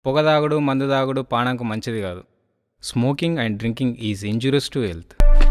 పొగ తాగుడు మందు తాగుడు పానంకు మంచిది కాదు smoking and drinking is injurious to health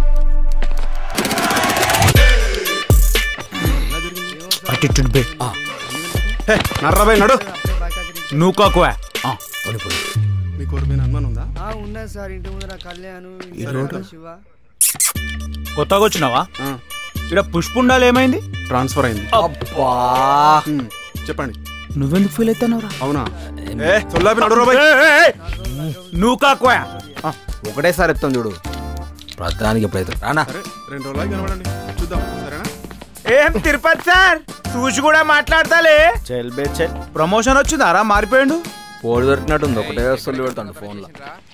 attitude బే నర్రబాయ్ నడు నువ్వు కాకువా మీకు ఎవరిపైన అనుమానం ఉందా ఆ, ఉన్నది సార్ ఇంటి ముందర కళ్యాణ్ ఇంటి శివ కొత్తగా వచ్చినావా ఆ, ఇక్కడ పుష్పుండాలు ఏమైంది ట్రాన్స్ఫర్ అయింది అబ్బా హ్మ్, చెప్పండి నువ్వెందుకు ఫీల్ అవుతున్నావురా అవునా ఏ సొల్లాపి నడు రాబాయ్ నువ్వు కాకువా ఒకటేసారి చెప్తాం చూడు ప్రధానికి ఎప్పుడైతే రానా అరే రెండు రోజులు కనబడండి చూద్దాం సరేనా ఏం తిరుపతి సార్ చూసి కూడా మాట్లాడతాలే చెల్ బే చెల్ ప్రమోషన్ వచ్చిందారా మారిపోయిండు పోడు దొరికినట్టుంది ఒకటే వస్తువులు పెడతాడు ఫోన్లో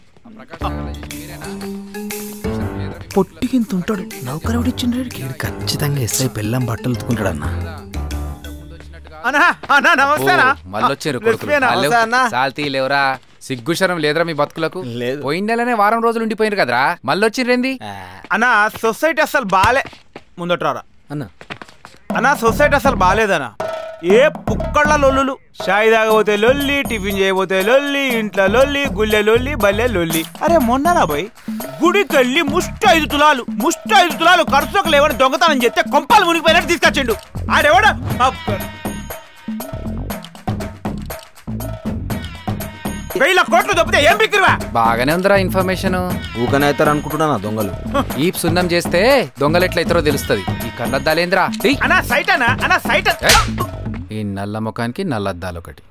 పొట్టికింత ఉంటాడు నౌకరు ఇచ్చిండ్రు ఖచ్చితంగా ఎస్ఐ పెళ్ళం బట్టలు ఉతుకుంటాడు అన్న అన్నా అన్నా నమస్తేనా మళ్ళొచ్చారు లక్ష్మీనా? నమస్తే అన్న. సాల్తీ లేవరా సిగ్గుశరం లేదురా మీ బతుకులకు లేదు. పోయిన నెలనే వారం రోజులు ఉండిపోయినారు కదరా మళ్ళొచ్చిర్రేంది అన్న సొసైటీ అసలు బాలే ముందట్రారా అన్న అన్న సొసైటీ అసలు బాలేదన్న ఏ పుక్కళ్ళ లొల్లులు షాయి తాగబోతే లొల్లి టిఫిన్ చేయబోతే లొల్లి ఇంట్లో లొల్లి గుళ్ళె లొల్లి బల్లె లొల్లి అరే మొన్ననా పోయి గుడికి వెళ్ళి ముష్టి ఐదు తులాలు ముష్టి ఐదు తులాలు ఖర్చులకు లేవని దొంగతనం చెప్తే కొంపాలు మునిగిపోయినట్టు తీసుకొచ్చిండు ఆడెవడ వెయ్యి కోట్లు దొబ్బితే ఏం బిక్కిరివా బాగానే ఉందిరా ఇన్ఫర్మేషన్ ఊకనే అవుతారు అనుకుంటున్నా దొంగలు ఈ సున్నం చేస్తే దొంగలు ఎట్లయితారో తెలుస్తుంది ఈ కళ్ళద్దాలేంద్రా టీ. అన్నా సైట్ అన్నా అన్నా సైట్ ఏయ్. ఈ నల్ల ముఖానికి నల్లద్దాలు ఒకటి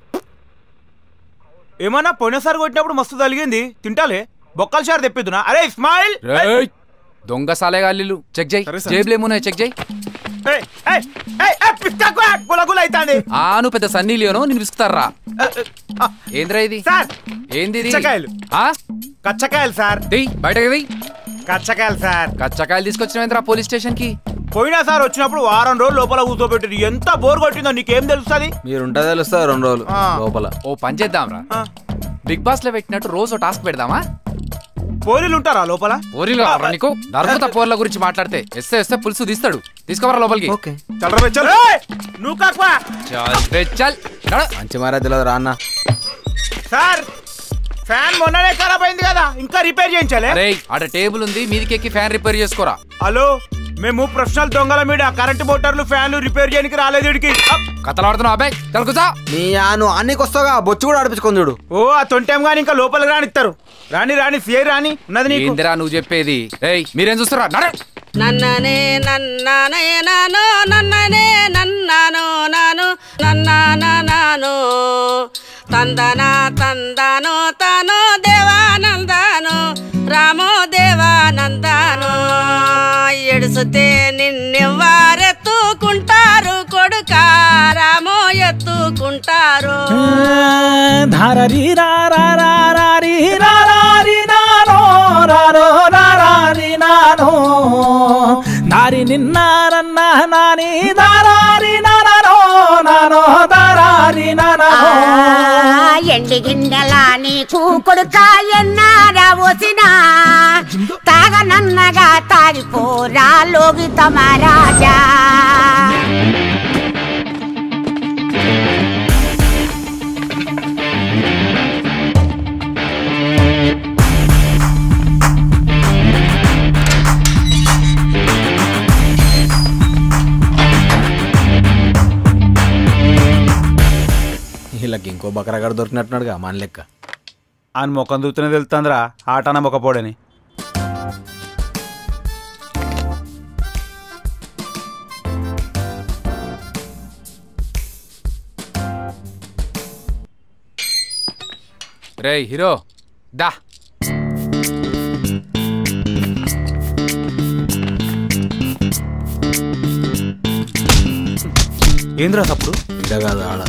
ఏమన్నా పోయినసారి కొట్టినప్పుడు మస్తు తలిగింది తింటాలే బొక్కల షార్ తెప్పిద్దునా అరే ఇస్మాయిల్ రేయ్. దొంగ సాలేగాళ్ళు చెక్ చేయి సరే సార్. జేబులు ఏమున్నాయి చెక్ చేయి ఏయ్, ఏయ్, ఏయ్, ఏయ్, పిస్తాకు, గుల గుల అయితాంది ఆను పెద్ద సన్నీ లియోను నేను విసుకుతారా ఆ, ఏంద్రా ఇది సార్ ఏంది ఇది పుచ్చకాయలు. ఆ? కచ్చకాయలు సార్ దియ్ బయటకు దియ్ కచ్చకాయలు సార్ కచ్చకాయలు తీసుకొచ్చినవేంద్రా పోలీస్ స్టేషన్ కి పోయినా సార్ వచ్చినప్పుడు వారం రోజులు లోపల కూర్చోబెట్టింది ఎంత బోర్ కొట్టిందో నీకేం తెలుస్తుంది మీరుంటే తెలుస్తా రెండు రోజులు ఆ. లోపల ఓ పని చేద్దాంరా బిగ్ బాస్ లో పెట్టినట్టు రోజు ఓ టాస్క్ పెడదామా పోలీలు ఉంటారా లోపల పోరీలు కావాలా నీకు నరుకుత పోర్ల గురించి మాట్లాడితే ఎస్తే ఎస్తే పులుసు తీస్తాడు తీసుకోవరా లోపలికి ఓకే చల్లరా బై చల్ ఏయ్, నువ్వు కాకువా చల్ బే చల్ నడు. మంచి మారా తెలియదు రా అన్న సార్ ఫ్యాన్ మొన్ననే ఖరాబ్ అయింది కదా ఇంకా రిపేర్ చేయించాలి అరే ఆడ టేబుల్ ఉంది మీదికి ఎక్కి ఫ్యాన్ రిపేర్ చేసుకోరా హలో మేము ప్రొఫెషనల్ దొంగల మీద కరెంట్ మోటార్లు ఫ్యాన్లు రిపేర్ చేయడానికి రాలేదు వీడికి అప్. కథలు ఆడుతున్నావు అబ్బాయి కలుకుతా నీ ఆ నువ్వు అన్నికి వస్తావుగా బొచ్చు కూడా ఆడిపించుకొని చూడు ఓ ఆ తొంటేం గాని ఇంకా లోపలికి రానిస్తారు రాని రాని సిఐ రాని ఉన్నది నీకు ఏందిరా నువ్వు చెప్పేది ఏయ్ మీరేం చూస్తారా నడు నన్ననే నన్ననే నాను నన్ననే నన్నాను నాను నన్నాన నాను తందన తందాను తాను దేవానందాను రామో దేవానందాను ఎడుసుతే నిన్నెవ్వారెత్తుకుంటారు కొడుక రామో ఎత్తుకుంటారు ధారీ రారీ రారీ నానో రారో రారీ నానో దారి నిన్నారన్న నాని దారారి నానో నానో దారారి నానో ఎండి గిండెల నీకు కొడుక ఎన్నారా వచ్చినా తాగనన్నగా తాగిపోరా లోగిత మహారాజా వీళ్ళకి ఇంకో బకరగాడు దొరికినట్టున్నాడుగా మన లెక్క అని ముఖం చూస్తూనే తెలుస్తుందిరా ఆటన మొక్కపోడని రేయ్ హీరో దా ఏంద్రా తప్పుడు ఇడ కాదు ఆడ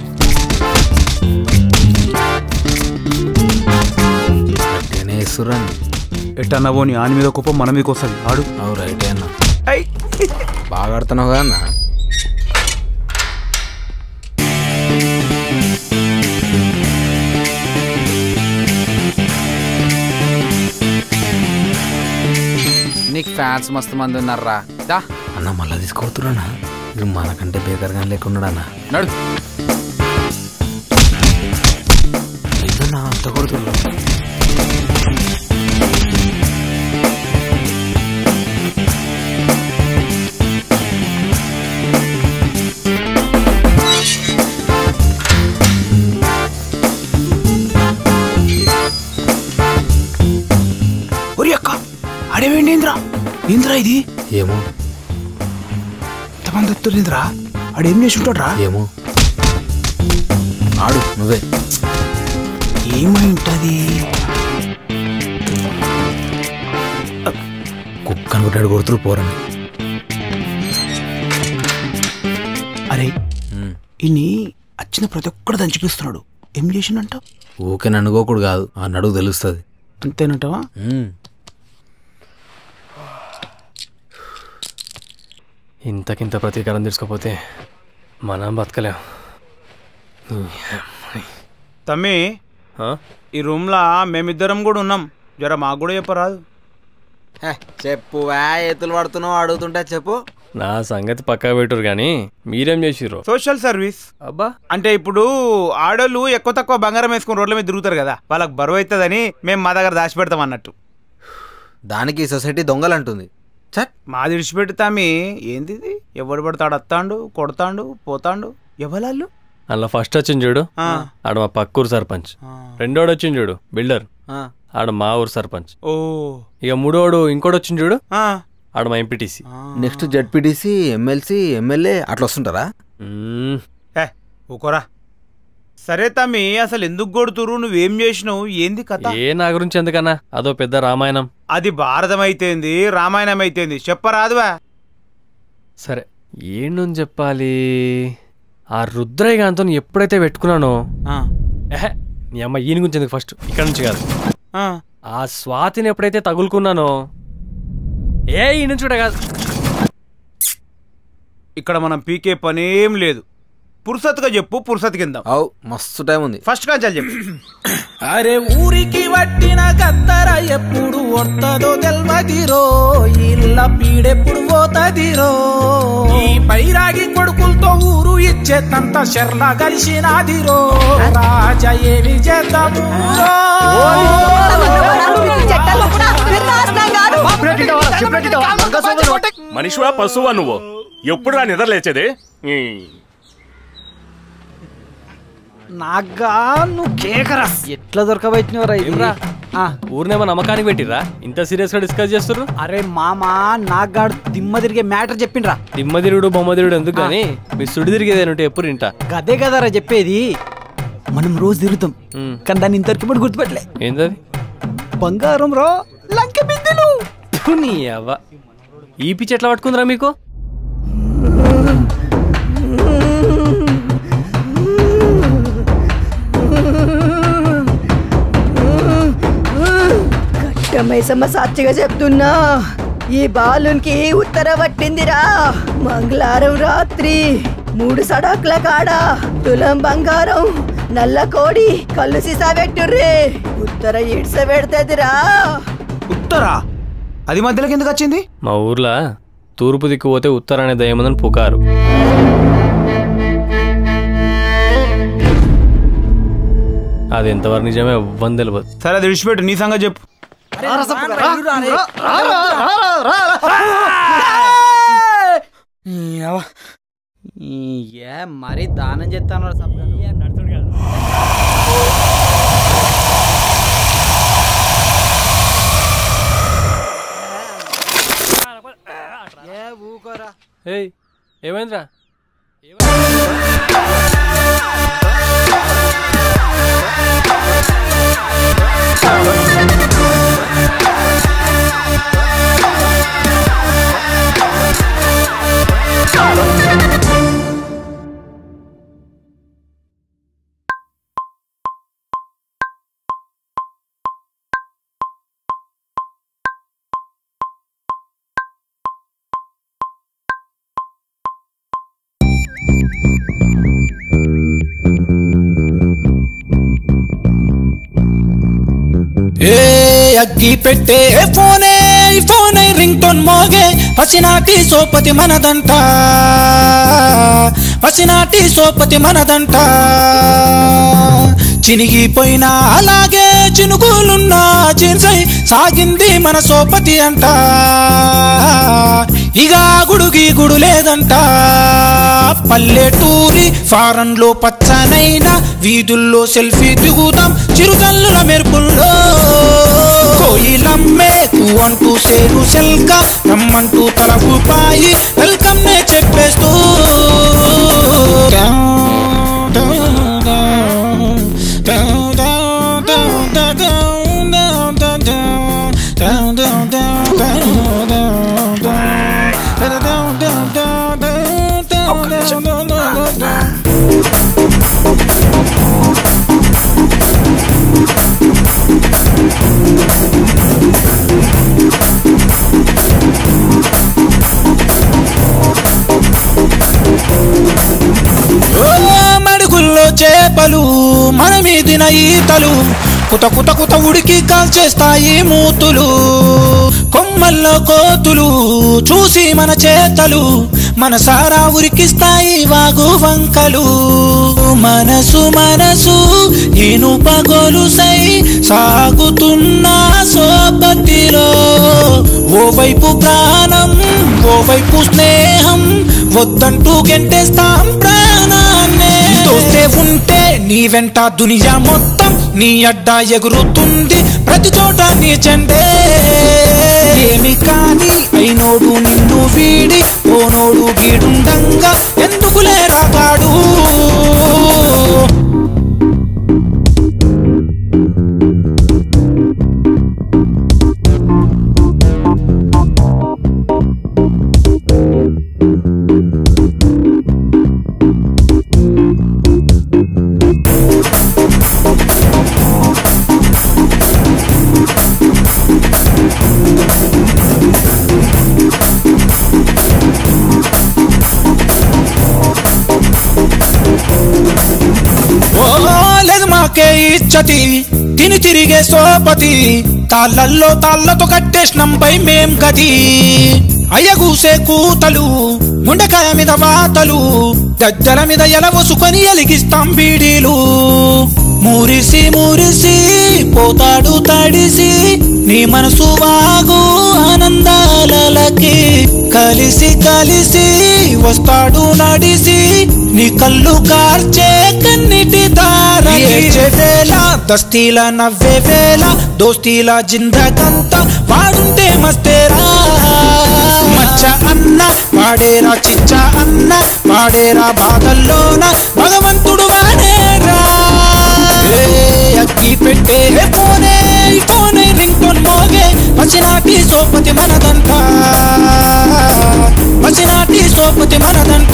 గట్టిగానే వేస్తుర్రని ఎట్టన్నా పోని ఆని మీద కుప్పం మన మీదకి వస్తుంది ఆడు అవు రైటే అన్న బాగా ఆడుతున్నావు కదా అన్న నీకు ఫ్యాన్స్ మస్తు మంది ఉన్నారా దా అన్న మళ్ళా తీసుకోతున్నా నువ్వు మనకంటే బేకర్గా లేకున్నాడన్న నడు ఇదన్న ఎంత కొడుతుందో ఒరి అక్క అడవేంటి ఇంద్రా ఇంద్రా ఇది ఏమో ఎంతమంది వస్తారు ఇంద్రా ఆడేం చేసి ఉంటాడ్రా ఏమో ఆడు నువ్వే ఏమై ఉంటది కుక్కను కొట్టాడు కొడుతురు పోరని అరే ఇన్ని వచ్చిన ప్రతి ఒక్కడు దంచిపిస్తున్నాడు ఏం చేసిండంట ఊకే నన్నుకోకుడు కాదు ఆ నడుగు తెలుస్తుంది అంతేనంటవా ఇంతకింత ప్రతీకారం తీసుకోపోతే మనం బతకలేం తమ్మి ఈ రూమ్లా మేమిద్దరం కూడా ఉన్నాం జర మాకు కూడా చెప్పరాదు చెప్పు ఎత్తులు పడుతున్నావు అడుగుతుంటే చెప్పు నా సంగతి పక్కా పెట్టురు కానీ మీరేం చేసిర్రు సోషల్ సర్వీస్ అబ్బా అంటే ఇప్పుడు ఆడోళ్ళు ఎక్కువ తక్కువ బంగారం వేసుకుని రోడ్ల మీద తిరుగుతారు కదా వాళ్ళకి బరువు అవుతుందని మేము మా దగ్గర దాచిపెడతాం అన్నట్టు దానికి ఈ సొసైటీ దొంగలంటుంది మాది విడిచిపెడతామి ఏంది ఇది ఎవడు పడతాడు అత్తాండు కొడతాండు పోతాండు ఎవరాళ్ళు అందులో ఫస్ట్ వచ్చింది చూడు ఆ. ఆడ మా పక్కూరు సర్పంచ్ రెండోడు వచ్చింది చూడు బిల్డర్ ఆ. ఆడ మా ఊరు సర్పంచ్ ఓ ఇక మూడోడు ఇంకోటి వచ్చింది చూడు ఆ. ఆడ మా MPTC next ZPTC MLC MLA అట్లా వస్తుంటారా ఏ ఊకోరా సరే తమ్మి అసలు ఎందుకు కొడుతురు నువ్వేం చేసినావు ఏంది కథ ఏ నా గురించి ఎందుకన్నా అదో పెద్ద రామాయణం అది భారతం అయితేంది రామాయణం అయితేంది చెప్పరాదువా సరే ఏంటని చెప్పాలి ఆ రుద్రయ్య గాంతో ఎప్పుడైతే పెట్టుకున్నానో ఎహె, నీ అమ్మ ఈయన గురించి ఎందుకు ఫస్ట్ ఇక్కడ నుంచి కాదు ఆ స్వాతిని ఎప్పుడైతే తగులుకున్నానో ఏ ఈ నుంచి కూడా కాదు ఇక్కడ మనం పీకే పనేం లేదు పురుసత్తుగా చెప్పు పురుసత్ కింద అవు మస్తు టైం ఉంది ఫస్ట్ కాంచాలి చెప్పు అరే ఊరికి వట్టిన కత్తర ఎప్పుడు వస్తదో తెల్వదిరో ఇళ్ళ పీడెప్పుడు పోతదిరో ఈ పైరాగి కొడుకులతో ఊరు ఇచ్చేతంత శర్ల కలిసినాదిరో రాజా ఏమి చేద్దాము మనిషివా పశువా నువ్వు ఎప్పుడు రా నిద్ర లేచేది నాగా నువ్వు కేకరస్ ఎట్లా దొరకబెట్టినవరా ఏమ్రా? ఊరినేమో నమ్మకానికి పెట్టిరా ఇంత సీరియస్ గా డిస్కస్ చేస్తారు అరే మామా నాగాడు దిమ్మ తిరిగే మ్యాటర్ చెప్పిండ్రా దిమ్మదిరుడు బొమ్మదిరుడు ఎందుకు కానీ మీ సుడి తిరిగేదేనంటే ఎప్పుడు ఇంట గదే కదరా చెప్పేది మనం రోజు తిరుగుతాం కానీ దాన్ని ఇంతవరకు ఇప్పుడు గుర్తుపెట్టలే ఏంటది బంగారం రో లంక బిందెలు ఫు, నీ అవ్వ ఈ పిచ్చి ఎట్లా పట్టుకుందిరా మీకు మైసమ్మ సాక్షిగా చెప్తున్నా ఈ బాలునికి ఉత్తర పట్టిందిరా మంగళవారం రాత్రి మూడు సడాకుల కాడ తులం బంగారం నల్ల కోడి కళ్ళు సీసా పెట్టుర్రే ఉత్తర ఇడ్స పెడతదిరా ఉత్తరా అది మధ్యలోకి ఎందుకు వచ్చింది మా ఊర్లో తూర్పు దిక్కు పోతే ఉత్తర అనే దయముందని పుకారు అది ఎంతవరకు నిజమే ఇవ్వని తెలియదు సరే అది విడిచిపెట్టు నీ సంగతి చెప్పు ఏ మరీ దానం చేస్తాను ఏ ఊకోరా ఏయ్ ఏమైందిరా ఏ అగ్గి పెట్టే ఫోనే ఫోనే రింగ్ టోన్ మోగే పసినాటి సోపతి మనదంట పసినాటి సోపతి మనదంట చినిగిపోయినా అలాగే చినుకులున్నా చిన్సై సాగింది మన సోపతి అంట ఇక గుడుగి గుడు లేదంట పల్లెటూరి ఫారెన్ లో పచ్చనైన వీధుల్లో సెల్ఫీ దిగుతాం చిరుతల్లుల మెరుపుల్లో కోయిలమ్మే తూ అంటూ సేరు సెల్క రమ్మంటూ తల ఊపాయి వెల్కమ్ నే చెప్పేస్తూ ఓ మడుగుల్లో చేపలు మన మీదిన ఈతలు కుత కుత కుత ఉడికి కాల్చేస్తాయి మూతులు కొమ్మల్లో కోతులు చూసి మన చేతలు మన సారా ఉరికిస్తాయి వాగు వంకలు మనసు మనసు నేను పగొలుసై సాగుతున్న సోపతిలో ఓవైపు ప్రాణం ఓవైపు స్నేహం వద్దంటూ గెంటేస్తాం ప్రాణాన్నే తోస్తే ఉంటే నీ వెంట దునియా మొత్తం నీ అడ్డ ఎగురుతుంది ప్రతి చోట నీ చెండే ఏమి కాని అయినోడు నిన్ను వీడి ఓనోడు గీడుండంగా ఎందుకులే రాగాడు ఓ లేదు మాకే ఇచ్చతి తిని తిరిగే సోపతి తాళ్ళల్లో తాళ్ళతో కట్టేసినంపై మేం గది అయ్యగూసే కూతలు ముండకాయ మీద వాతలు గద్దెల మీద ఎలవసుకొని ఎలిగిస్తాం బీడీలు మురిసి మురిసి పోతాడు తడిసి నీ మనసు వాగు ఆనందాలకి కలిసి కలిసి వస్తాడు నడిసి నీ కళ్ళు కార్చే కన్నిటి తార వేళ దస్తీల నవ్వే వేళ దోస్తీల జిందగంతా వాడుంటే మస్తేరా మచ్చ అన్న వాడేరా చిచ్చ అన్న వాడేరా బాధల్లోన భగవంతుడు వాడేరా ఏ అగ్గి పెట్టే ఫోనే ఫోనే రింగ్ టోన్ మోగే పసినాటి సోపతి మనదంట పసినాటి సోపతి మనదంట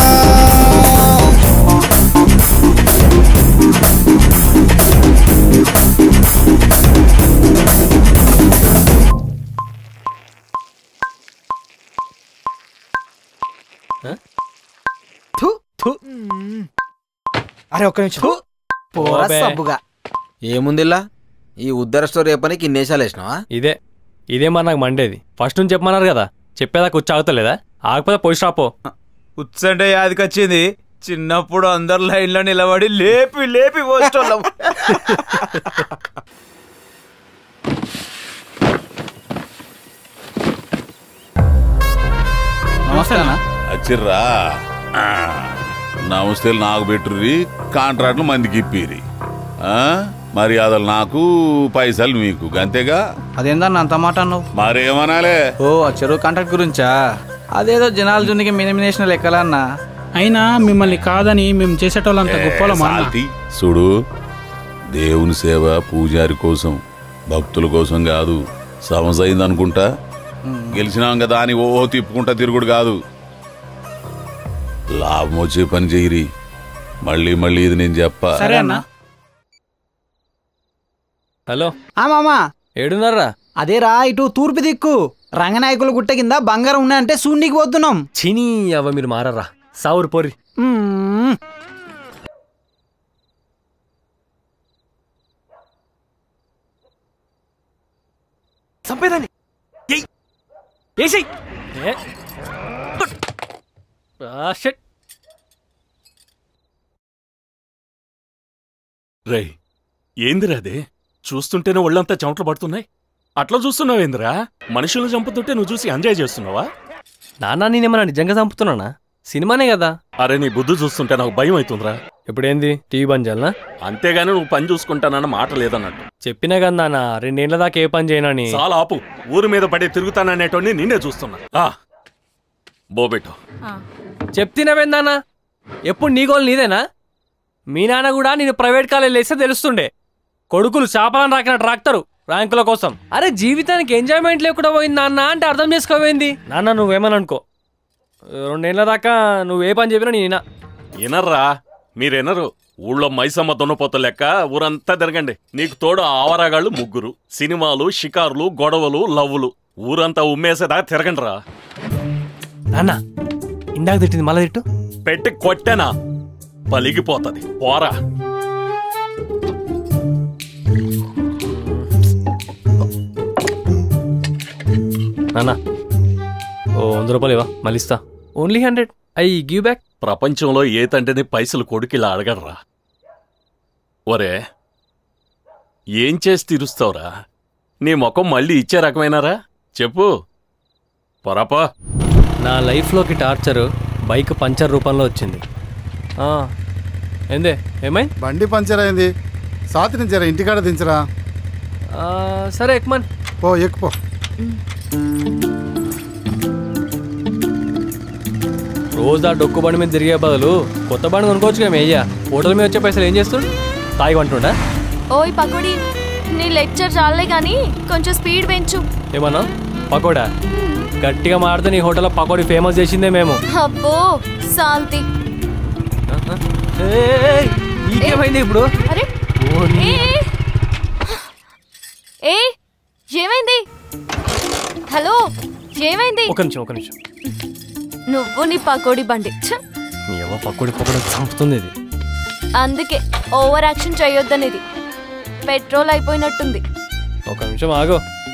అరే ఒక్క నిమిషం పోరా ఓబే. సబ్బుగా ఏముందిలా ఈ ఉద్దర స్టోరీ చెప్పనికి ఇన్నేసాలు వేసినావా ఇదే ఇదే మరి నాకు మండేది ఫస్ట్ నుంచి చెప్పమన్నారు కదా చెప్పేదాకా వచ్చి ఆగుతలేదా ఆగకపోతే పోయి రాపో ఉత్సంటే యాదికొచ్చింది చిన్నప్పుడు అందరు లైన్లో నిలబడి లేపి లేపి పోస్టోళ్ళం వచ్చిర్రా ఆ, నమస్తేలు నాకు పెట్టుర్రి కాంట్రాక్ట్లు మందికి ఇప్పిరి ఆ, మర్యాదలు నాకు పైసలు మీకు గంతేగా అదేందన్న అంత మాట అన్నావు మరేమనాలే ఓ ఆ చెరువు కాంట్రాక్ట్ గురించా అదేదో జనాల జునికి మినిమినేషన్ లెక్కలన్నా అయినా మిమ్మల్ని కాదని మేము చేసేటోళ్ళంత గొప్పలమా అన్న? సాల్తీ. చూడు దేవుని సేవ పూజారి కోసం భక్తుల కోసం కాదు సమస్య అయింది అనుకుంటా గెలిచినాం కదా అని ఓహో తిప్పుకుంటా తిరుగుడు కాదు లాభం వచ్చే పని చెయ్యిరి మళ్ళీ మళ్ళీ ఇది నేను చెప్పా సరే అన్న హలో ఆ మామా ఏడున్నారా అదేరా ఇటు తూర్పు దిక్కు రంగనాయకుల గుట్ట కింద బంగారం ఉన్నాయంటే శూన్యకి పోతున్నాం చినీ అవ్వ మీరు మారరా సావురు పోరి మ్మ్. ఏసీ షట్ రే ఏందిరా అదే చూస్తుంటేనే ఒళ్ళంతా చెమటలు పడుతున్నాయి అట్లా చూస్తున్నావేందిరా మనుషులను చంపుతుంటే నువ్వు చూసి ఎంజాయ్ చేస్తున్నావా నాన్న నేనేమన్నా నిజంగా చంపుతున్నానా సినిమానే కదా అరే నీ బుద్ధి చూస్తుంటే నాకు భయం అవుతుందిరా ఇప్పుడేంది టీవీ బంద్ చేయాలనా అంతేగాని నువ్వు పని చూసుకుంటానన్న మాట లేదన్నట్టు చెప్పినా కదా నాన్న రెండేళ్ల దాకా ఏ పని చేయనని చాలా ఆపు ఊరి మీద పడి తిరుగుతాననేటోని నిన్నే చూస్తున్నా ఆ బోబెట్టు చెప్తినవేందన్నా ఎప్పుడు నీ గోల్ నీదేనా మీ నాన్న కూడా నేను ప్రైవేట్ కాలేజ్ వేస్తే తెలుస్తుండే కొడుకులు చేపలను రాకినట్టు రాక్తారు ర్యాంకుల కోసం అరే జీవితానికి ఎంజాయ్మెంట్ లేకుండా పోయింది నాన్న అంటే అర్థం చేసుకోవేంది నాన్న నువ్వేమని అనుకో రెండేళ్ల దాకా నువ్వు ఏ పని చెప్పినా నేను వినర్రా మీరెనరు ఊళ్ళో మైసమ్మ దున్నపోత లెక్క ఊరంతా తిరగండి నీకు తోడు ఆవరాగాళ్ళు ముగ్గురు సినిమాలు షికారులు గొడవలు లవ్వులు ఊరంతా ఉమ్మేసేదా తిరగండి రా నాన్న ఇందాక తిట్టింది మళ్ళీ తిట్టు పెట్టి కొట్టెనా పలిగిపోతది పోరా నాన్న ఓ వంద రూపాయలు ఇవా మళ్ళీ ఇస్తా only hundred I give back ప్రపంచంలో ఏ తండ్రిని పైసలు కొడుకిలా అడగడరా ఒరే ఏం చేసి తీరుస్తావురా నీ ముఖం మళ్ళీ ఇచ్చే రకమైనారా చెప్పు పొరపా నా లైఫ్లోకి టార్చర్ బైక్ పంచర్ రూపంలో వచ్చింది ఆ, ఏందే ఏమైంది బండి పంచర్ అయింది సాతి దించరా ఇంటికాడ దించరా ఆ, సరే ఎక్మన్ పో ఎక్కుపో రోజు ఆ డొక్కు బండి మీద తిరిగే బదులు కొత్త బండి కొనుక్కోవచ్చు కదా అయ్యా హోటల్ మీద వచ్చే పైసలు ఏం చేస్తుండు తాగి అంటుండా ఓయ్ పకోడి నీ లెక్చర్ చాలే కానీ కొంచెం స్పీడ్ పెంచు ఏమన్నా పకోడా గట్టిగా మాడితే నీ హోటల్లో పకోడీ ఫేమస్ చేసిందే మేము అబ్బో సాల్తి ఏయ్, నీకేమైంది ఇప్పుడు అరే ఓ, నీ- ఏ ఏమైంది హలో ఏమైంది ఒక నిమిషం ఒక నిమిషం నువ్వు నీ పకోడి బండి ఛ! నీ అవ్వ పకోడీ పకోడీ చంపుతుంది ఇది అందుకే ఓవర్ యాక్షన్ చేయొద్దనేది పెట్రోల్ అయిపోయినట్టుంది ఒక నిమిషం ఆగు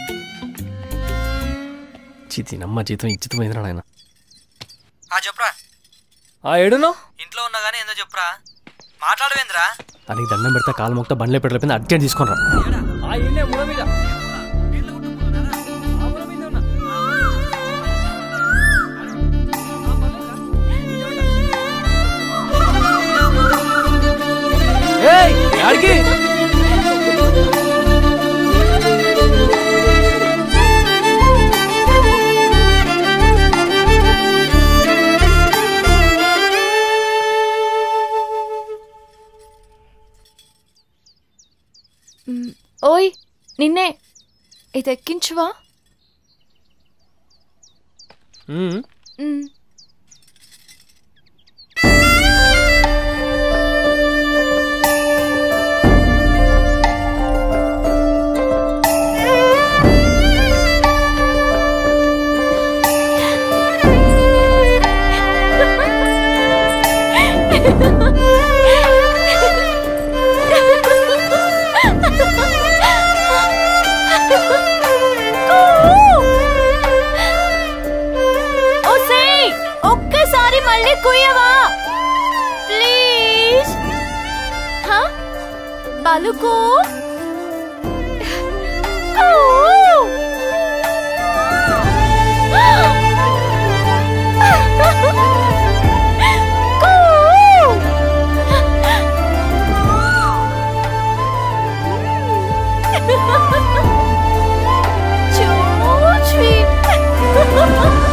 చితి నమ్మ జీతం ఇచ్చితమైంది నాయన ఆ చెప్పురా ఆ ఏడును ఇంట్లో ఉన్నా కానీ ఏందో చెప్పురా మాట్లాడవేంద్రా దానికి దండం పెడతా కాలు మొక్త బండ్లే పెట్టలేకపోయింది అర్జెంట్ తీసుకొని రా ఏయ్ యాడికి మ్, ఓయ్ నిన్నే ఇది ఎక్కించువా మ్మ్. మ్. ఒసేయ్ ఒక్కసారి మళ్ళీ కుయ్యవా ప్లీజ్ హ? బలుకు కూ. కూ. So sweet.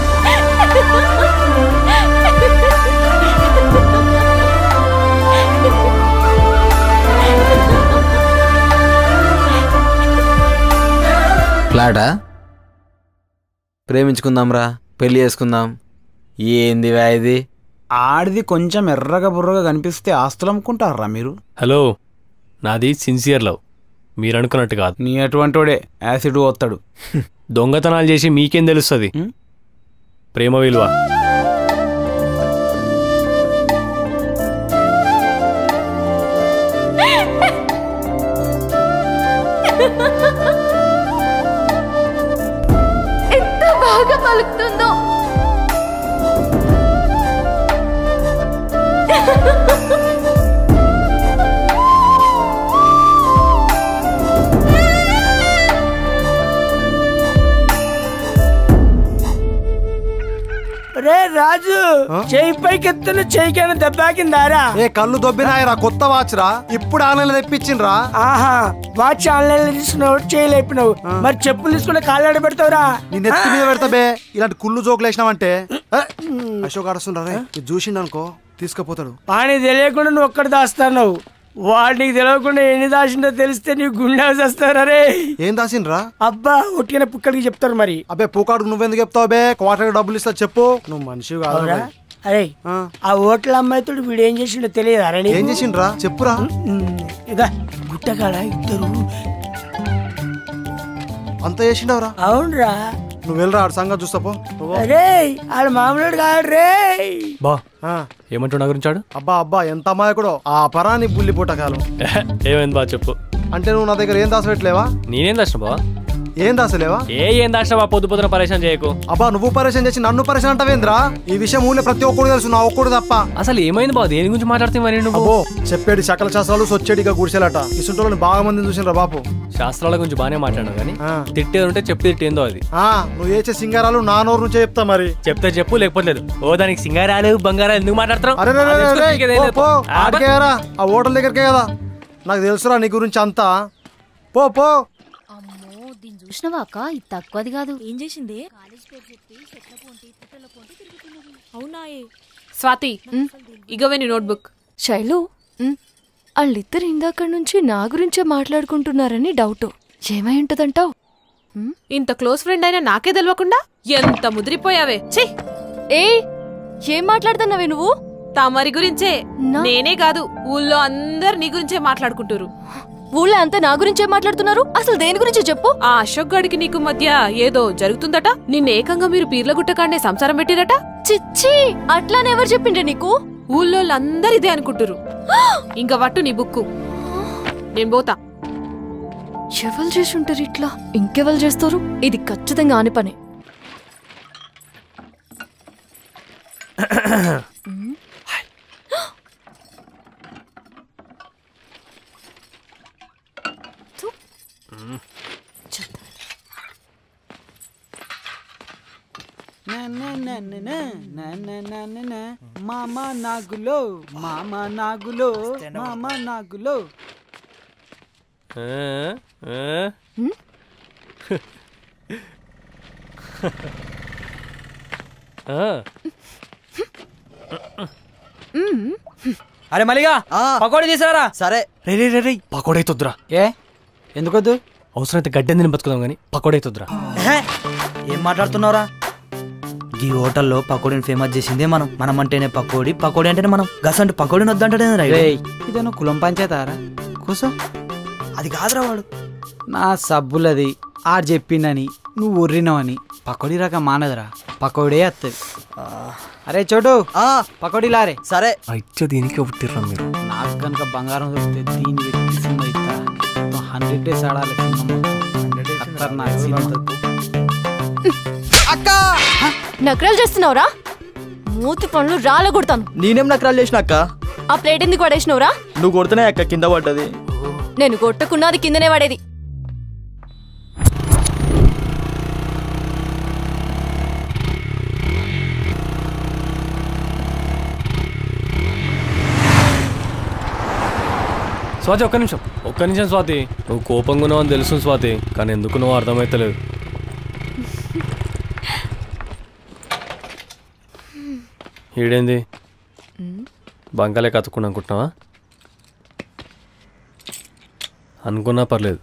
ఫ్లాటా ప్రేమించుకుందాంరా పెళ్లి చేసుకుందాం ఏంది వా ఇది ఆడిది కొంచెం ఎర్రగా బుర్రగా కనిపిస్తే ఆస్తులు అమ్ముకుంటారా మీరు హలో నాది సిన్సియర్ లవ్ మీరు అనుకున్నట్టు కాదు నీ అటువంటివాడే యాసిడ్ పోతాడు దొంగతనాలు చేసి మీకేం తెలుస్తుంది ప్రేమ విలువ ఎంత బాగా పలుకు రాజు చెయ్యి పైకి ఎత్తున చెయ్యికైనా దెబ్బాకిందారా ఏ కళ్ళు దొబ్బినాయరా కొత్త వాచ్ రా ఇప్పుడు ఆన్లైన్ తెప్పించిండ్రా ఆహా వాచ్ ఆన్లైన్ లో తీసుకున్నావు చేయలేపినావు మరి చెప్పులు తీసుకుని కాళ్ళాడ పెడతావురా నీ నెత్తి మీద పెడతా బే ఇలాంటి కుళ్ళు జోకులు వేసినావంటే ఏ, అశోక్ అడుస్తుండ్రా రే ఇది చూసిండు అనుకో తీసుకుపోతాడు వాణి తెలియకుండా నువ్వు ఒక్కడ దాస్తావు వాడు నీకు తెలియకుండా ఎన్ని దాచిందో తెలిస్తే నీకు గుండె వస్తారా రే ఏం దాసిండ్రా అబ్బా ఒట్టిన పుక్కడికి చెప్తారు మరి అబ్బే పూకాడుకు నువ్వెందుకు చెప్తావు బే క్వార్టర్ డబ్బులు ఇస్తా చెప్పు నువ్వు మనిషి అవునా? అరే ఆ ఓట్ల అమ్మాయితో వీడు ఏం చేసిండో తెలియదు అరే ఏం చేసిండ్రా చెప్పురా ఇదా గుట్టకాడ ఇద్దరు అంత చేసిండవరా అవునరా నువ్వు వెళ్ళరా ఆడు సంగతి చూస్తా పో నువ్వు. అరే ఆడు మామూలుడు కాదు రే బా ఏమంటాడు నా గురించి ఆడు అబ్బా అబ్బా ఎంత అమాయకుడో ఆ పరాని బుల్లి పుట్టకాలం ఏమైంది బా చెప్పు అంటే నువ్వు నా దగ్గర ఏం దాసపెట్టలేవా నేనేం దాచిన బా ఏం దాసలేవా ఏ ఏం దాచిన బా పొద్దు పొద్దున పరేషాన్ చేయకు అబ్బా నువ్వు పరిచయం చేసి నన్ను పరిచయం అంటావేంద్రా ఈ విషయం ఊళ్ళో ప్రతి ఒక్కడు తెలుసు నా ఒక్కడు తప్ప అసలు ఏమైంది బా దేని గురించి మాట్లాడితే మరి నువ్వు అబ్బో చెప్పేది సకల శాస్త్రాలు సొచ్చేడిగా గుడిసెలట ఇసుంటోళ్ళని బాగా మందిని చూసిండ్రా బాపు శాస్త్రాల గురించి బాగానే మాట్లాడావు కానీ తిట్టేది ఉంటే చెప్పి తిట్టేందో అది ఆ నువ్వు చేసే సింగారాలు నా నోరు నుంచే చెప్తా మరి చెప్తే చెప్పు లేకపోతే లేదు ఓ దానికి సింగారాలు బంగారాలు ఎందుకు మాట్లాడతారు అరే రే, రే, రే, రే, పో, పో, ఆడికే రా ఆ హోటల్ దగ్గరకే కదా నాకు తెలుసురా నీ గురించి అంతా పో పో దీన్ని చూసినవా అక్క ఇది తక్కువది కాదు ఏం చేసింది అవునా స్వాతి ఇగవే నీ నోట్బుక్ శైలు వాళ్ళిద్దరు ఇందాక నుంచి నా గురించే మాట్లాడుకుంటున్నారని డౌట్ ఏమై ఉంటదంటావు ఇంత క్లోజ్ ఫ్రెండ్ అయినా నాకే తెలియకుండా ఎంత ముదిరిపోయావే ఛీ ఏ ఏం మాట్లాడుతున్నావే నువ్వు తమరి గురించే నేనే కాదు ఊళ్ళో అందరు నీ గురించే మాట్లాడుకుంటారు ఊళ్ళో అంతా నా గురించే మాట్లాడుతున్నారు అసలు దేని గురించి చెప్పు ఆ అశోక్ గడికి నీకు మధ్య ఏదో జరుగుతుందట నిన్న ఏకంగా మీరు పీర్ల గుట్టకాండే సంసారం పెట్టిరట చిచ్చి అట్లానే ఎవరు చెప్పిండ్రే నీకు ఊళ్ళో అందరు ఇదే అనుకుంటారు ఇంకా వట్టు నీ బుక్కు నేను పోతా ఎవరు చేసి ఉంటారు ఇట్లా ఇంకెవరు చేస్తారు ఇది ఖచ్చితంగా ఆని పనే మామ నాగులో మామ నాగులో మామ నాగులో ఆ, ఆ. ఆ. అరే మలిగా పకోడీ తీసుకురా సరే రే రే రే రే పకోడైతుద్రా ఏ ఎందుకొద్దు అవసరమైతే గడ్డెని తిని బతుకుదాం కానీ పకోడైతుద్రా ఏం మాట్లాడుతున్నావురా ఈ హోటల్లో పకోడీని ఫేమస్ చేసిందే మనం మనం అంటేనే పకోడీ పకోడీ అంటేనే మనం గసంటే పకోడీని వద్దంటే ఇదేనో కులం పంచాయతారా కూసో అది కాదురా వాడు నా సబ్బులది ఆడు చెప్పిండని నువ్వు ఉర్రినావని పకోడీ రకం మానదురా పకోడీ వస్తుంది అరే చోటు పకోడీ లారే సరే అయితే దీనికి పుట్టిర్రా మీరు నాకు కనుక బంగారం దొరికితే దీన్ని పెట్టి సినిమా ఇస్తా హండ్రెడ్ డేస్ ఆడాలి సినిమా ఖతర్నాక్ సినిమా అక్క నకరాలు చేస్తున్నావురా మూతి పనులు రాలగొడతాను నేనేం నకరాలు చేసిన అక్క ఆ ప్లేట్ ఎందుకు పడేసినవురా నువ్వు కొడుతున్నాయి అక్క కింద పడ్డది నేను కొట్టకున్నది కిందనే పడేది స్వాతి ఒక్క నిమిషం ఒక్క నిమిషం స్వాతి నువ్వు కోపంగా ఉన్నావు అని తెలుసు స్వాతి కానీ ఎందుకు నువ్వు అర్థమైతలేదు ఈడేంది బంగాలే కతుక్కుని అనుకుంటున్నావా అనుకున్నా పర్లేదు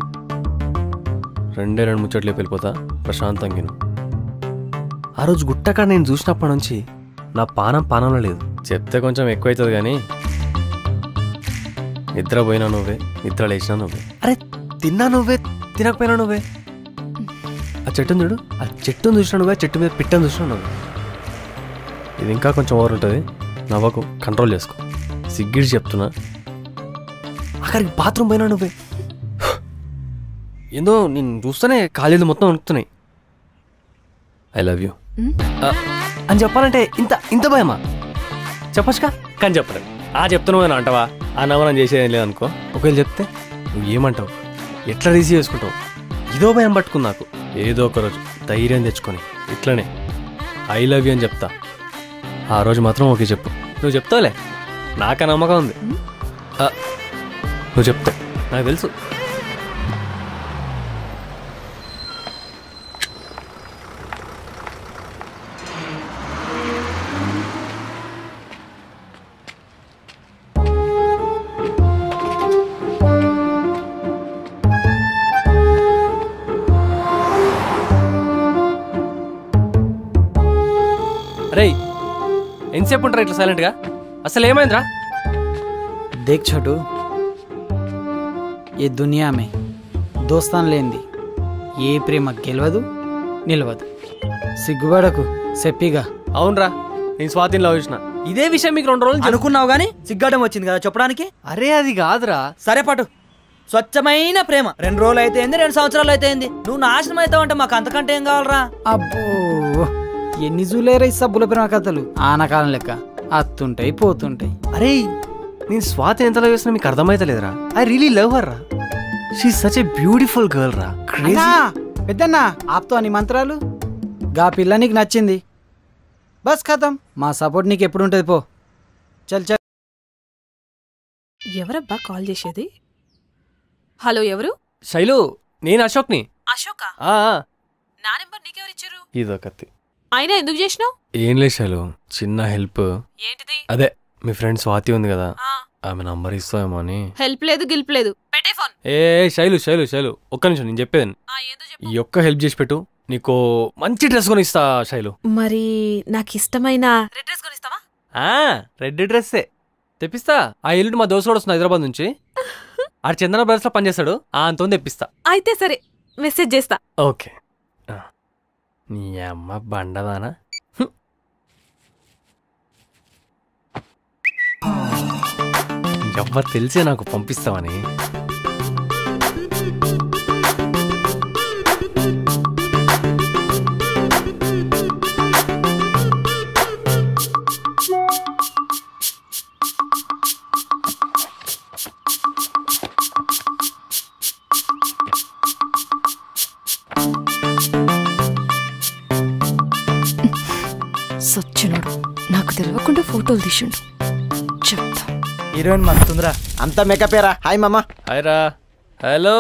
రెండే రెండు ముచ్చట్లు వెళ్ళిపోతా ప్రశాంతంగా విను. ఆ రోజు గుట్టకాడ నేను చూసినప్పటి నుంచి నా పానం పానంలో లేదు చెప్తే కొంచెం ఎక్కువైతుంది కానీ నిద్ర పోయినా నువ్వే నిద్ర లేచినా నువ్వే అరే తిన్నా నువ్వే తినకపోయినా నువ్వే ఆ చెట్టును చూడు ఆ చెట్టును చూసినా నువ్వే చెట్టు మీద పిట్టను చూసినా నువ్వే ఇది ఇంకా కొంచెం ఓవర్ ఉంటుంది నవ్వకు కంట్రోల్ చేసుకో సిగ్గిడి చెప్తున్నా అక్కడికి బాత్రూమ్ పోయినా నువ్వే ఏందో నేను చూస్తేనే కాలేజీలు మొత్తం వణుకుతున్నాయి ఐ లవ్ యూ అని చెప్పాలంటే ఇంత ఇంత భయమా చెప్పచ్చుగా కానీ చెప్పలేదు ఆ చెప్తున్నావు అని అంటావా ఆ నవ్వనం చేసేదేం లేదనుకో ఒకవేళ చెప్తే నువ్వు ఏమంటావు ఎట్లా రిసీవ్ చేసుకుంటావు ఇదో భయం పట్టుకుంది నాకు ఏదో ఒక రోజు ధైర్యం తెచ్చుకొని ఇట్లనే ఐ లవ్ యూ అని చెప్తా ఆ రోజు మాత్రం ఓకే చెప్పు నువ్వు చెప్తావులే నాక నమ్మకం ఉంది ఆ, నువ్వు చెప్తావు నాకు తెలుసు రేయ్ ఎంతసేపు ఉంటారా ఇట్లా సైలెంట్గా అసలు ఏమైందిరా देख छोटू ఈ దునియా మే దోస్తాన్ లేంది ఏ ప్రేమ గెలవదు నిలవదు సిగ్గుపడకు చెప్పిగా అవునరా నేను స్వాతిని లవ్ చేసిన ఇదే విషయం మీకు రెండు రోజులు అనుకున్నావు గానీ సిగ్గాటం వచ్చింది కదా చెప్పడానికి అరే అది కాదురా సరే పటు స్వచ్ఛమైన ప్రేమ రెండు రోజులు అయితే ఏంది రెండు సంవత్సరాలు అయితే ఏంది నువ్వు నాశనం అవుతావు అంటే మాకు అంతకంటే ఏం కావాలరా అబ్బో ఎన్ని జూలేరా ఈ సబ్బుల ప్రేమ కథలు ఆనకాలం లెక్క అత్తుంటాయి పోతుంటాయి అరే నేను స్వాతి ఎంత లవ్ చేస్తున్నా మీకు అర్థమైతలేదురా ఐ రియలీ లవ్ హర్ రా she such a beautiful girl రా అన్నా పెద్దన్నా ఆప్తో అని మంత్రాలు గా పిల్ల నీకు నచ్చింది బస్ ఖతం మా సపోర్ట్ నీకు ఎప్పుడు ఉంటుంది పో చల్ చల్ ఎవరబ్బా కాల్ చేసేది హలో ఎవరు శైలు నేను అశోక్ని అశోక ఆ, ఆ. నా నెంబర్ నీకెవరిచ్చారు ఇదొకటి అయినా ఎందుకు చేసినావు ఏం లేదు శైలు చిన్న హెల్ప్ ఏంటిది అదే మీ ఫ్రెండ్ స్వాతి ఉంది కదా ఆమె నంబర్ ఇస్తావేమో అని హెల్ప్ లేదు గిల్ప్ లేదు పెట్టే ఫోన్ ఏ శైలు శైలు శైలు ఒక్క నిమిషం నేను చెప్పేది ఈ ఒక్క హెల్ప్ చేసి పెట్టు నీకు మంచి డ్రెస్ కొని ఇస్తా శైలు మరి నాకు ఇష్టమైన రెడ్ డ్రెస్ కొనిస్తావా ఆ రెడ్ డ్రెస్సే తెప్పిస్తా ఆ ఎల్లుండి మా దోస్తు కూడా వస్తుంది హైదరాబాద్ నుంచి ఆడ చందన బ్రదర్స్ లో పనిచేస్తాడు ఆ అంతో తెప్పిస్తా అయితే సరే మెసేజ్ చేస్తా ఓకే ఆ. నీ అమ్మ బండదానా ఎవ్వరు తెలిసే నాకు పంపిస్తావని సచ్చినోడు నాకు తెలియకుండా ఫోటోలు తీసిండు చెప్తా హీరోయిన్ మస్తుందిరా అంతా మేకప్ ఏరా హాయ్ మామ హాయ్ రా హలో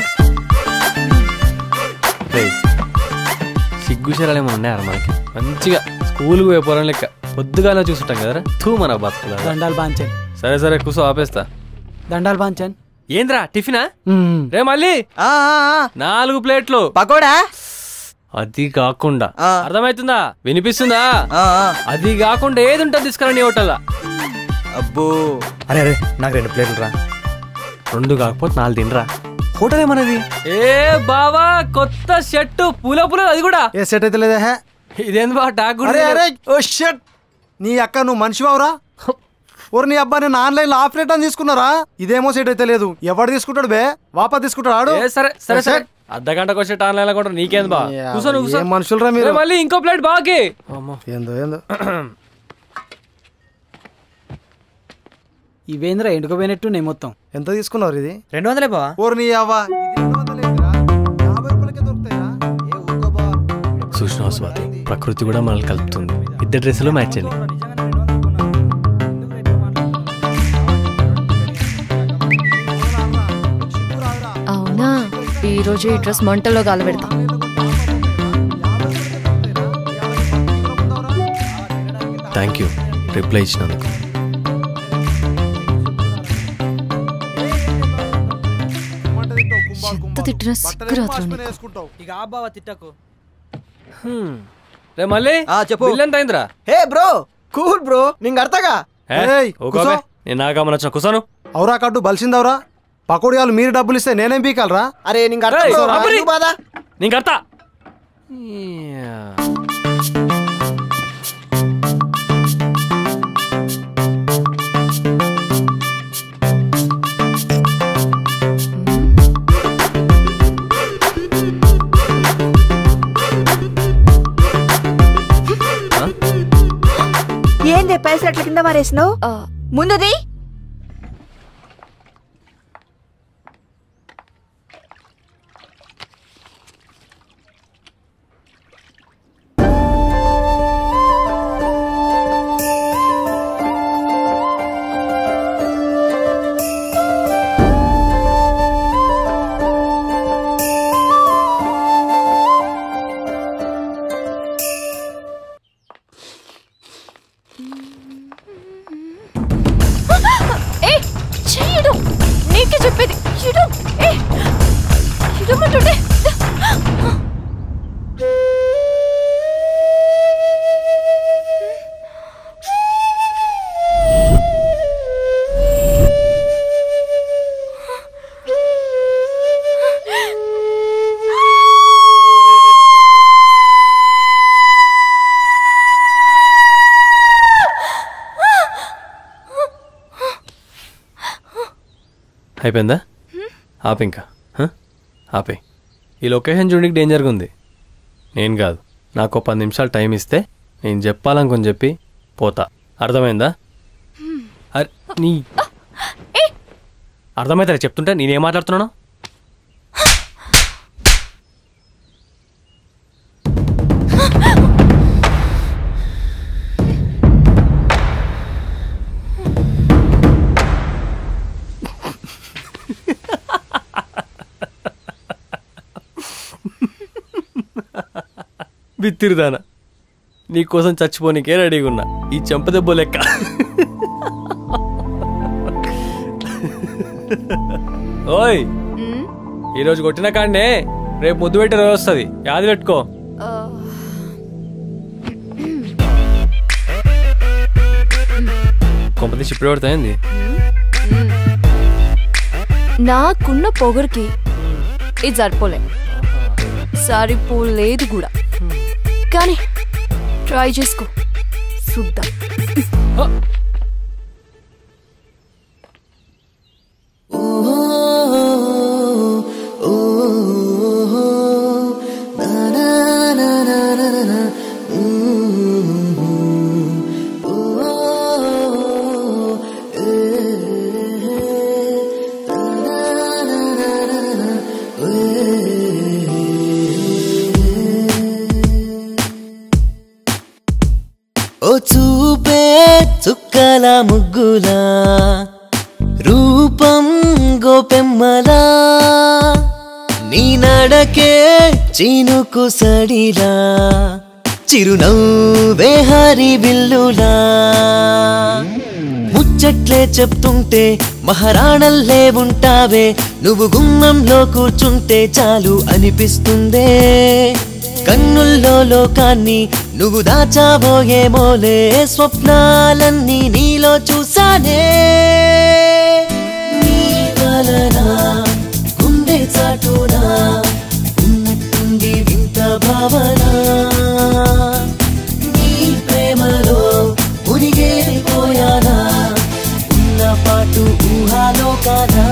రేయ్, సిగ్గు శరాలేమో ఉన్నాయారా మనకి మంచిగా స్కూల్కి పోయే పోరం లెక్క పొద్దుగానే చూసుంటాం కదరా తూ మన బతుకులా దండాలు బాంచన్ సరే సరే కూసో ఆపేస్తా దండాలు బాంచన్ ఏంద్రా టిఫినా రే మళ్ళీ నాలుగు ప్లేట్లు పకోడా అది కాకుండా అర్థమవుతుందా వినిపిస్తుందా అది కాకుండా ఏది ఉంటుంది తీసుకురా నీ హోటల్ అబ్బో అరే అరే నాకు రెండు ప్లేట్లు రా రెండు కాకపోతే నాలుగు తినరా హోటల్ ఏమన్నది ఏ బావా కొత్త షర్టు పూల పూల అది కూడా ఏ సెట్ అయితే లేదా హే ఇదేంది బా టాక్ అరే అరే ఓ షట్ నీ అక్క నువ్వు మనిషివావురా ఓరు నీ అబ్బా నేను ఆన్లైన్ లో ఆఫ్ రేట్ అని తీసుకున్నారా ఇదేమో సెట్ అయితే లేదు ఎవడు తీసుకుంటాడు బే వాపా తీసుకుంటాడు ఆడు ఏ సరే సరే సరే షట్. అర్ధ గంటకు వచ్చే ఆన్లైన్ లో కూడా నీకేంది బా యా, కూర్చో నువ్వు కూర్చో. ఏం మనుషులురా మీరు? ఏ, మళ్ళీ ఇంకో ప్లేట్ బాకి ఏందో ఏందో ఇవేంద్ర ఎండుకోపోయినట్టున్నాయి మొత్తం ఎంత తీసుకున్నారు ఇది రెండు వందలే బావా ఓరు నీ అవ్వా చూసినావు స్వాతి ప్రకృతి కూడా మనల్ని కలుపుతుంది ఇద్దరు డ్రెస్సులు మ్యాచ్ అయ్యి అవునా ఈ రోజు ఈ డ్రెస్ మంటలో గాలబెడతా థ్యాంక్ యూ రిప్లై ఇచ్చినందుకు ఎంత తిట్టినా సిగ్గు రాత్రం నీకు. ఇక ఆ బావ తిట్టకు రే మళ్ళీ చెప్పు. బిల్ ఎంత అయిందిరా హే బ్రో కూల్ బ్రో నింగ అర్థగా ఏ, ఏయ్, ఊకో కూసో. బే. నేను నాకమ్మని వచ్చిన కుసాను అవురా కట్టు బలిసిందవరా పకోడియాలు మీరు డబ్బులు ఇస్తే నేనేం పీకాలరా అరే నింగ ఏయ్, అర్థం అబ్బరి. బాధ నీకు అర్థ ఏంది పైసలు అట్ల కింద మారేసినావు ముందుది ఏ చెయ్యడు నీకే చెప్పేది ఇడు ఏ ఇడమంటుండే అయిపోయిందా ఆపు ఇంకా హ? ఆపే ఈ లొకేషన్ చూడడానికి డేంజర్గా ఉంది నేను కాదు నాకు ఒక పది నిమిషాలు టైం ఇస్తే నేను చెప్పాలనుకుని చెప్పి పోతా అర్థమైందా అరే నీ అర్థమవుతారా చెప్తుంటే నేనేం మాట్లాడుతున్నాను బిత్తిరిదానా నీకోసం చచ్చిపోనికే రెడీగా ఉన్నా ఈ చెంపదెబ్బ లెక్క ఓయ్ ఈరోజు కొట్టిన కాడనే రేపు ముద్దు పెట్టి రోజు వస్తుంది యాది పెట్టుకో కొంపతి చిప్పుడు పడతాయింది నాకున్న పొగరుకి ఇది సరిపోలే సరిపోలేదు కూడా కానీ ట్రై చేసుకో చూద్దాం ఓ చూపే చుక్కల ముగ్గులా రూపం గోపెమ్మలా నీ నడకే చినుకు సడిలా చిరునవ్వే హరి బిల్లులా ముచ్చట్లే చెప్తుంటే మహారాణల్లే ఉంటావే నువ్వు గుమ్మంలో కూర్చుంటే చాలు అనిపిస్తుందే కన్నుల్లో లోకాన్ని నువ్వు దాచాబోయేమోలే స్వప్నాలన్నీ నీలో చూసానే నీ వలన గుండె చాటునా ఉన్నట్టుండి వింత భావన నీ ప్రేమలో మునిగేపోయానా ఉన్న పాటు ఊహాలో కాదా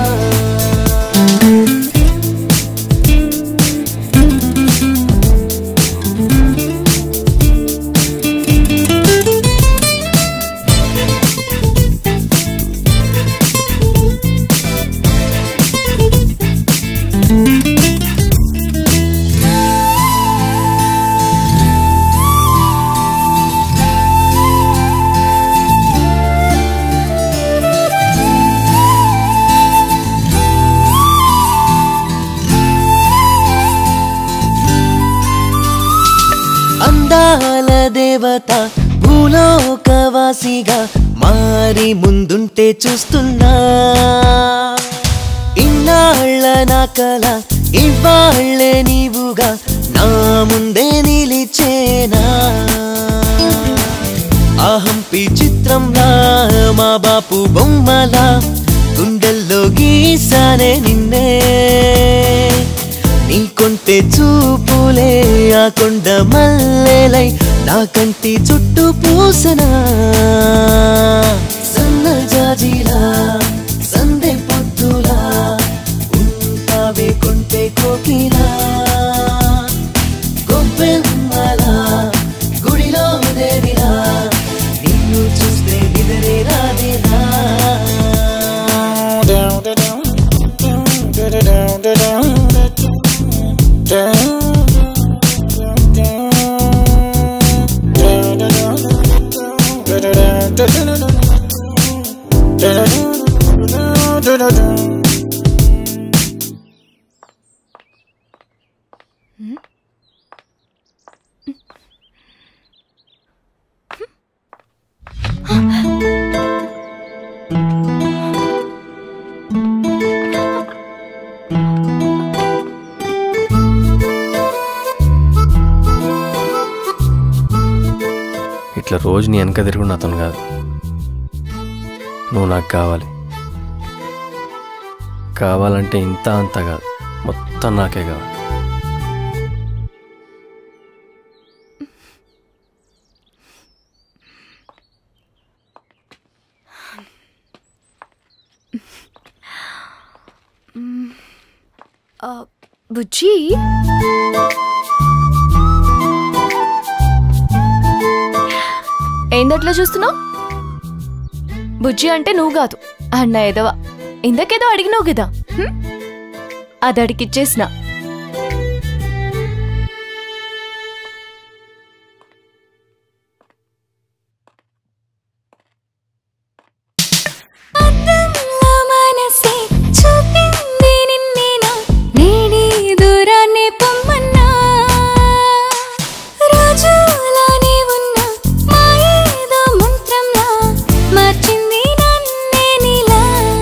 అందాల దేవత భూలోకవాసిగా మారి ముందుంటే చూస్తున్నా ఇన్నాళ్ళ నా కల ఇవాళ్ళే నీవుగా నా ముందే నిలిచేనా అహంపి చిత్రంలా మా బాపు బొమ్మలా గుండెల్లో గీసానే నిన్నే నీ కొంటే చూపులే ఆ కొండ మల్లెలై నా కంటి చుట్టూ పూసనా సన్న జాజిలా సందె పొద్దులా ఉంటావే కొంటే కోకిలా గొప్పెమ్మలా గుడిలో దేవిలా నిన్ను చూస్తే నిదరే రాదేనా ఇట్లా రోజు నీ వెనక తిరుగున్న అతను కాదు నువ్వు నాకు కావాలి కావాలంటే ఇంత అంత కాదు మొత్తం నాకే కావాలి మ్, ఆ, బుజ్జి ఏందట్లా చూస్తున్నావు బుజ్జి అంటే నువ్వు కాదు అన్న ఏదవా ఇందకేదో అడిగినావు కదా హ్మ్? అది అడిగిచ్చేసిన మనసే చూపింది నిన్నేనా నేడి దూరాన్ని పొమ్మన్నా రోజులానే ఉన్న మాయేదో మంత్రంలా మార్చింది నన్నే నీలా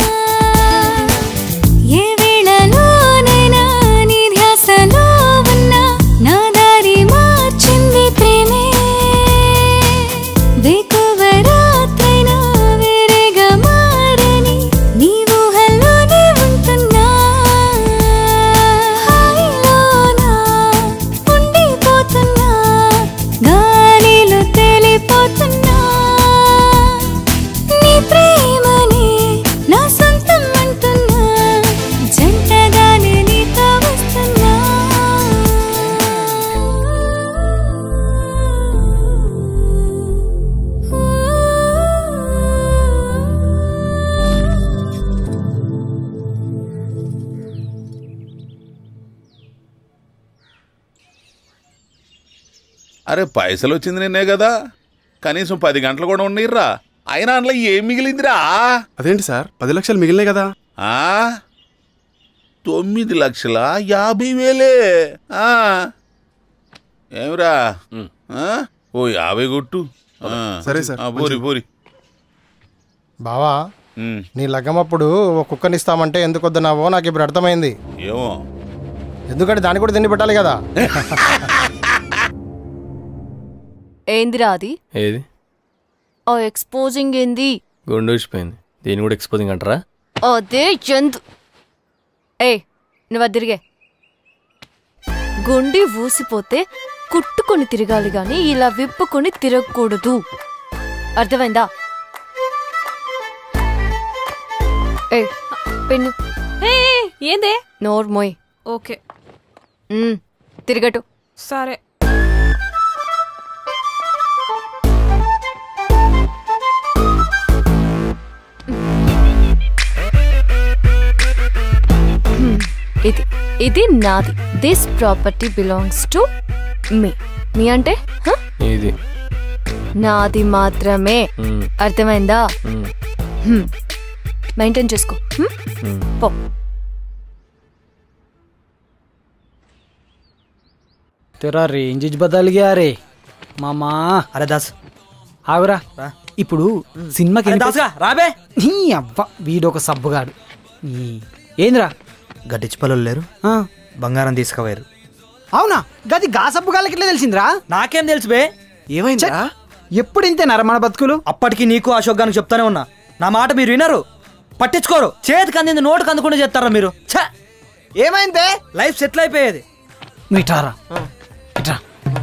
ఏ వేళలోనైనా నీ ధ్యాసలో ఉన్నా నా దారి మార్చింది ప్రేమే వేకువరాత్రైనా వేరేగా మారని నీ ఊహల్లోనే ఉంటున్నా హాయిలోనా ఉండిపోతున్నా గాలిలో తేలిపోతున్నా నీ ప్రేమని నా సొంతం అంటున్నా జంటగానే నీతో వస్తున్నా అరే పైసలు వచ్చింది నిన్నే కదా కనీసం పది గంటలు కూడా ఉండీర్రా అయినా అందులో ఏం మిగిలిందిరా అదేంటి సార్ పది లక్షలు మిగిలినాయి కదా ఆ తొమ్మిది లక్షల యాభై వేలే ఆ ఏమిరా ఆ? ఓ యాభై కొట్టు ఆ. సరే సార్, ఆ, పోరి పోరి బావా నీ లగ్గమప్పుడు ఒక కుక్కని ఇస్తామంటే ఎందుకు వద్దన్నావో నాకు ఇప్పుడు అర్థమైంది ఏమో ఎందుకంటే దానికి కూడా తిండి పెట్టాలి కదా ఏందిరా అది ఏది ఆ ఎక్స్పోజింగ్ ఏంది గుండు ఊసిపోయింది దీన్ని కూడా ఎక్స్పోజింగ్ అంటారా అదే జంతు ఏ నువ్వు తిరిగే గుండి ఊసిపోతే కుట్టుకొని తిరగాలి గాని ఇలా విప్పుకొని తిరగకూడదు అర్థమైందా ఏ పెన్ను ఏందే నోర్ మోయ్ ఓకే ఉమ్, తిరగటు సరే హ్మ్, ఇది ఇది నాది this property belongs to me me అంటే హ? ఇది నాది మాత్రమే మ్మ్. అర్థమైందా మ్మ్. హ్మ్. మెయింటైన్ చేసుకో హ్మ్? మ్మ్. పో తెరా రేంజ్ బదల్ గయా రే మామా అరే దాస్ ఆగురా ఇప్పుడు సినిమాకి అరే ఎన్ని దాసుగా, పై- రాబే నీ అవ్వ వీడొక సబ్బుగాడు ఈ, ఏందిరా గడ్డిచ్చి పనులు లేరు బంగారం తీసుకుపోయారు అవునా గది గా సబ్బుగాళ్ళకి ఎట్లా తెలిసిందిరా నాకేం తెలుసు బే ఏమైందిరా ఎప్పుడు ఇంతేనారా మన బతుకులు అప్పటికి నీకు అశోక్ గానికి చెప్తానే ఉన్నా నా మాట మీరు వినరు పట్టించుకోరు చేతికి అందింది నోటుకు అందకుండా చేస్తారా మీరు ఛ! ఏమైందే లైఫ్ సెటిల్ అయిపోయేది ఇటారా ఇట్రా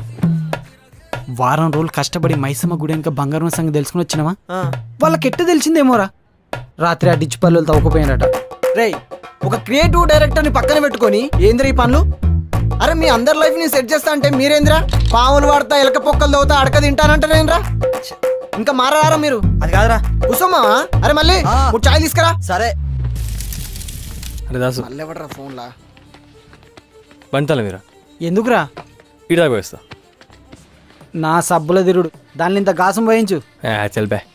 వారం రోజులు కష్టపడి మైసమ్మ గుడి వెనక బంగారం సంగతి తెలుసుకుని వచ్చినావా వాళ్ళకి ఎట్ట తెలిసిందేమోరా రాత్రి ఆ డిచ్ పల్లెలు తవ్వుకుపోయినట రేయ్ ఒక క్రియేటివ్ డైరెక్టర్ ని పక్కన పెట్టుకొని ఏంద్ర ఈ పనులు అరే మీ అందరి లైఫ్ ని సెట్ చేస్తా అంటే మీరేంద్రా పాములు వాడతా ఎలక పొక్కలు తవ్వుతా అడక తింటానంటారేంద్రా ఇంకా మారారా మీరు అది కాదురా కూసోమా అరే మళ్ళీ మూడు చాయ్ తీసుకురా సరే అరే దాసు మళ్ళీ ఎవడరా ఫోన్లా బంటాల మీరా ఎందుకురా ఇడా పోయిస్తా నా సబ్బుల తిరుడు దాన్ని ఇంత గాసం వహించు చల్ బే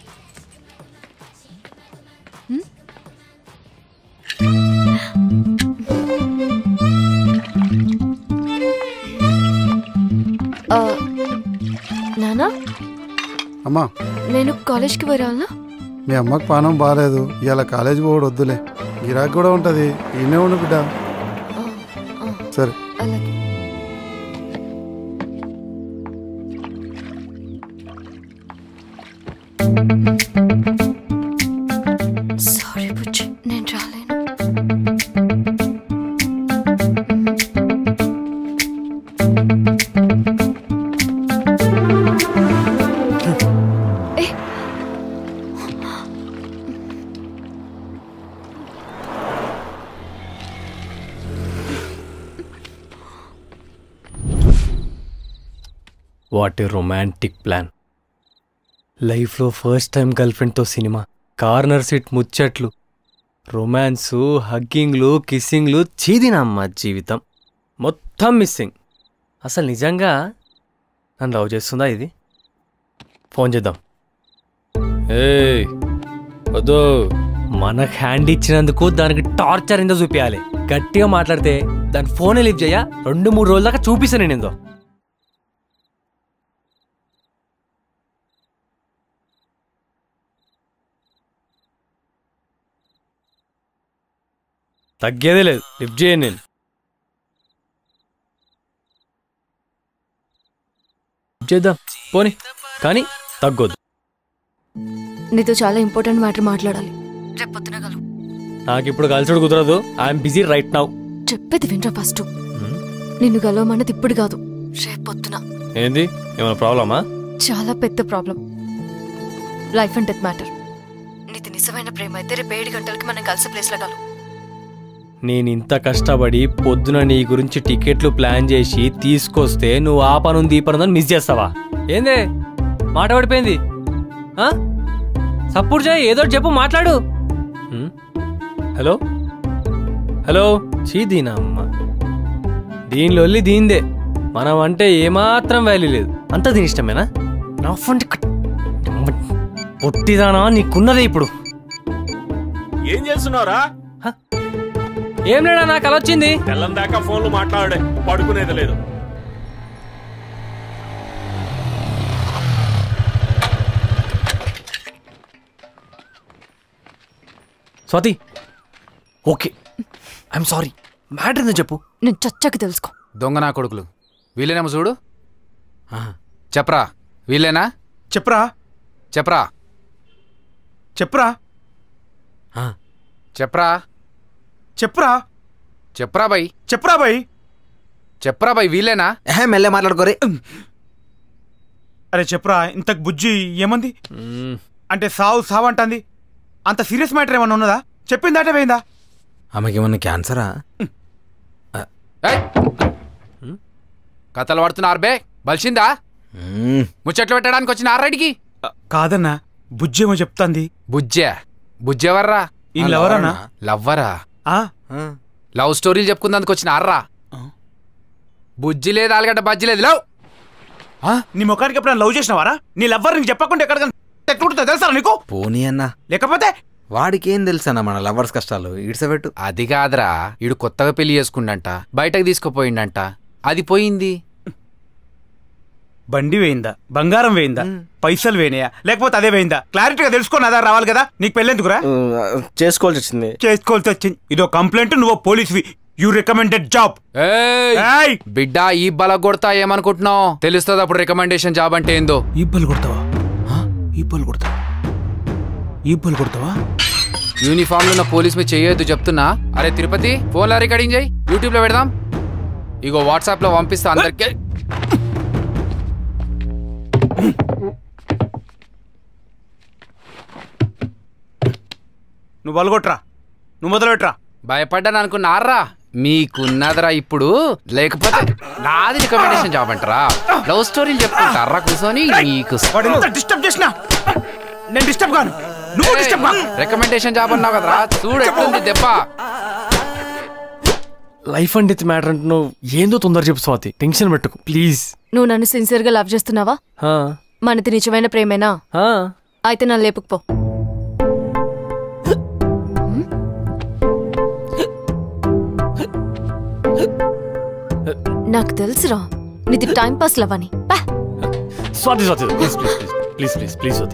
ఆ, నానా అమ్మా నేను కాలేజ్కి పోరాలనా మీ అమ్మకి పానం బాగాలేదు ఇవాళ కాలేజీ పోవడం వద్దులే గిరాకీ కూడా ఉంటది ఈయనే ఉండు బిడ్డ సరే అలాగే. సారీ బుజ్జి నేను రాలేను ఏ, వాట్ ఏ రొమాంటిక్ ప్లాన్ లైఫ్లో ఫస్ట్ టైం గర్ల్ ఫ్రెండ్తో సినిమా కార్నర్ సీట్ ముచ్చట్లు రొమాన్సు హగ్గింగ్లు కిస్సింగ్లు చీదినమ్మ జీవితం మొత్తం మిస్సింగ్ అసలు నిజంగా నన్ను లవ్ చేస్తుందా ఇది ఫోన్ చేద్దాం ఏయ్ వద్దు మనకు హ్యాండ్ ఇచ్చినందుకు దానికి టార్చర్ ఏందో చూపించాలి గట్టిగా మాట్లాడితే దాని ఫోనే లిఫ్ట్ చేయ రెండు మూడు రోజుల దాకా చూపిస్తాను నేను ఏందో తగ్గేదే లేదు లిఫ్ట్ చేయను నేను లిఫ్ట్ చేద్దాం పోని కానీ తగ్గొద్దు నీతో చాలా ఇంపార్టెంట్ మ్యాటర్ మాట్లాడాలి రేపు పొద్దున కలువు నాకు ఇప్పుడు కలిసిడు కుదరదు ఐఎమ్ బిజీ రైట్ నౌ చెప్పేది వినరా ఫస్ట్ నిన్ను గలవమన్నది ఇప్పుడు కాదు రేపు పొద్దున ఏంది ఏమైనా ప్రాబ్లమా చాలా పెద్ద problem life and death matter నీది నిజమైన ప్రేమ అయితే రేపు ఏడు గంటలకి మనం కలిసే ప్లేస్లో కలువు నేను ఇంత కష్టపడి పొద్దున నీ గురించి టికెట్లు ప్లాన్ చేసి తీసుకొస్తే నువ్వు ఆ పనుంది ఈ పనుందని మిస్ చేస్తావా ఏందే మాట పడిపోయింది ఆ? సపోర్ట్ చేయి ఏదో ఒకటి చెప్పు మాట్లాడు హ్మ్? హలో హలో చీ దీనా అమ్మ దీనిలో దీందే మనం అంటే ఏమాత్రం వాల్యూ లేదు అంత దీని ఇష్టమేనా నా ఫండ్ పొట్టిదానా నీకున్నదే ఇప్పుడు ఏం చేస్తున్నారా ఏం లేడా నాకు అలా వచ్చింది తెల్లం దాకా ఫోన్లు మాట్లాడే పడుకునేది లేదు Swathi okay I'm sorry matter ఏందో చెప్పు నేను చచ్చకి తెలుసుకో దొంగ నా కొడుకులు వీళ్ళేనేమో చూడు ఆహా. చెప్పరా వీళ్ళేనా చెప్పరా చెప్పరా చెప్పరా చెప్పరా చెప్పరా చెప్పరా బై చెప్పరా బై చెప్పరా బై వీళ్ళేనా మెల్లె మాట్లాడుకోరే అరే చెప్పరా ఇంతకు బుజ్జి ఏమంది అంటే సావు సావు అంటుంది అంత సీరియస్ మ్యాటర్ ఏమన్నా ఉన్నదా చెప్పిందాటే పోయిందా ఆమెకి ఏమన్నా క్యాన్సరా కథలు పడుతున్నారు బే బలిసిందా ముచ్చట్లు పెట్టడానికి వచ్చిన ఆర్రైడ్కి కాదన్నా బుజ్జి ఏమో చెప్తాంది బుజ్జే బుజ్జెవర్రా ఈ లవరనా? లవ్వరా ఆ? లవ్ స్టోరీలు చెప్పుకుందానికి వచ్చిన ఆర్రా బుజ్జి లేదు ఆలుగడ్డ బజ్జి లేదు లవ్ నీ ముఖానికి ఎప్పుడైనా లవ్ చేసినవారా నీ లవ్వర్ నీకు చెప్పకుండా ఎక్కడ ఎక్కడ తెలుసా నీకు పోనీ అన్న లేకపోతే వాడికి ఏం తెలుసన్న మన లవర్స్ కష్టాలు ఇడిసబెట్టు అది కాదురా ఈడు కొత్తగా పెళ్లి చేసుకుండంట బయటకు తీసుకుపోయిండంట అది పోయింది బండి వేయిందా బంగారం వేయిందా పైసలు వేయినాయా లేకపోతే అదే వేయిందా క్లారిటీగా తెలుసుకొని అదా రావాలి కదా నీకు పెళ్ళెందుకురా చేసుకోవాల్సి వచ్చింది చేసుకోవాల్సి వచ్చింది ఇదో కంప్లైంట్ నువ్వు పోలీస్వి యూ రికమెండెడ్ జాబ్ ఏయ్! బిడ్డ ఈ బల కొడతా ఏమనుకుంటున్నావు తెలుస్తుంది అప్పుడు రికమెండేషన్ జాబ్ అంటే ఏందో ఈబ్బలు కొడతావా ఈబ్బలు కొడతావా ఈబ్బలు కొడతావా యూనిఫామ్ లో ఉన్న పోలీస్ మీద చేయొద్దు చెప్తున్నా అరే తిరుపతి ఫోన్ లో రికార్డింగ్ చేయి యూట్యూబ్ లో పెడదాం ఇగో వాట్సాప్ లో పంపిస్తా అందరికి నువ్వు బలగొట్రా నువ్వు మొదలుపెట్రా భయపడ్డాను అనుకున్నారా మీకున్నదరా ఇప్పుడు లేకపోతే నాది రికమెండేషన్ జాబ్ అంటారా లవ్ స్టోరీలు చెప్పుకుంటారా కూర్చొని నీకు వాడు ఎంత డిస్టర్బ్ చేసినా నేను డిస్టర్బ్ కాను నువ్వు డిస్టర్బ్ కాను రికమెండేషన్ జాబ్ అన్నావు కదరా చూడు ఎట్లుంది దెబ్బ లైఫ్ అండ్ డెత్ మ్యాటర్ అంటున్నావు ఏందో తొందర చెప్పు స్వాతి టెన్షన్ పెట్టుకు ప్లీజ్ నువ్వు నన్ను సిన్సియర్గా లవ్ చేస్తున్నావా మనది నిజమైన ప్రేమేనా అయితే నన్ను లేపుకుపో నాకు తెలుసురా నీది టైం పాస్ లవ్ అని పా. Swathi Swathi please please please please please Swathi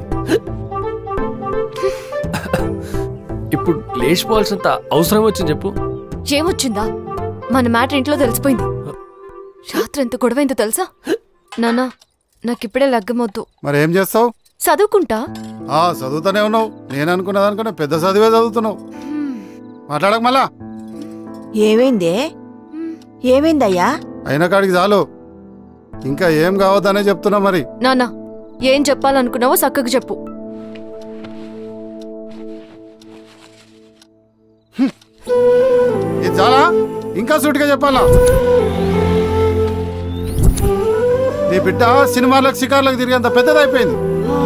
ఇప్పుడు లేచిపోవాల్సినంత అవసరం వచ్చింది చెప్పు ఏమొచ్చిందా మన మ్యాటర్ ఇంట్లో తెలిసిపోయింది రాత్రి ఎంత గొడవైందో తెలుసా నాన్న నాకిప్పుడే లగ్గమొద్దు మరి ఏం చేస్తావు చదువుకుంటా ఆ చదువుతానే ఉన్నావు నేను అనుకున్న దానికన్నా పెద్ద చదివే చదువుతున్నావు మాట్లాడక మళ్ళా ఏమైందే ఏమైందయ్యా అయిన కాడికి చాలు ఇంకా ఏం కావద్దనే చెప్తున్నా మరి నాన్న ఏం చెప్పాలనుకున్నావో చక్కగా చెప్పు ఇది చాలా ఇంకా సూటిగా చెప్పాలా నీ బిడ్డ సినిమాలకు షికార్లకు తిరిగేంత పెద్దదైపోయింది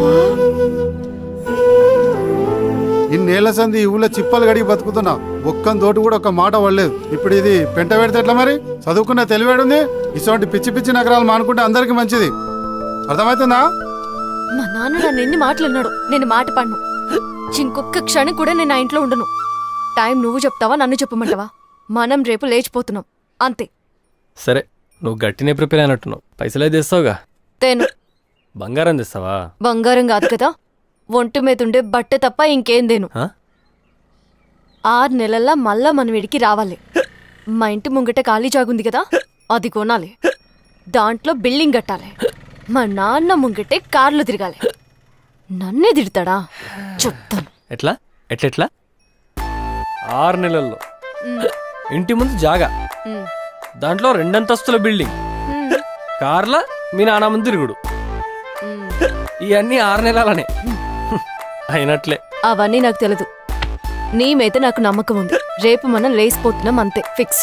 ఇన్నేళ్ల సంది ఈ ఊళ్ళో చిప్పలు గడిగి బతుకుతున్నా ఒక్కని తోటి కూడా ఒక మాట పడలేదు ఇప్పుడు ఇది పెంట పెడితే ఎట్లా మరి చదువుకున్న తెలివేడుంది ఇటువంటి పిచ్చి పిచ్చి నగరాలు మానుకుంటే అందరికి మంచిది అర్థమవుతుందా మా నాన్న నన్ను ఎన్ని మాటలు అన్నాడు నేను మాట పడ్ను ఇంకొక్క క్షణం కూడా నేను ఆ ఇంట్లో ఉండను టైం నువ్వు చెప్తావా నన్ను చెప్పమంటావా మనం రేపు లేచిపోతున్నాం అంతే సరే నువ్వు గట్టినే ప్రిపేర్ అయినట్టున్నావు పైసలే తెస్తావుగా తేను బంగారం తెస్తావా బంగారం కాదు కదా ఒంటి మీద ఉండే బట్ట తప్ప ఇంకేం దేను ఆ? ఆరు నెలల్లో మళ్ళా మన వీడికి రావాలి మా ఇంటి ముంగట ఖాళీ జాగుంది కదా అది కొనాలి దాంట్లో బిల్డింగ్ కట్టాలి మా నాన్న ముంగటే కార్లు తిరగాలి నన్నే తిడతాడా చెప్తాను ఎట్లా ఎట్లెట్లా ఆరు నెలల్లో ఉమ్, ఇంటి ముందు జాగా ఉమ్, దాంట్లో రెండంతస్తుల బిల్డింగ్ ఉమ్, కార్ల మీ నాన్న ముందు తిరుగుడు ఉమ్. ఇవన్నీ ఆరు నెలలనే అయినట్లే అవన్నీ నాకు తెలదు నీ మీద నాకు నమ్మకం ఉంది రేపు మనం లేసిపోతున్నాం అంతే ఫిక్స్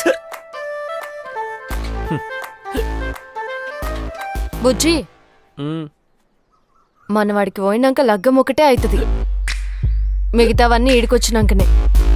బుజ్జి ఉమ్, మన వాడికి పోయినాక లగ్గం ఒకటే అవుతుంది మిగతావన్నీ ఈడికొచ్చినాకనే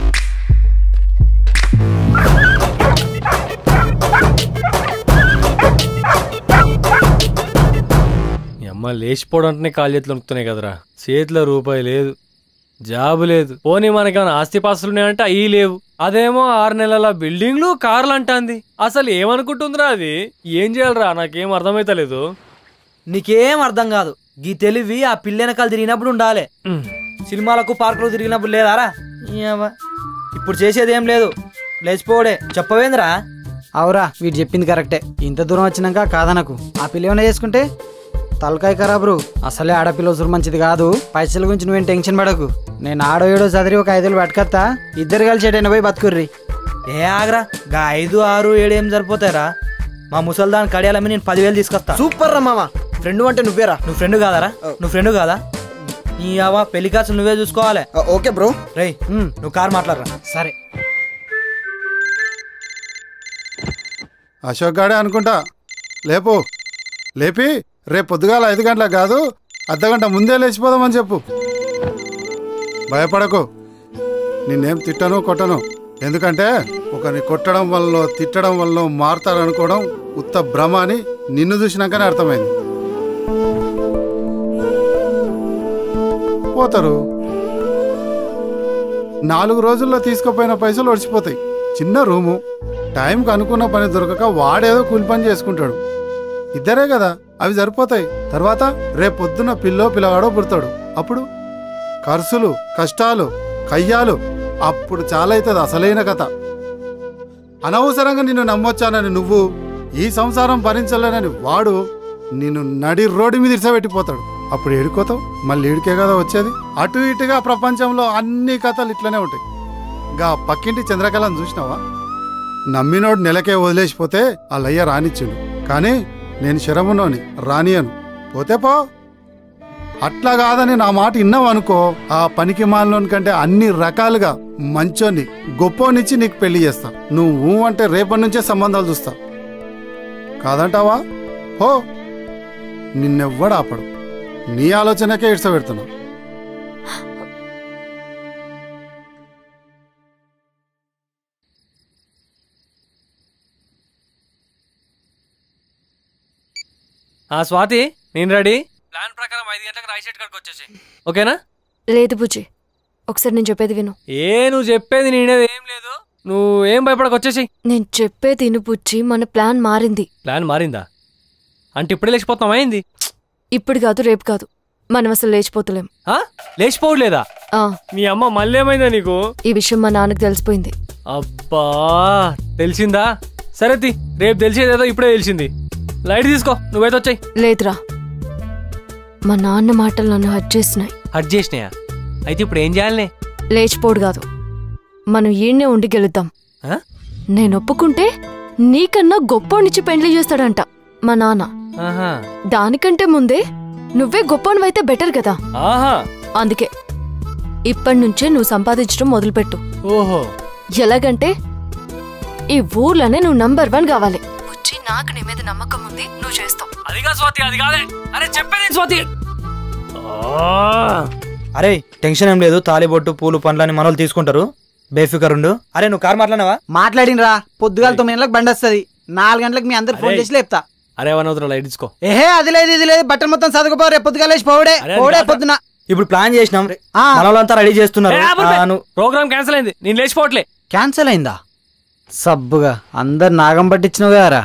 ఈ అమ్మ లేచిపోవడం అంటేనే కాలు చేతులు వణుకుతున్నాయి కదరా చేతిలో రూపాయి లేదు జాబు లేదు పోనీ మనకేమైనా ఆస్తిపాస్తులు ఉన్నాయంటే అవి లేవు అదేమో ఆరు నెలల బిల్డింగ్లు కార్లు అంటాంది అసలు ఏమనుకుంటుందిరా అది ఏం చేయాలరా నాకేం అర్థమైతలేదు నీకేం అర్థం కాదు గీ తెలివి ఆ పిల్లెనకాలు తిరిగినప్పుడు ఉండాలి సినిమాలకు పార్కులు తిరిగినప్పుడు లేదారా ఏవ్వ. ఇప్పుడు చేసేది ఏం లేదు లేచిపోవడే చెప్పవేంద్రా అవురా వీడు చెప్పింది కరెక్టే ఇంత దూరం వచ్చినాక కాదనకు ఆ పిల్ల ఏమైనా చేసుకుంటే తలకాయ ఖరాబ్రు అసలే ఆడపిల్ల ఉసురు మంచిది కాదు పైసల గురించి నువ్వేం టెన్షన్ పడకు నేను ఆడో ఏడో చదివి ఒక ఐదులు పట్టుకొత్తా ఇద్దరు కలిసి ఎటైనా పోయి బతుకుర్రి ఏ ఆగరా గా ఐదు ఆరు ఏడు ఏం సరిపోతారా మా ముసల్దాన్ కడియాలమ్మి నేను పదివేలు తీసుకొస్తా సూపర్ రా మామ ఫ్రెండ్ అంటే నువ్వేరా నువ్వు ఫ్రెండ్ కాదారా నువ్వు ఫ్రెండ్ కాదా నీ అవ్వ పెళ్లి కాసు నువ్వే చూసుకోవాలి ఓకే బ్రో రేయ్ నువ్వు కార్ మాట్లాడరా సరే అశోక్ గాడే అనుకుంటా లేపు లేపి రేపు పొద్దుగాల ఐదు గంటలకు కాదు అర్ధగంట ముందే లేచిపోదామని చెప్పు భయపడకు నిన్నేం తిట్టను కొట్టను ఎందుకంటే ఒకరిని కొట్టడం వల్ల తిట్టడం వల్ల మారుతారనుకోవడం ఉత్త భ్రమ అని నిన్ను చూసినాకనే అర్థమైంది పోతారు నాలుగు రోజుల్లో తీసుకుపోయిన పైసలు ఒడిచిపోతాయి చిన్న రూము టైంకి అనుకున్న పని దొరకక వాడేదో కూలి పని చేసుకుంటాడు ఇద్దరే కదా అవి సరిపోతాయి తర్వాత రేపు పొద్దున పిల్లో పిల్లవాడో పుడతాడు అప్పుడు ఖర్చులు కష్టాలు కయ్యాలు అప్పుడు చాలా అవుతుంది అసలైన కథ అనవసరంగా నిన్ను నమ్మొచ్చానని నువ్వు ఈ సంసారం భరించలేనని వాడు నిన్ను నడి రోడ్డు మీద ఇరిసబెట్టిపోతాడు అప్పుడు ఏడుకోతావు మళ్ళీ ఏడికే కదా వచ్చేది అటు ఇటుగా ప్రపంచంలో అన్ని కథలు ఇట్లనే ఉంటాయి గా పక్కింటి చంద్రకళను చూసినావా నమ్మినోడు నెలకే వదిలేసిపోతే ఆ లయ్య రానిచ్చిండు కానీ నేను శరమునోని రానియను పోతే పో అట్లా కాదని నా మాట విన్నావు అనుకో ఆ పనికి మాలోని కంటే అన్ని రకాలుగా మంచోని గొప్పోనిచ్చి నీకు పెళ్లి చేస్తా నువ్వు ఊ అంటే రేపటి నుంచే సంబంధాలు చూస్తా కాదంటావా హో నిన్నెవ్వడు ఆపడు నీ ఆలోచనకే ఇడ్సబెడుతున్నావు ఆ స్వాతి నేను రెడీ ప్లాన్ ప్రకారం ఐదు గంటలకు రాయశెట్ కాడికి వచ్చేసి ఓకేనా లేదు బుజ్జి ఒకసారి నేను చెప్పేది విను ఏ నువ్వు చెప్పేది నేనేది ఏం లేదు నువ్వు ఏం భయపడకు వచ్చేసి నేను చెప్పేది విను బుజ్జి మన ప్లాన్ మారింది ప్లాన్ మారిందా అంటే ఇప్పుడే లేచిపోతాం అయింది ఇప్పుడు కాదు రేపు కాదు మనం అసలు లేచిపోతలేం ఆ? లేచిపోవట్లేదా ఆ, మీ అమ్మ మళ్ళీ ఏమైందా నీకు ఈ విషయం మా నాన్నకు తెలిసిపోయింది అబ్బా తెలిసిందా సరే తి రేపు తెలిసేదేదో ఇప్పుడే తెలిసింది లైట్ తీసుకో నువ్వైతే వచ్చాయి లేదురా మా నాన్న మాటలు నన్ను హట్ చేసినాయి హట్ చేసినాయా అయితే ఇప్పుడు ఏం చేయాలి లేచిపోడు కాదు మనం ఈయన్నే ఉండి గెలుద్దాం ఆ? నేను ఒప్పుకుంటే నీకన్నా గొప్పోనిచ్చి పెండ్లి చేస్తాడంట మా నాన్న ఆహా దానికంటే ముందే నువ్వే గొప్పనివైతే బెటర్ కదా ఆహా అందుకే ఇప్పటి నుంచే నువ్వు సంపాదించడం మొదలుపెట్టు ఓహో ఎలాగంటే ఈ ఊర్లోనే నువ్వు నంబర్ వన్ కావాలి వచ్చి నాకు నీ మీద నమ్మకం ఉంది నువ్వు చేస్తావు అదిగా స్వాతి అది కాదే అరే చెప్పేది స్వాతి అరే టెన్షన్ ఏం లేదు తాలిబొట్టు పూలు పండ్లని మనోళ్ళు తీసుకుంటారు బేఫికర్ ఉండు అరే నువ్వు కార్ మాట్లాడినావా మాట్లాడినరా పొద్దుగాల తొమ్మిది గంటలకు బండి వస్తుంది నాలుగు గంటలకు మీ అందరు ఫోన్ అరే. చేసి లేపుతా అరే వన్ అవుతున్నా లైట్ ఇచ్చుకో ఏహే అది లేదు ఇది లేదు బట్టలు మొత్తం చదువుకోపో రేపు పొద్దుగాల లేచి పోవడే అరే, అది పోవడే కాదురా. పొద్దున ఇప్పుడు ప్లాన్ చేసినాం మనోళ్ళంతా రెడీ చేస్తున్నారు ఆ, నువ్వు ప్రోగ్రామ్ క్యాన్సిల్ అయింది నేను లేచిపోవట్లే క్యాన్సిల్ అయిందా సబ్బుగా అందరు నాగం పట్టించినావు కదరా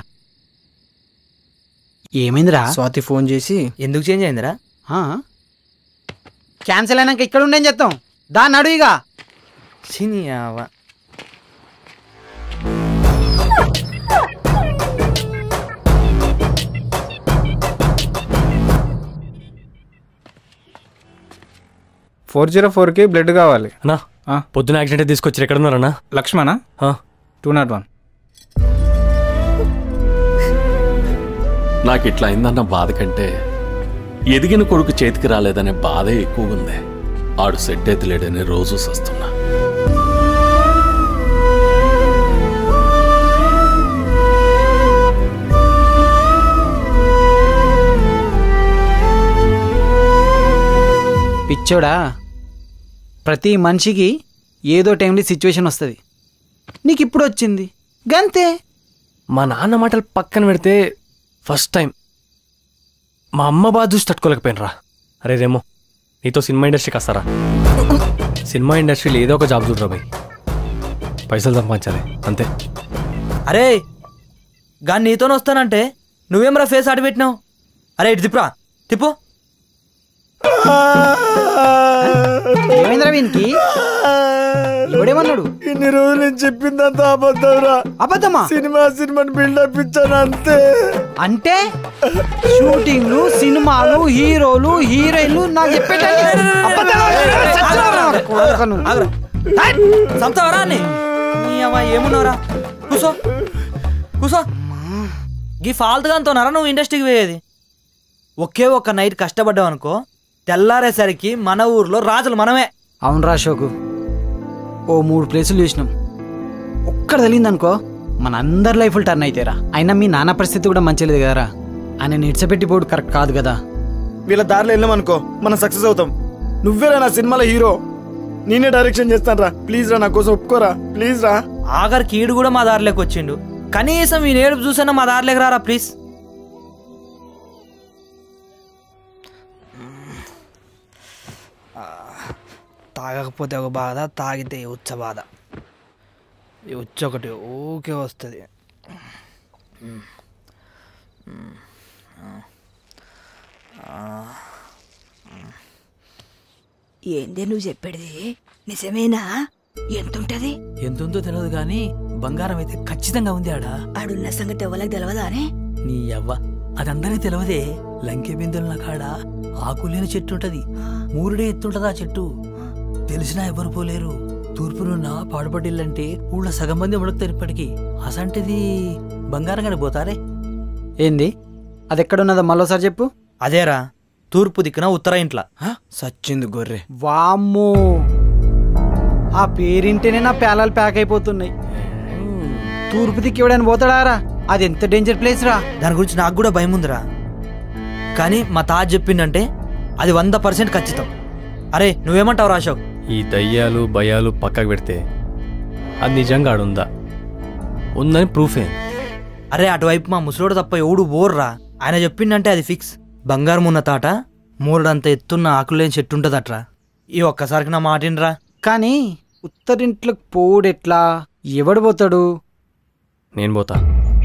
ఏమైందిరా స్వాతి ఫోన్ చేసి ఎందుకు చేంజ్ అయిందిరా క్యాన్సిల్ అయినాక ఇక్కడ ఉండేం చేస్తాం దాన్ని అడుగు ఇక సినియావా ఫోర్ జీరో ఫోర్కి బ్లడ్ కావాలి అన్నా పొద్దున యాక్సిడెంట్ తీసుకొచ్చి ఎక్కడ ఉన్నారన్నా లక్ష్మణ టూ నాట్ వన్ నాకు ఇట్లా అయిందన్న బాధ కంటే ఎదిగిన కొడుకు చేతికి రాలేదనే బాధే ఎక్కువగా ఉంది ఆడు సెట్ ఎత్తులేడని రోజు సస్తున్నా పిచ్చోడా ప్రతి మనిషికి ఏదో టైంలో సిచ్యువేషన్ వస్తుంది నీకు ఇప్పుడు వచ్చింది గంతే మా నాన్న మాటలు పక్కన పెడితే ఫస్ట్ టైం మా అమ్మ బాధ చూసి తట్టుకోలేకపోయినరా అరే రేమో నీతో సినిమా ఇండస్ట్రీకి వస్తారా సినిమా ఇండస్ట్రీలో ఏదో ఒక జాబ్ చూడరా భయ్ పైసలు సంపాదించాలి అంతే అరే గాని నీతోనే వస్తానంటే నువ్వేమరా ఫేస్ ఆడి పెట్టినావు అరే ఇటు తిప్పురా తిప్పు ఏమైందిరా వీనికి ఎవడేమన్నాడు ఇన్ని రోజులు నేను చెప్పిందంతా అబద్ధంరా అబద్ధమా సినిమా సినిమాని బిల్డప్ ఇచ్చాను అంతే అంటే షూటింగ్లు సినిమాలు హీరోలు హీరోయిన్లు నాకు చెప్పేటండి చంపుతావరా అని నీ అమ్మ ఏమున్నావురా కూసో కూసో గీ ఫాల్తుగా అంటున్నారా నువ్వు ఇండస్ట్రీకి పోయేది ఒకే ఒక్క నైట్ కష్టపడ్డావు అనుకో తెల్లారేసరికి మన ఊర్లో రాజులు మనమే అవునరా అశోకు ఓ మూడు ప్లేసులు చూసినాం ఒక్కడ తెలియదు అనుకో మన అందరి లైఫ్లు టర్న్ అయితేరా అయినా మీ నాన్న పరిస్థితి కూడా మంచిలేదు కదరా ఆయన నిడిచిపెట్టిపోడు కరెక్ట్ కాదు కదా వీళ్ళ దారిలో వెళ్ళామనుకో మనం సక్సెస్ అవుతాం నువ్వేరా నా సినిమాలో హీరో నేనే డైరెక్షన్ చేస్తాను రా ప్లీజ్ రా నా కోసం ఒప్పుకోరా ప్లీజ్ రా ఆఖరికి ఈడు కూడా మా దారిలోకి వచ్చిండు కనీసం ఈ నేడుపు చూసైనా మా దారిలోకి రారా ప్లీజ్ తాగకపోతే ఒక బాధ తాగితే ఉచ్చ బాధ ఈ ఉచ్చ ఒకటి ఊకే వస్తుంది ఏందే నువ్వు చెప్పేది నిజమేనా ఎంతుంటది ఎంతుందో తెలియదు కానీ బంగారం అయితే ఖచ్చితంగా ఉంది ఆడ ఆడున్న సంగతి ఎవరికి తెలవదా అని నీ అవ్వ అదందరికీ తెలియదే లంకె బిందుల కాడ ఆకులేని చెట్టు ఉంటది మూరుడే ఎత్తుంటది ఆ చెట్టు తెలిసినా ఎవరు పోలేరు తూర్పునున్న పాడుపడిల్లంటే ఊళ్ళో సగం మంది ఉడకుతారు ఇప్పటికీ అసంటిది బంగారం గడి పోతారే ఏంది అది ఎక్కడున్నదో మళ్ళీసారి చెప్పు అదేరా తూర్పు దిక్కున ఉత్తర ఇంట్ల సచ్చింది గొర్రె వామ్మో ఆ పేరింటేనే నా పేలాలు ప్యాక్ అయిపోతున్నాయి తూర్పు దిక్కు ఎవడైనా పోతాడారా అది ఎంత డేంజర్ ప్లేస్ రా దాని గురించి నాకు కూడా భయం ఉందిరా కానీ మా తాజ్ చెప్పిండంటే అది వంద పర్సెంట్ ఖచ్చితం అరే నువ్వేమంటావు రా అశోక్ ఈ దయ్యాలు భయాలు పక్కకు పెడితే అది నిజంగా ఆడుందా ఉందని ప్రూఫే అరే అటువైపు మా ముసలోడు తప్ప ఎవడు బోర్రా ఆయన చెప్పిండంటే అది ఫిక్స్ బంగారం ఉన్న తాట మూరడంత ఎత్తున్న ఆకులేని చెట్టు ఉంటుందట్రా ఈ ఒక్కసారికి నా మాటినరా కానీ ఉత్తరింట్లోకి పోవుడు ఎట్లా ఎవడు పోతాడు నేను పోతా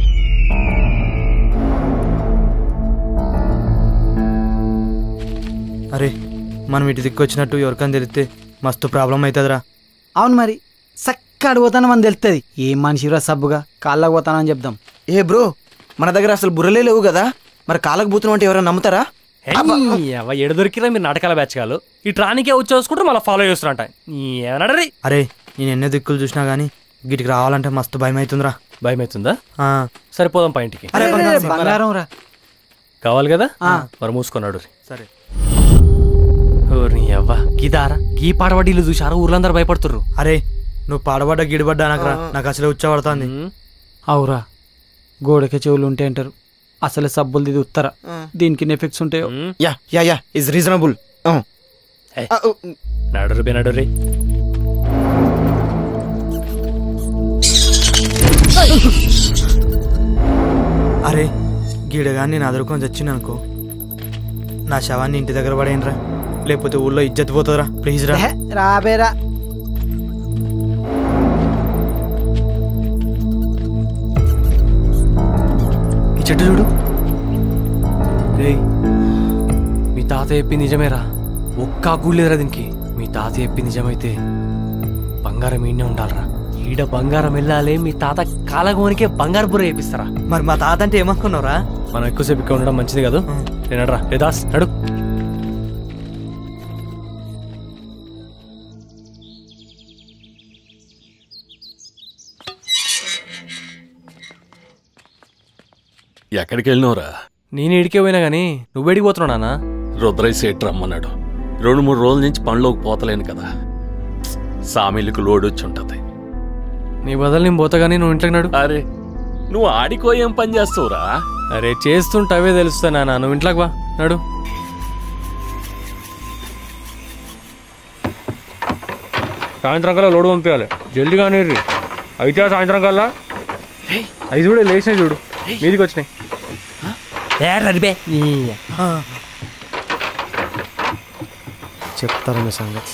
అరే మనం ఇటు దిక్కు వచ్చినట్టు ఎవరికని తెలిస్తే మస్తు ప్రాబ్లం అవుతుందిరా అవును మరి చక్క అడిగిపోతాను మనం తెలుస్తుంది ఏం మనిషిరా సబ్బుగా కాళ్ళకు పోతానని చెప్దాం ఏ బ్రో మన దగ్గర అసలు బుర్రలే లేవు కదా మరి కాళ్ళకు పోతున్నాం అంటే ఎవరైనా నమ్ముతారా అవ ఎడ దొరికిరా మీరు నాటకాల బ్యాచ్ కాలు ఈ ట్రానికే వచ్చి చూసుకుంటారు మళ్ళీ ఫాలో చేస్తారంట ఏమన్నాడు అరే నేను ఎన్నో దిక్కులు చూసినా గానీ గిటికి రావాలంటే మస్తు భయం అవుతుందిరా భయం అవుతుందా ఆ. సరిపోదాం పైంటికి అరే, బంగారం, బంగారం రా కావాలి కదా ఆ. మరి మూసుకున్నాడు సరే ఓర్ని అవ్వ గీదారా గీ పాడబడ్డీలు చూసారా ఊర్లందరూ భయపడుతుర్రు అరే నువ్వు పాడబడ్డ గిడిపడ్డా నాకు రా నాకు అసలే ఉచ్చబడుతుంది అవురా గోడకి చెవులు ఉంటే అంటారు అసలు సబ్బులు ఇది ఉత్తర దీనికి ఎఫెక్ట్స్ ఉంటాయో yeah yeah yeah is reasonable నడురు బే నడురి అరే గీడగాని నేను అదురుకొని చచ్చిన అనుకో నా శవాన్ని ఇంటి దగ్గర పడేయనరా లేకపోతే ఊళ్ళో ఇజ్జత్ పోతుందిరా ప్లీజ్ రా రాబేరా ఈ చెట్టు చూడు రేయ్ మీ తాత చెప్పింది నిజమేరా ఒక్క గుళ్ళేదురా దీనికి మీ తాత చెప్పింది నిజమైతే బంగారం ఈయనే ఉండాలరా ఈడ బంగారం వెళ్ళాలి మీ తాత కాలగోనికే బంగారు బుర్ర చేపిస్తారా మరి మా తాత అంటే ఏమనుకున్నావురా మనం ఎక్కువసేపు ఇక్కడ ఉండడం మంచిది కాదు నేనడ్రా రేదాస్ నడు ఎక్కడికి వెళ్ళినవరా నేను ఇడికే పోయినా గానీ నువ్వేడికి పోతున్నావు నాన్న రుద్రయ్య సేట్ రమ్మన్నాడు రెండు మూడు రోజుల నుంచి పనిలోకి పోతలేను కదా సామిలకు లోడ్ వచ్చి ఉంటది నీ బదులు నేను పోతా గానీ నువ్వు ఇంట్లోకి నడు అరే నువ్వు ఆడికో ఏం పని చేస్తావురా అరే చేస్తుంటే అవే తెలుస్తా నాన్న నువ్వు ఇంట్లోకి బా నడు సాయంత్రం కల్లా లోడు పంపించాలి జల్దీ కానీ అయితే సాయంత్రం కల్లా అవి చూడే లేచినాయి చూడు మీదికి వచ్చినాయి చెప్తారు మీ సంగతి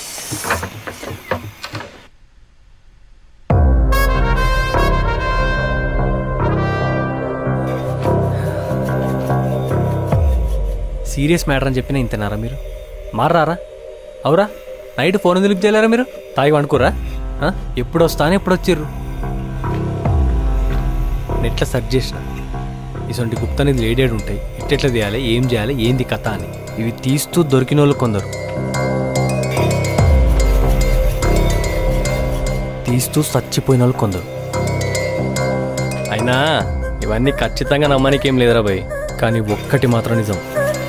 సీరియస్ మ్యాటర్ అని చెప్పినా ఇంతనారా మీరు మారారా అవురా నైట్ ఫోన్ ఎందుకు చేయలేరా మీరు తాగి వండుకోరా ఆ? ఎప్పుడు వస్తాను ఎప్పుడు వచ్చిర్రు నెట్లో సెర్చ్ చేసిన ఇటువంటి గుప్త అనేది లేడేడు ఉంటాయి ఇట్టెట్లా తీయాలి ఏం చేయాలి ఏంది కథ అని ఇవి తీస్తూ దొరికిన వాళ్ళు కొందరు తీస్తూ చచ్చిపోయిన వాళ్ళు కొందరు అయినా ఇవన్నీ ఖచ్చితంగా నమ్మడానికి ఏం లేదురా భయ్ కానీ ఒక్కటి మాత్రం నిజం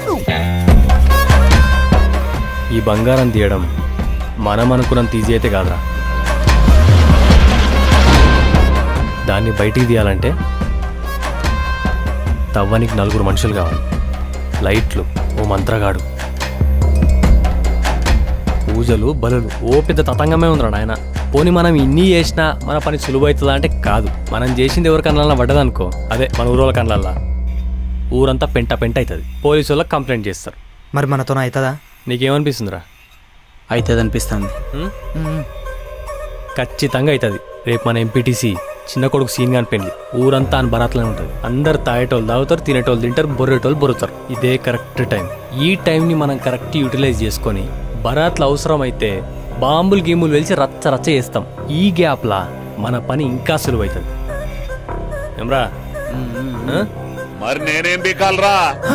ఈ బంగారం తీయడం మనం అనుకున్నంత ఈజీ అయితే కాదురా దాన్ని బయటికి తీయాలంటే తవ్వనికి నలుగురు మనుషులు కావాలి లైట్లు ఓ మంత్రగాడు పూజలు బలులు ఓ పెద్ద తతంగమే ఉందిరా నాయన పోనీ మనం ఇన్ని చేసినా మన పని సులువవుతుందా అంటే కాదు మనం చేసింది ఎవరి కళ్ళల్లో పడ్డదనుకో అదే మన ఊరోళ్ళ కళ్ళల్లో ఊరంతా పెంట పెంట అవుతుంది పోలీసు వాళ్ళకి కంప్లైంట్ చేస్తారు మరి మనతోనే అవుతుందా నీకేమనిపిస్తుందిరా అవుతుంది అనిపిస్తుంది ఖచ్చితంగా అవుతుంది రేపు మన ఎంపీటీసీ చిన్న కొడుకు సీన్ గాని పెళ్లి ఊరంతా అని బరాత్లోనే ఉంటుంది అందరు తాగేటోళ్ళు తాగుతారు తినేటోళ్ళు తింటారు బొర్రేటోళ్ళు బొరుతారు ఇదే కరెక్ట్ టైం ఈ టైంని మనం కరెక్ట్ యూటిలైజ్ చేసుకొని బరాత్లు అవసరం అయితే బాంబులు గీములు వెలిసి రచ్చ రచ్చ చేస్తాం ఈ గ్యాప్లా మన పని ఇంకా సులువైతుంది ఏమ్రా ఆ? మరి నేనేం బీకాలరా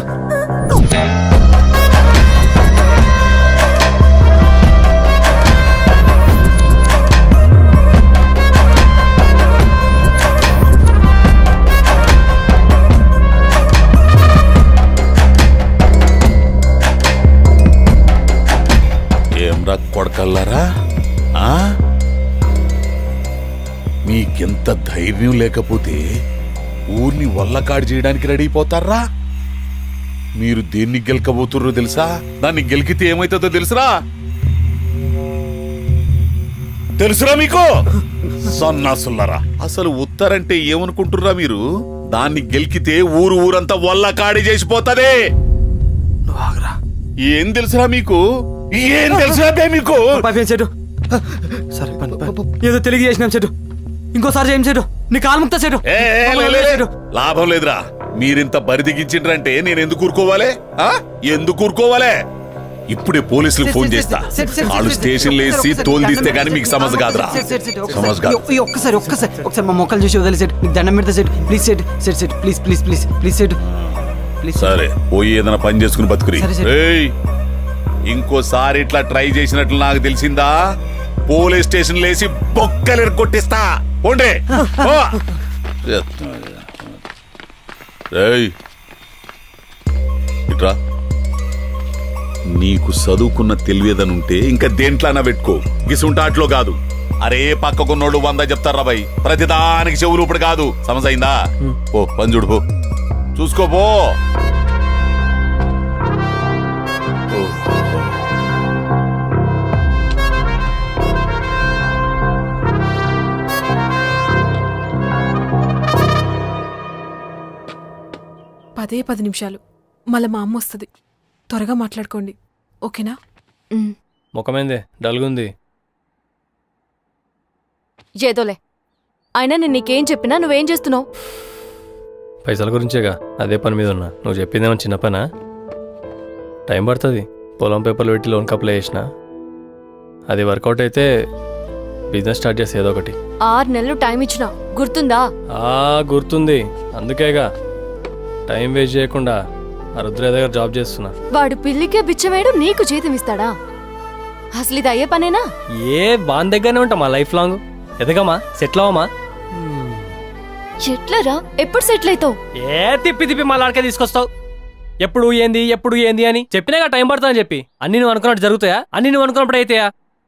ఏంరా కొడకల్లారా ఆ? మీకెంత ధైర్యం లేకపోతే ఊర్ని వల్లకాడు చేయడానికి రెడీ అయిపోతారా మీరు దేన్ని గెలకబోతుర్రో తెలుసా దాన్ని గెలికితే ఏమైతుందో తెలుసురా తెలుసురా మీకు సన్నాసుల్లరా అసలు ఉత్తరంటే ఏమనుకుంటుర్రా మీరు దాన్ని గెలికితే ఊరు ఊరంతా వల్లకాడి చేసిపోతది ఏం తెలుసురా మీకు ఏం తెలుసురా బే మీకు చెట్టు సరే పని పని. ఏదో తెలియ చేసినాం చెట్టు ఇంకోసారి చేయం చెట్టు నీ కాలు ముక్తా చెట్టు ఏ, ఏ, లే, లే, లే. లాభం లేదురా మీరింత బరిదిగించిండ్రంటే నేను ఎందుకు ఊరుకోవాలి ఆ? ఎందుకు ఊరుకోవాలి ఇప్పుడే పోలీసులకు ఫోన్ చేస్తా వాళ్ళు స్టేషన్ వేసి తోలు తీస్తే గానీ మీకు సమజ్ కాదురా సమజ్ కాదు ఈ ఒక్కసారి ఒక్కసారి ఒకసారి మా మొక్కలు చూసి వదిలే సెట్ మీకు దండం పెడతా set please set set set please please please please set సరే పోయి ఏదైనా పని చేసుకుని బతుకురి సరే, సరే. ఏయ్, ఇంకోసారి ఇట్లా ట్రై చేసినట్లు నాకు తెలిసిందా పోలీస్ స్టేషన్ లేసి బొక్కలు కొట్టిస్తా పోండే పో. ఏయ్, ఇట్రా నీకు చదువుకున్న తెలివేదనుంటే ఇంకా దేంట్లోనా పెట్టుకో గిసుంటాట్లో కాదు అరే పక్కకున్నోడు వంద చెప్తారా బాయ్ ప్రతిదానికి చెవులు ఇప్పుడు కాదు సమజైందా ఓ పని చూడు పో చూసుకో పో ఓ. పదే పది నిమిషాలు మళ్ళీ మా అమ్మ వస్తుంది త్వరగా మాట్లాడుకోండి ఓకేనా ముఖమేందే డల్గుంది ఏదోలే అయినా నేను నీకేం చెప్పినా నువ్వేం చేస్తున్నావు పైసల గురించేగా అదే పని మీద ఉన్నా నువ్వు చెప్పిందేమో చిన్న పనా టైం పడుతుంది పొలం పేపర్లు పెట్టి లోన్ అప్లై చేసిన అది వర్కౌట్ అయితే బిజినెస్ స్టార్ట్ చేసి ఏదో ఒకటి ఆరు నెలలు టైం ఇచ్చిన గుర్తుందా ఆ గుర్తుంది అందుకేగా టైం వేస్ట్ చేయకుండా ఆ రుద్రయ్య దగ్గర జాబ్ చేస్తున్నా వాడు పిల్లికే బిచ్చమేయడం నీకు జీతం ఇస్తాడా అసలు ఇది అయ్యే పనేనా ఏ బాన్ దగ్గరనే ఉంటా మా లైఫ్ లాంగ్ ఎదగమా సెటిల్ అవ్వమా ఎట్లరా ఎప్పుడు సెటిల్ అవుతావు ఏ తిప్పి తిప్పి మళ్ళీ ఆడకే తీసుకొస్తావు ఎప్పుడు ఏంది ఎప్పుడు ఏంది అని చెప్పినాగా టైం పడుతుందని చెప్పి అన్ని నువ్వు అనుకున్నట్టు జరుగుతాయా అన్ని నువ్వు అనుకున్నప్పుడు అయితాయా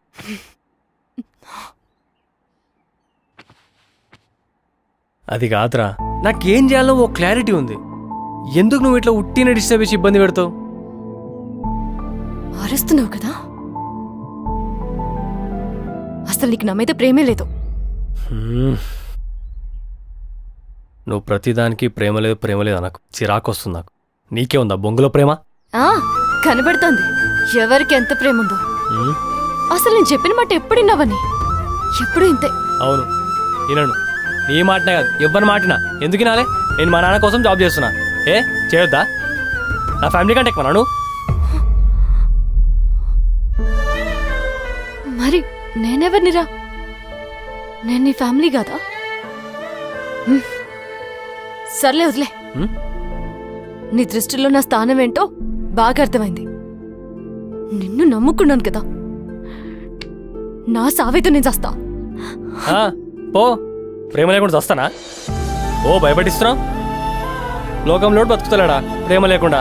అది కాదురా నాకేం చేయాలో ఓ క్లారిటీ ఉంది ఎందుకు నువ్వు ఇట్లా ఉట్టిన డిస్టర్బ్ చేసి ఇబ్బంది పెడతావు అరుస్తున్నావు కదా అసలు నీకు నా మీద ప్రేమే లేదు హ్మ్. నువ్వు ప్రతిదానికి ప్రేమ లేదు ప్రేమ లేదు నాకు చిరాకు వస్తుంది నాకు నీకే ఉందా బొంగులో ప్రేమ ఆ కనబడుతోంది ఎవరికి ఎంత ప్రేమ ఉందో హ్మ్? అసలు నేను చెప్పిన మాట ఎప్పుడు విన్నావని ఎప్పుడు ఇంతే అవును వినను నీ మాటనే కాదు ఎవ్వరి మాటినా ఎందుకు వినాలే నేను మా నాన్న కోసం జాబ్ చేస్తున్నా ఏ చేయొద్దా నా ఫ్యామిలీ కంటే ఎక్కువ నువ్వు మరి నేనెవరినిరా నేను నీ ఫ్యామిలీ కాదా హ్మ్. సర్లే వదిలే హ్మ్? నీ దృష్టిలో నా స్థానం ఏంటో బాగా అర్థమైంది నిన్ను నమ్ముకున్నాను కదా నా సావేతో నేను చస్తా ఆ, పో ప్రేమ లేకుండా వస్తానా ఓ భయపడిస్తున్నావు లోకంలో బతుకుతలేడా ప్రేమ లేకుండా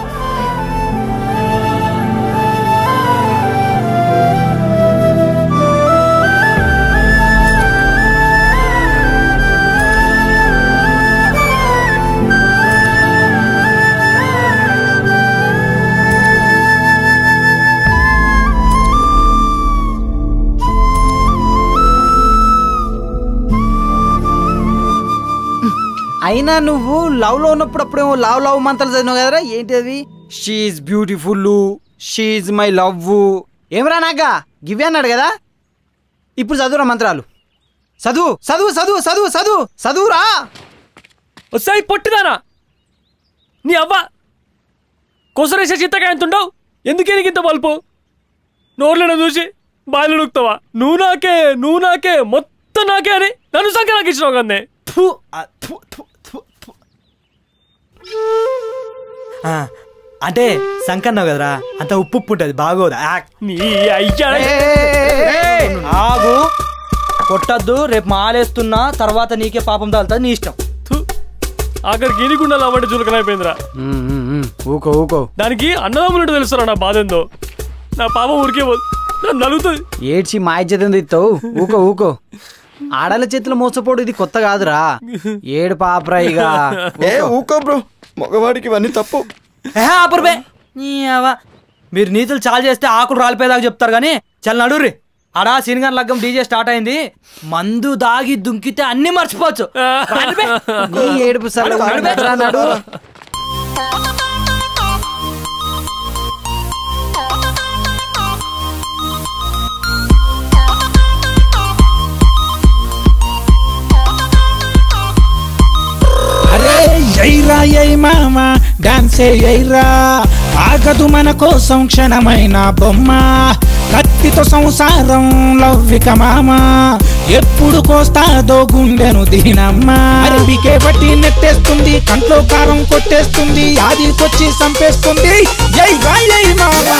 అయినా నువ్వు లవ్ లో ఉన్నప్పుడు అప్పుడేమో లవ్ లవ్ మంత్రాలు చదివినావు కదరా ఏంటి అది she beautiful she my love ఏమరా నాగా గివ్వే అన్నాడు కదా ఇప్పుడు చదువురా మంత్రాలు చదువు చదువు చదువు చదువు చదువు చదువురా వస్తాయి పొట్టిదానా నీ అవ్వ కొసరేసే చిత్తకాయ ఎంత ఉండవు ఎందుకే నీకు ఇంత బల్పు నోర్లను చూసి బాయిలు నొక్కుతావా నువ్వు నాకే నువ్వు నాకే మొత్తం నాకే అని నన్ను సంఖ్య నాకు ఇచ్చినావు కదే ఆ, అంటే సంకన్నావు కదరా అంత ఉప్పు ఉప్పు ఉంటుంది బాగోదా యాక్. నీ అయ్యా ఏయ్, ఆగు కొట్టద్దు రేపు మాలేస్తున్నా తర్వాత నీకే పాపం తాగుతుంది నీ ఇష్టం అక్కడికి ఎనిగుండాలి అవ్వండి చులకనైపోయిందిరా ఊకో ఊకో దానికి అన్నదమ్ములంటూ తెలుసురా నా బాధ ఏందో నా పాప ఊరికే పోదు నన్ను నలుగుతుంది ఏడ్చి మా ఇచ్చేది ఇస్తావు ఊకో ఊకో ఆడల చేతులు మోసపోడు ఇది కొత్త కాదురా ఏడు పాపరా ఇక ఏ ఊకో బ్రో మగవాడికి ఇవన్నీ తప్పు ఆపరుబే నీ అవ్వ. మీరు నీతులు చాలు చేస్తే ఆకులు రాలిపోయేదాకా చెప్తారు కానీ చల్ నడుర్రి ఆడా సీనియర్ లగ్గం డీజే స్టార్ట్ అయింది మందు దాగి దుంకితే అన్ని మర్చిపోవచ్చు రాలిపే. నీ ఏడుపు సరే నడు అరే ఎయిరా ఎయ్ మామ డాన్సే ఎయిరా ఆగదు మన కోసం క్షణమైన బొమ్మ కత్తితో సంసారం లవ్విక మామ ఎప్పుడు కోస్తాదో గుండెను దీనమ్మా అరబికే బట్టి నెట్టేస్తుంది కంట్లో కారం కొట్టేస్తుంది ఆదికొచ్చి చంపేస్తుంది జై రాయ్ జై మామా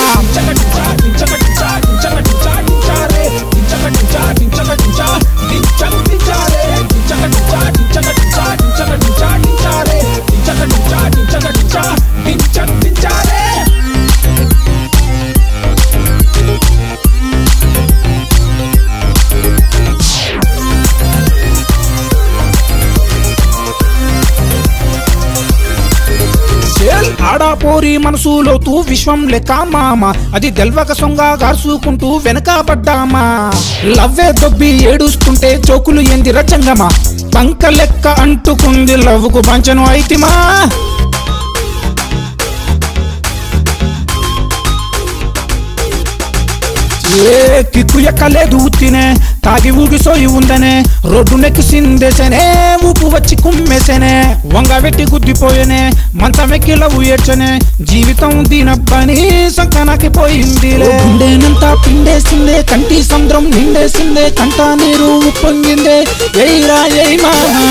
చేల్ ఆడాపోరి మనసులో తూ విశ్వం లెక్క మామ అది తెల్వక సొంగ గార్చుకుంటూ వెనకబడ్డామా లవ్వే దొబ్బి ఏడుస్తుంటే చోకులు ఎంది రచంగమా పంక లెక్క అంటుకుంది లవ్వుకు పంచను అయితిమా ఏ కిక్కు ఎక్కలేదు ఉత్తినే తాగి ఊగిసోయి ఉందనే రోడ్డు నెక్కి సిందేసనే ఊపు వచ్చి కుమ్మేసనే వంగ వెట్టి గుద్దిపోయేనే మంచం ఎక్కి లవ్వు ఏడ్చనే జీవితం దీనబ్బని సంకనాకి పోయింది గుండెనంతా పిండేసిందే కంటి సంద్రం నిండేసిందే కంట నీరు ఉప్పొంగిందే ఎయిరా ఎయి మామా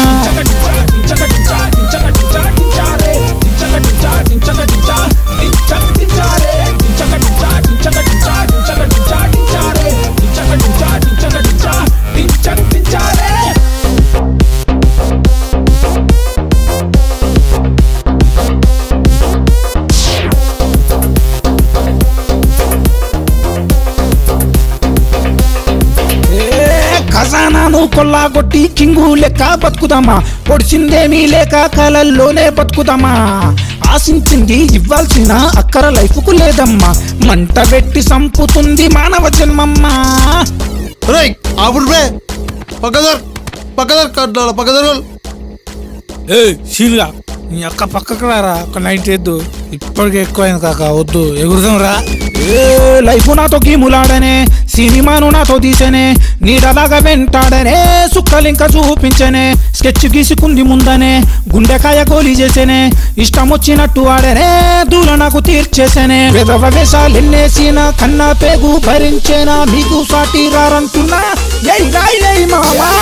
ఏ ఖజానాను కొల్లాగొట్టి కింగు లెక్క బతుకుదామా పొడిచిందేమీ లేక కలల్లోనే బతుకుదామా ఆశించింది ఇవ్వాల్సిన అక్కర లైఫ్కు లేదమ్మా మంట పెట్టి సంపుతుంది మానవ జన్మమ్మా రేయ్ ఆపుడు రే పక్కదర్ పక్కదర్ కట్టాల పక్కదర్ ఏ శీలుగా నీ అక్క పక్కకు రారా ఒక నైట్ వేద్దు ఇప్పటికే ఎక్కువైంది కాక వద్దు ఎగురుదాం రా ఏ లైఫ్ నాతో గీములాడనే సినిమాను నాతో తీసనే నీడలాగా వెంటాడనే సుక్కలింక చూపించనే స్కెచ్ గీసుకుంది ముందనే గుండెకాయ గోలి చేసేనే ఇష్టం వచ్చినట్టు ఆడనే దూల నాకు తీర్చేసేనే విధవ వేషాలు ఎన్నేసిన కన్నా పేగు భరించేనా మీకు సాటి రారంటున్నా ఎయ్ రాయ్ ఎయ్ మామా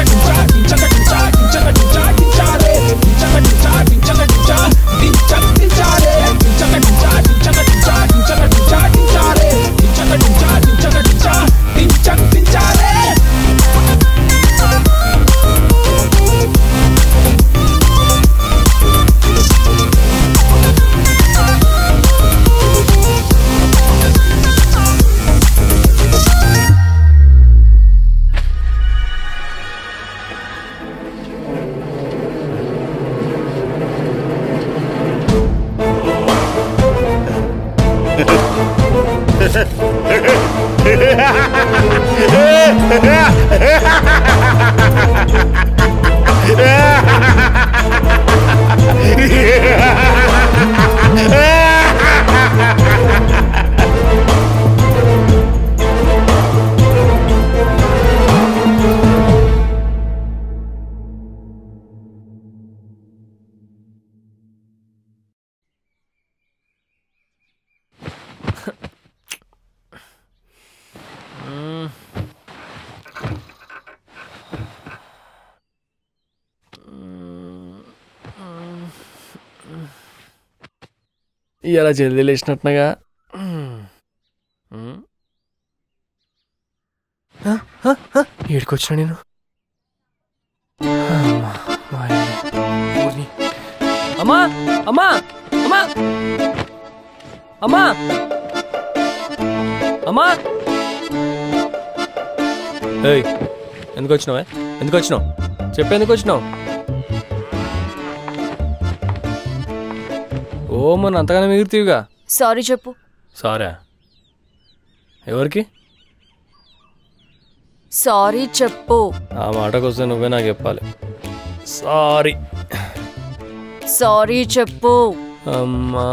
ఇలా జల్దీ లేచినట్టునగా ఏడుకొచ్చిన నేను అమ్మా, మా ఇల్లు. ఊరిని. అమ్మా అమ్మా అమ్మా అమ్మా అమ్మా ఏయ్ ఎందుకు వచ్చినావే ఎందుకు వచ్చినావు చెప్పు ఎందుకు వచ్చినావు ఓ మొన్న అంతగానే మిగులుతీవిగా సారీ చెప్పు సారా ఎవరికి సారీ చెప్పు ఆ మాటకు వస్తే నువ్వే నాకు చెప్పాలి సారీ సారీ చెప్పు అమ్మా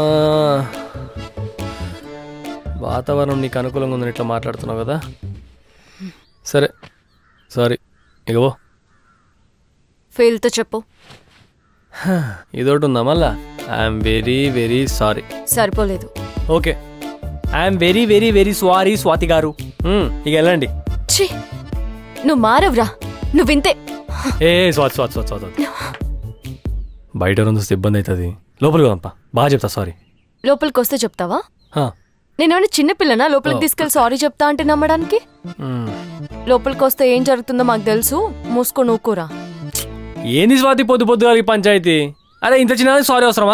వాతావరణం నీకు అనుకూలంగా ఉందని ఇట్లా మాట్లాడుతున్నావు కదా సరే సారీ ఇగో ఫెయిల్తో చెప్పు ఇదొకటి ఉందా మళ్ళా ఐఎమ్ వెరీ వెరీ సారీ సరిపోలేదు okay I'm very very very sorry Swathi garu మ్, ఇక వెళ్ళండి ఛీ నువ్వు మారవురా నువ్వింతే ఏ స్వాత్ స్వాత్ స్వాత్ స్వాత్ బయట రెండు వస్తే ఇబ్బంది అవుతుంది లోపలికి పోదాంపా బాగా చెప్తా సారీ లోపలికి వస్తే చెప్తావా నేనేమైనా చిన్నపిల్లనా లోపలికి తీసుకెళ్ళి సారీ చెప్తా అంటే నమ్మడానికి లోపలికి వస్తే ఏం జరుగుతుందో మాకు తెలుసు మూసుకొని ఊకోరా ఏంది స్వాతి పొద్దు పొద్దు కలిగి పంచాయతీ అరే ఇంత చిన్న సారీ అవసరమా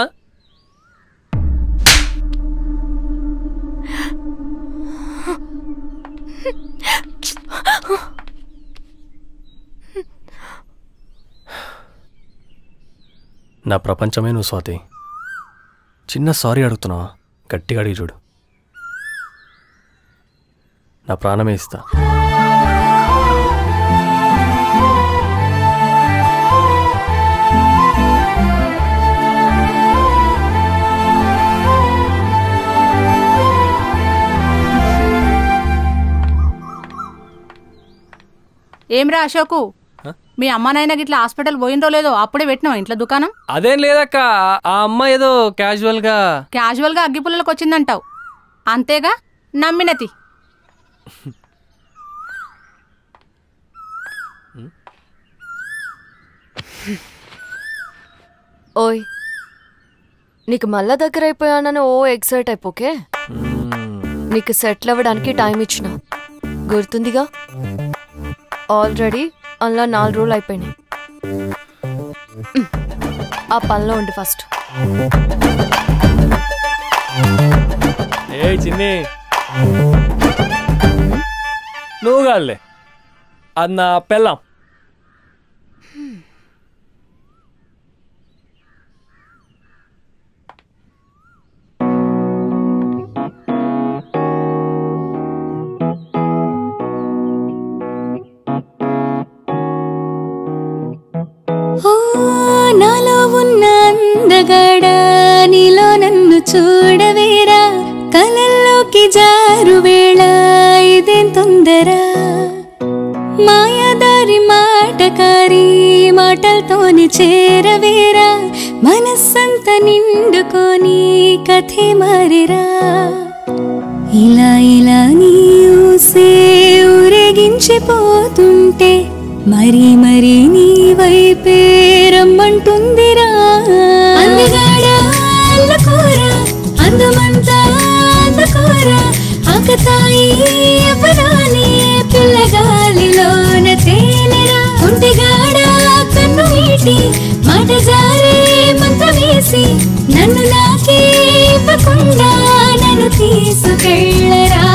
నా ప్రపంచమే నువ్వు స్వాతి చిన్న సారీ అడుగుతున్నావా గట్టిగా అడిగి చూడు నా ప్రాణమే ఇస్తా ఏమ్రా అశోకు మీ అమ్మానైనా గిట్లా హాస్పిటల్ పోయిందో లేదో అప్పుడే పెట్టినావు ఇంట్లో దుకాణం అదేం లేదక్క ఆ అమ్మ ఏదో క్యాజువల్గా క్యాజువల్ గా అగ్గిపుల్లలకు వచ్చిందంటావు అంతేగా నమ్మినతి ఓయ్ నీకు మళ్ళా దగ్గర అయిపోయానని ఓ ఎక్సైట్ అయిపోకే నీకు సెటిల్ అవ్వడానికి టైం ఇచ్చిన గుర్తుందిగా ఆల్రెడీ అలా నాలుగు రోజులు అయిపోయినాయి ఆ పనిలో ఉండి ఫస్ట్ ఏ చిన్ని నువ్వు కాదులే అది నా పెళ్ళాం ఓ నాలో ఉన్న అందగాడ నీలో నన్ను చూడవేరా కలల్లోకి జారు వేళ ఇదేం తొందర మాయాదారి మాటకారి మాటలతోని చేరవేరా మనస్సంత నిండుకొని కథే మారిరా ఇలా ఇలా నీ ఊసే ఊరేగించిపోతుంటే మరి మరి నీ వైపే రమ్మంటుందిరా అందగాడ అల్లకూర అందమంతా అందకూర ఆకతాయి అపరాని పిల్లగాలిలోన తేనెరా ఒంటిగాడ కన్ను మీటి మాట జారే మంత్ర వేసి నన్ను నాకే ఇవ్వకుండా నన్ను తీసుకెళ్ళరా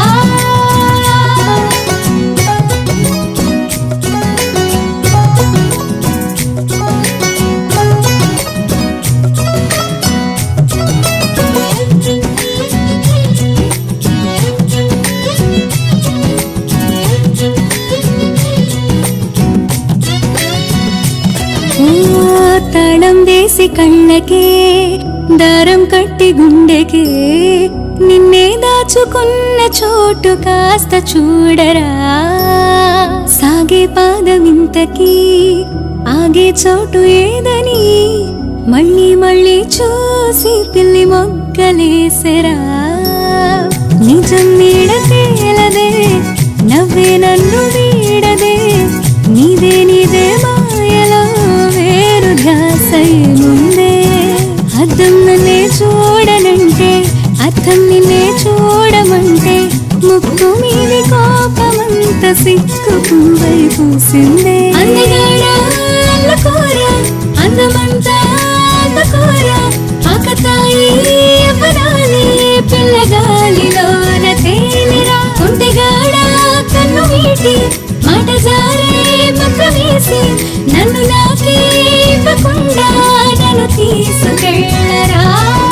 ఓ తాళం వేసి కళ్ళకే దారం కట్టి గుండెకే నిన్నే దాచుకున్న చోటు కాస్త చూడరా సాగే పాదమింతకి ఆగే చోటు ఏదని మళ్ళీ మళ్ళీ చూసి పిల్లి మొగ్గలేసరా నిజం నీడ తేలదే నవ్వే నన్ను వీడదే నీదే నీదే మాయలో వేరు ధ్యాస ఏముందే అద్దం నన్నే చూడనంటే అర్థం నిన్నే చూడమంటే ముక్కు మీది కోపమంత సిక్కు పువ్వై పూసిందే అందగాడ అల్లకూర అందమంతా అందకూర ఆకతాయి అపరాని పిల్లగాలిలోన తేలిరా ఒంటిగాడ కన్ను మీటి మాట జారే మక్క వేసి నన్ను నాకే ఇవ్వకుండా నన్ను తీసుకెళ్ళరా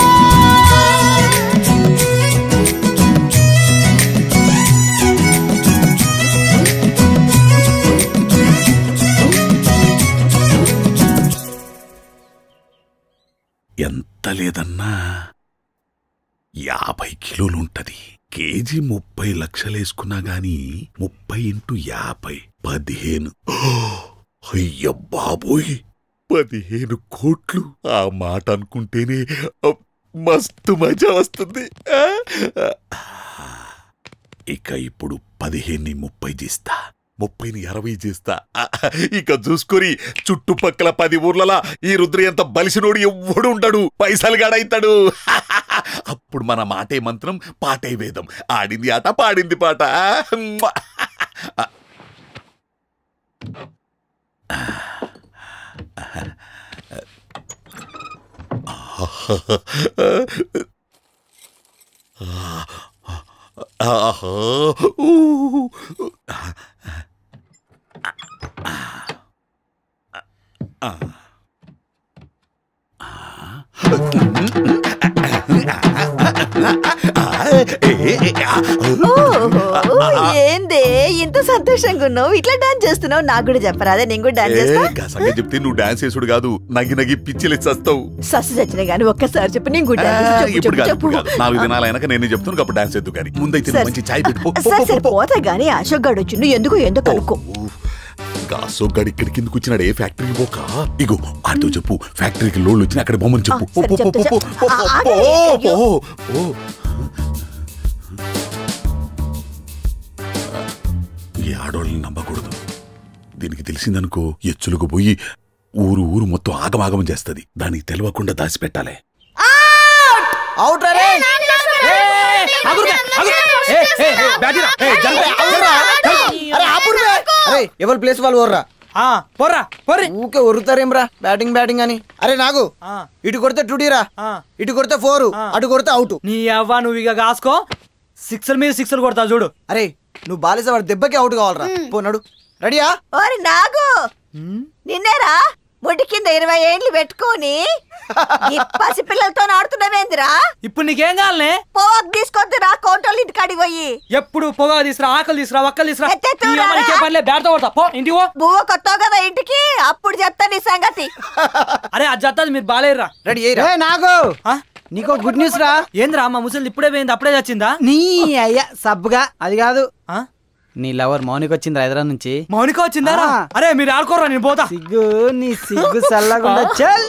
ఎంత లేదన్నా యాభై కిలోలుంటది కేజీ ముప్పై లక్షలేసుకున్నా గాని ముప్పై ఇంటూ యాభై పదిహేను అయ్య బాబోయ్ పదిహేను కోట్లు ఆ మాట అనుకుంటేనే అబ్, మస్తు మజా వస్తుంది ఆ? ఇక ఇప్పుడు పదిహేన్ని ముప్పై తీస్తా ముప్పైని అరవై చేస్తా ఆ, ఇక చూసుకొని చుట్టుపక్కల పది ఊర్లలా ఈ రుద్ర ఎంత బలిసినోడు ఎవ్వడు ఉండడు పైసలు గాడైతాడు అప్పుడు మన మాటే మంత్రం పాటే వేదం ఆడింది ఆట పాడింది పాట మ్వా. ఆహా. ఊ. ఆ. ఓహో, ఏందే ఇంత సంతోషంగా ఉన్నావు ఇట్లా డాన్స్ చేస్తున్నావు నాకు కూడా చెప్పరా అదే నేను కూడా డాన్స్ ఏ, చేస్తా గా సంగతి చెప్తే నువ్వు డాన్స్ చేసుడు కాదు నగి నగి పిచ్చిలే చస్తావు సస్సు చచ్చిన గానీ ఒక్కసారి చెప్పు నేను కూడా ఆ, డాన్స్ చేస్తా. చెప్పు, ఇప్పుడు చెప్పు కాదు చెప్పు ఇప్పుడు కాదు నాలుగు దినాలు అయినాక నేను చెప్తాను అప్పుడు డాన్స్ ఎద్దు కానీ ముందైతే సరే. నువ్వు మంచి చాయ్ పెట్టు పో, పో, సరే పో, సరే పో. పోతా గానీ అశోక్ గాడు వచ్చి నువ్వు ఎందుకు ఎందుకు కనుక్కో గాసో గడి ఇక్కడికి ఎందుకు వచ్చినాడు ఏ ఫ్యాక్టరీకి పోక ఇగో ఆడితో చెప్పు ఫ్యాక్టరీకి లోన్లు వచ్చిన అక్కడ బొమ్మని చెప్పు పో, సరే, పో, పో, చెప్తా, పో, చెప్తా. పో, ఆ, పో, ఆగండి, పో, అయ్యో. పో. ఈ ఆడోళ్ళని నమ్మకూడదు దీనికి తెలిసిందనుకో ఎచ్చులకు పోయి ఊరు ఊరు మొత్తం ఆగమాగం చేస్తది దానికి తెలియకుండా దాచిపెట్టాలి అవుట్ రే అరే ఆపుర్రే. అరే ఎవరి ప్లేస్ వాళ్ళు ఓర్రా పోర్రా పోర్రి ఊకే ఒరుతారేమ్రా బ్యాటింగ్ బ్యాటింగ్ అని అరే నాగు ఇటు కొడితే టూడీరా ఇటు కొడితే ఫోర్ అటు కొడితే అవుట్ నీ అవ్వ నువ్వు ఇక కాసుకో సిక్సర్ మీద సిక్సర్ కొడతా చూడు అరే నువ్వు బాలేసే వాడు దెబ్బకి అవుట్ కావాలరా పోనాడు రెడీయా ఓరి నాగు నిన్నేరా ముడి కింద ఇరవై ఏండ్లు పెట్టుకొని ఈ పసి పిల్లలతో ఆడుతున్నావేందిరా ఇప్పుడు నీకేం కావాలనే పోవాకు తీసుకొద్దు రా కోటోళ్ళు ఇంటికాడికి పోయి ఎప్పుడు పొగ తీసురా ఆకలి తీసురా ఒక్కలు తీసురా ఎత్తెత్తు నీ అమ్మ రారా. నీకే పనిలే బ్యాట్తో కొడతా పో ఇంటికి పో బువ్వ కొత్తావు కదా ఇంటికి అప్పుడు చెప్తా నీ సంగతి అరే అది చెప్తాది మీరు బాలేరురా రెడీ ఏ నాగు నీకో గుడ్ న్యూస్ రా ఏంద్రా మా ముసలి ఇప్పుడే పోయింది అప్పుడే చచ్చిందా నీ అయ్యా సబ్బుగా అది కాదు నీ లవర్ మౌనిక వచ్చింది హైదరాబాద్ నుంచి మౌనిక వచ్చిందా అరే మీరు ఆడుకోరా నేను పోతా సిగ్గు నీ సిగ్గు చల్లకుండా చల్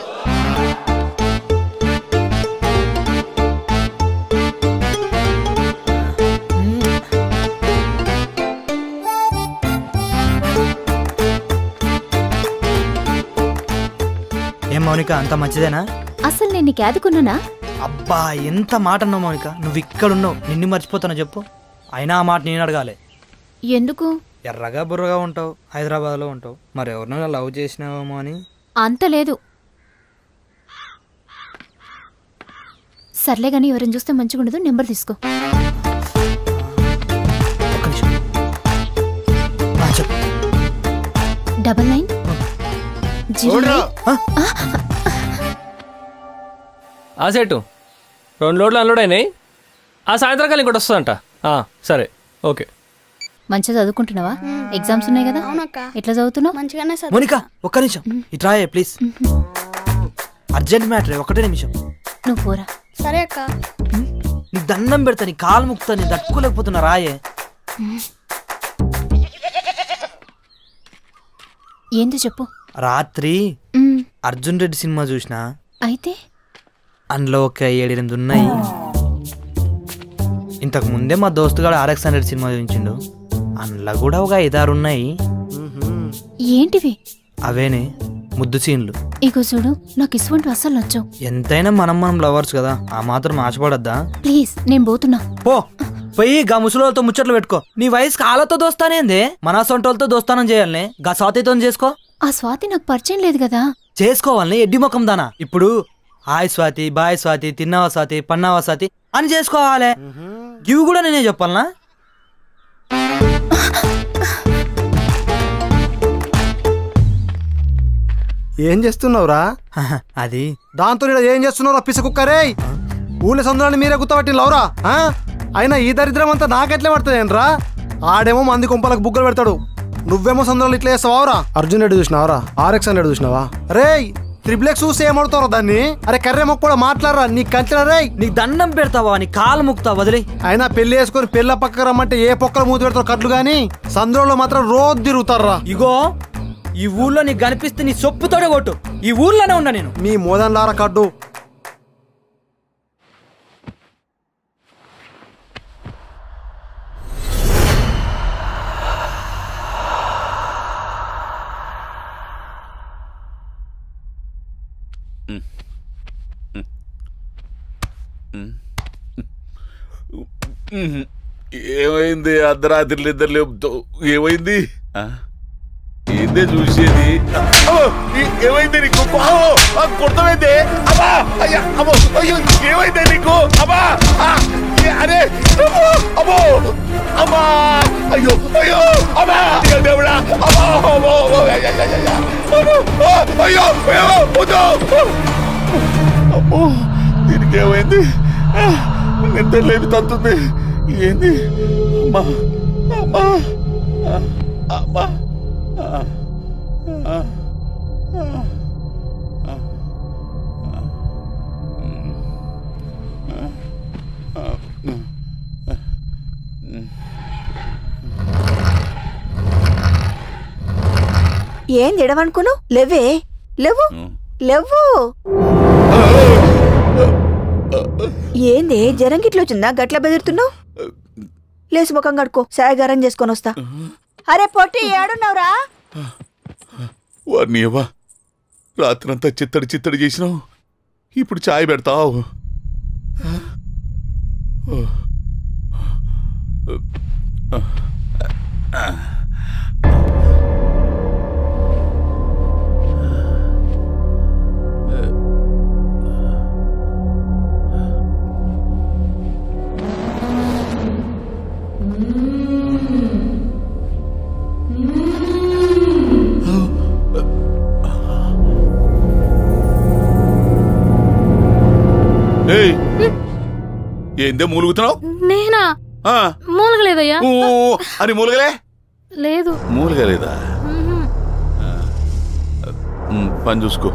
ఏం మౌనిక అంత మంచిదేనా అసలు నేను నీకు ఆదుకున్నానా అబ్బా ఎంత మాట అన్నావు మౌనిక నువ్వు ఇక్కడ ఉన్నావు నిన్ను మర్చిపోతానో చెప్పు అయినా ఆ మాట నేను అడగాలి ఎందుకు ఎర్రగా బుర్రగా ఉంటావు హైదరాబాద్లో ఉంటావు మరి ఎవరినైనా లవ్ చేసినావేమో అని అంత లేదు సర్లే గాని ఎవరైనా చూస్తే మంచిగా ఉండదు నెంబర్ తీసుకో డబల్ నైన్ జీరో నైన్ ఆ సెటు రెండు లోడ్లు అన్లోడ్ అయినాయి ఆ సాయంత్రం కాలం ఇంకోటి వస్తుందంట ఆ, సరే ఓకే మంచిగా చదువుకుంటున్నావా ఎగ్జామ్స్ ఉన్నాయి కదా ఎట్లా చదువుతున్నావు మంచిగానే మోనిక ఒక్క నిమిషం ఇట్రాయే ప్లీజ్ అర్జెంట్ మ్యాటర్ ఒకటే నిమిషం నువ్వు పోరా సరే అక్క నీకు దండం పెడతా నీ కాలు ముక్తా నీ తట్టుకోలేకపోతున్నా రాయే ఏందో చెప్పు రాత్రి మ్, అర్జున్ రెడ్డి సినిమా చూసిన అయితే అందులో ఒక ఏడెనిమిది ఉన్నాయి ఇంతకు ముందే మా దోస్తుగాడు ఆర్ఎక్స్ హండ్రెడ్ సినిమా చూపించిండు అందులో కూడా ఒక ఐదారు ఉన్నాయి ఏంటివి అవేనే ముద్దు సీన్లు ఇగో చూడు నాకు ఇటువంటి అస్సలు నచ్చవు ఎంతైనా మనం మనం లవర్స్ కదా ఆ మాత్రం ఆశపడద్దా ప్లీజ్ నేను పోతున్నా పో పోయి గా ముసలోళ్ళతో ముచ్చట్లు పెట్టుకో నీ వయసు కాళ్ళతో దోస్తానేందే మన సొంటోళ్ళతో దోస్తానం చేయాలనే గా స్వాతితో చేసుకో ఆ స్వాతి నాకు పరిచయం లేదు కదా చేసుకోవాలని ఎడ్డి ముఖం దానా ఇప్పుడు హాయ్ స్వాతి బాయ్ స్వాతి తిన్నావా స్వాతి పన్నావా స్వాతి అని చేసుకోవాలి ఇవి కూడా నేనే చెప్పాలనా ఏం చేస్తున్నావురా అది దాంతో ఈడ ఏం చేస్తున్నావురా పిస కుక్కరే ఊళ్ళ సొందరాన్ని మీరే గుర్తపట్టిన లవరా ఆ? అయినా ఈ దరిద్రం అంతా నాకెట్లే పడుతుందేంట్రా ఆడేమో మంది కుంపలకు బుగ్గలు పెడతాడు నువ్వేమో సొందరాలు ఇట్లా చేస్తావారా అర్జున్ రెడ్డి చూసినావరా ఆర్ఎక్స్ హండ్రెడ్ చూసినావా రే త్రిబుల్ ఎక్స్ చూసి ఏమడుతారా దాన్ని అరే కర్రే మొక్క కూడా మాట్లాడరా నీ కంచిన రే నీకు దండం పెడతావా నీ కాలు ముక్తా వదిలే అయినా పెళ్లి వేసుకొని పెళ్ళ పక్క రమ్మంటే ఏ పొక్కలు మూతి పెడతారు కట్లు గాని సందులో మాత్రం రోజు తిరుగుతారా ఇగో ఈ ఊర్లో నీకు కనిపిస్తే నీ సొప్పుతోడే కొట్టు ఈ ఊర్లోనే ఉన్నా నేను మీ మోదన్ లారా కడ్డు ఉహు. ఏమైంది అర్ధరాత్రి నిద్ర లేపుతో ఏమైంది ఆ? ఏందే చూసేది అబ్బో, ఈ- ఏమైంది నీకు అబ్బో, ఆ, కొడతామైంది అబ్బా అయ్యా అబ్బో అయ్యో ఏమైంది నీకు అబ్బా ఆ, ఏ- అరే అబ్బో అబ్బో అబ్బా అయ్యో అయ్యో అబ్బా అయ్యో దేవుడా అబ్బో అబ్బో అబ్బో, అయ్యా, అయ్యా, అయ్యా. అబ్బో, ఆ, అయ్యో అయ్యో వద్దు. అబ్బో దీనికి ఏమైంది ఆ, నిద్ర లేపి తంతుంది ఏంది అమ్మా అమ్మా ఆ, అమ్మా ఆ, ఆ, ఆ, ఆ, ఆ, ఆ, ఏం ఎడవనుకును లేవే లేవు లేవు ఏంది జ్వరం గిట్ల వచ్చిందా గట్ల బెదురుతున్నావు లేచి ముఖం కడుకో సాయగారం చేసుకొని వస్తా అరే పొట్టి ఏడున్నావురా వారిని ఏవా రాత్రంతా చిత్తడి చిత్తడి చేసినావు ఇప్పుడు చాయ్ పెడతావు ఏయ్ ఏందే మూలుగుతున్నావు నేనా ఆ, మూలగలేదయ్యా ఊ, అని మూలగలే లేదు మూలగలేదా ఉమ్, పని చూసుకో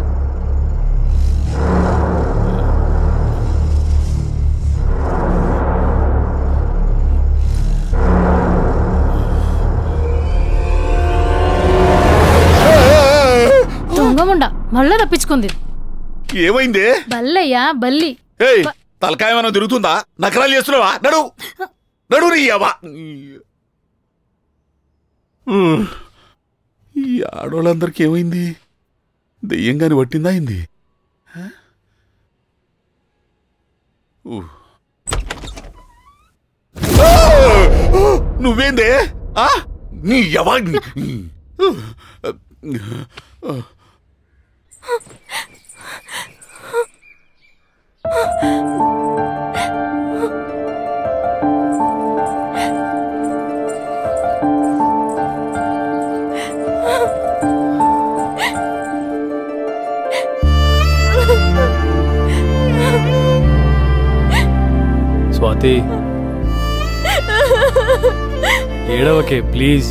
దొంగముండ మళ్ళా రప్పించుకుంది ఏమైంది బల్లయ్యా బల్లి ఏయ్ తలకాయ ఏమైనా తిరుగుతుందా నకరాలు చేస్తున్నావా నడు నడు నీ అవ్వ ఉమ్, ఈ ఆడవాళ్ళందరికీ ఏమైంది దెయ్యం గాని పట్టిందా అయింది నువ్వేందే ఆ? నీ ఎవ స్వాతి ఏడవకే ప్లీజ్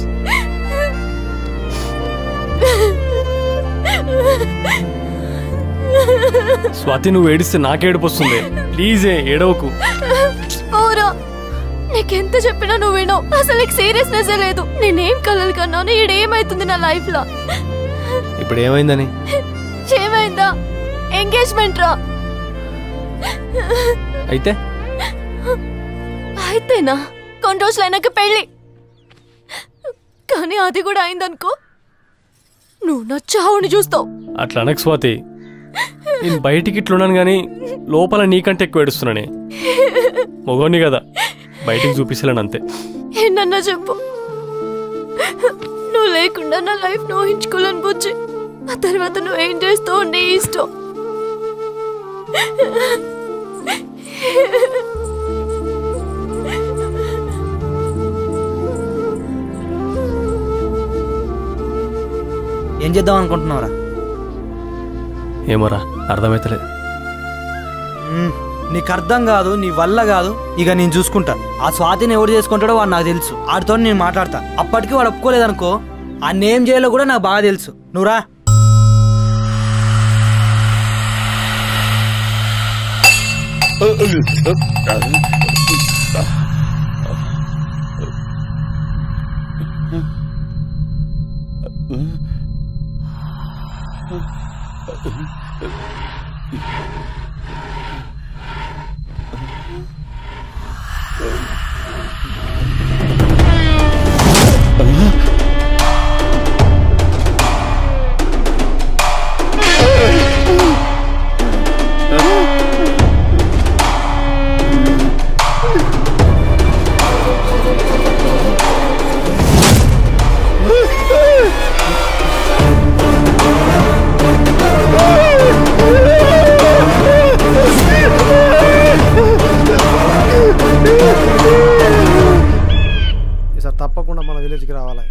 స్వాతి నువ్వు ఏడిస్తే నాకేడుపు వస్తుంది ప్లీజే ఏడవకు ఓరా నీకెంత చెప్పినా నువ్వు వినవు అసలు నీకు సీరియస్నెస్ లేదు నేనేం కలలు కన్నాను ఈడేమైతుంది నా లైఫ్ లో ఇప్పుడు ఏమైందని ఏమైందా ఎంగేజ్మెంట్ రా అయితే అయితేనా కొన్ని రోజులు అయినాక పెళ్ళి కానీ అది కూడా అయిందనుకో నువ్వు నా చావుని చూస్తావు అట్లా అనకు స్వాతి నేను బయటికి ఇట్లున్నాను కానీ లోపల నీకంటే ఎక్కువ ఏడుస్తున్నానే మొగోని కదా బయటికి చూపిస్తలేను అంతే ఏంటన్నా చెప్పు నువ్వు లేకుండా నా లైఫ్ నువ్వు ఊహించుకోలేని బుజ్జి ఆ తర్వాత నువ్వేం చేస్తావు నీ ఇష్టం ఏం చేద్దాం అనుకుంటున్నావురా ఏమోరా అర్థమైతలేదు మ్మ్. నీకు అర్థం కాదు నీ వల్ల కాదు ఇక నేను చూసుకుంటా ఆ స్వాతిని ఎవరు చేసుకుంటాడో వాడు నాకు తెలుసు ఆడితో నేను మాట్లాడతా అప్పటికి వాడు ఒప్పుకోలేదనుకో ఆ నేమ్ చేయాలో కూడా నాకు బాగా తెలుసు నువ్వురా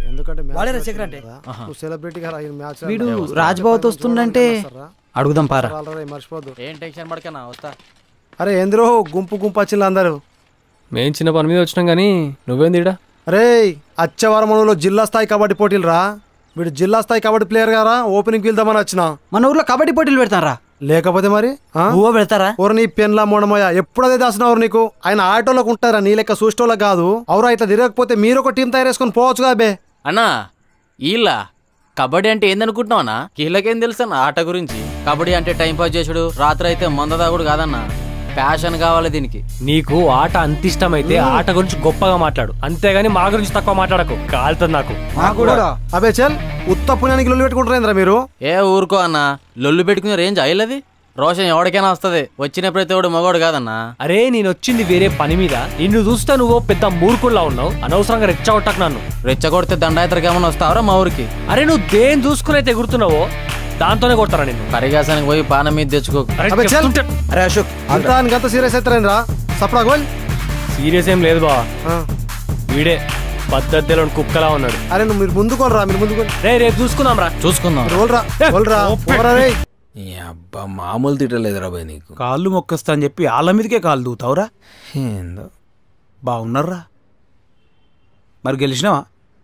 ఎందుకంటే match వాడే లో రచయిత అంటే? కదా. ఆహా. నువ్వు సెలబ్రిటీగా రా, ఈ match లో వీడు వస్తాడు. రాజ్బావత్ వస్తుండంటే అడుగుదాం పారా రాలరా, రే, మర్చిపోద్దు ఏం టెన్షన్ పడకనా వస్తా అరే ఎందురో గుంపు గుంపు వచ్చింది అందరూ మేం చిన్న పని మీద వచ్చినాం కానీ నువ్వేంది ఈడ అరే అచ్చే వారం మనలో జిల్లా స్థాయి కబడ్డీ పోటీలు రా వీడు జిల్లా స్థాయి కబడ్డీ ప్లేయర్ గారా ఓపెనింగ్ వెళ్దామని వచ్చిన మన ఊర్లో కబడ్డీ పోటీలు పెడతారా లేకపోతే మరి ఊవ పెడతారా ఓరు నీ పెన్లా మొండమోయ ఎప్పుడు అదే దాసినవారు నీకు ఆయన ఆటోలకు ఉంటారా నీ లెక్క చూసేటోళ్ళకి కాదు అవురా ఇట్లా తిరగకపోతే మీరు ఒక టీం తయారు చేసుకొని పోవచ్చు కాబే అన్నా ఈళ్ళ కబడ్డీ అంటే ఏందనుకుంటున్నావన్నా కీళ్ళకేం తెలుసు అన్న ఆట గురించి కబడ్డీ అంటే టైం పాస్ చేసుడు రాత్రి అయితే మంద తాగుడు కాదన్నా ప్యాషన్ కావాలి దీనికి నీకు ఆట అంత ఇష్టమైతే ఆట గురించి గొప్పగా మాట్లాడు అంతేగాని మా గురించి తక్కువ మాట్లాడకు కాలుతుంది నాకు అబే చల్ ఉత్త పుణ్యానికి లొల్లి పెట్టుకుంటారేంద్రా మీరు ఏ ఊరుకో అన్న లొల్లు పెట్టుకునే రేంజ్ అయ్యలది రోషన్ ఎవరికైనా వస్తది వచ్చిన ప్రతి ఒడు మగోడు కాదన్నా అరే నేను వచ్చింది వేరే పని మీద నిన్ను చూస్తే నువ్వు పెద్ద మూర్ఖుల్లా ఉన్నావు అనవసరంగా రెచ్చగొట్టకు నన్ను రెచ్చగొడితే దండాయతరికి ఏమైనా వస్తావరా మా ఊరికి అరే నువ్వు దేని చూసుకునైతే ఎగురుతున్నావో దాంతోనే కొడతారా నిన్ను కరిగాసానికి పోయి పానం మీద తెచ్చుకో అబే చల్ అరే అశోక్ అంతా అంత సీరియస్ అవుతారేంద్రా సప్రా గోల్ సీరియస్ ఏం లేదు బా వీడే పద్ధతిలో కుక్కలా ఉన్నాడు అరే నువ్వు మీరు ముందుకోని రా మీరు ముందుకోని రే రేపు చూసుకుందాం రా చూసుకుందాం రోల్ రా రోల్ రా పోరా రే అబ్బా మామూలు తిట్టలేదురా బాయ్ నీకు కాళ్ళు మొక్కస్తా అని చెప్పి వాళ్ళ మీదకే కాళ్ళు దూతావురా ఏందో బాగున్నారా మరి గెలిచినావా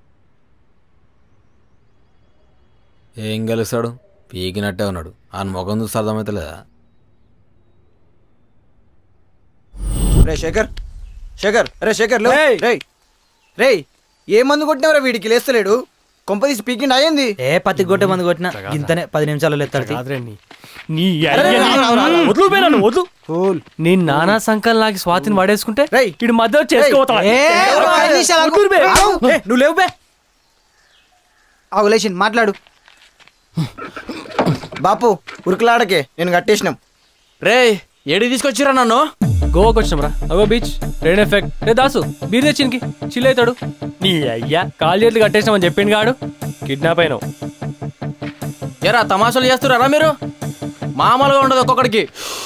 ఏం గెలుస్తాడు పీకినట్టే ఉన్నాడు ఆ ముఖం చూస్తే అర్థమవుతలేదా రే శేఖర్ శేఖర్ రే శేఖర్ లే రే రే ఏ మందు కొట్టినవరా వీడికి లేస్తలేడు కొంపదీసి పీకిండి అయ్యింది ఏ పత్తి కొట్టే మంది కొట్టినా ఇంతనే పది నిమిషాలు ఎత్తాడు నీ అరే, రే, రా, రా, రా, రా. వదులు పోయినా నువ్వు, వదులు నీ నానా సంకల్ నాకు స్వాతిని పడేసుకుంటే ఇటు మధ్యలో చేసుకోతాడు ఏ, ఒక ఐదు నిమిషాలు ఆగు. ఆగు. ఏ, నువ్వు లేవు బే ఆగు లేచింది మాట్లాడు బాపు ఉరుకులాడకే నేను కట్టేసినాం రే ఏడి తీసుకొచ్చిరా నన్ను గోవాకి వచ్చినాం రా అగో బీచ్ రెయిన్ ఎఫెక్ట్ రే దాసు బీర్ తెచ్చినికి చిల్ అవుతాడు నీ అయ్యా కాలు చేతులు కట్టేసినామని చెప్పిండు గాడు కిడ్నాప్ అయినావు ఎరా తమాషాలు చేస్తున్నారా మీరు మామూలుగా ఉండదు ఒక్కొక్కడికి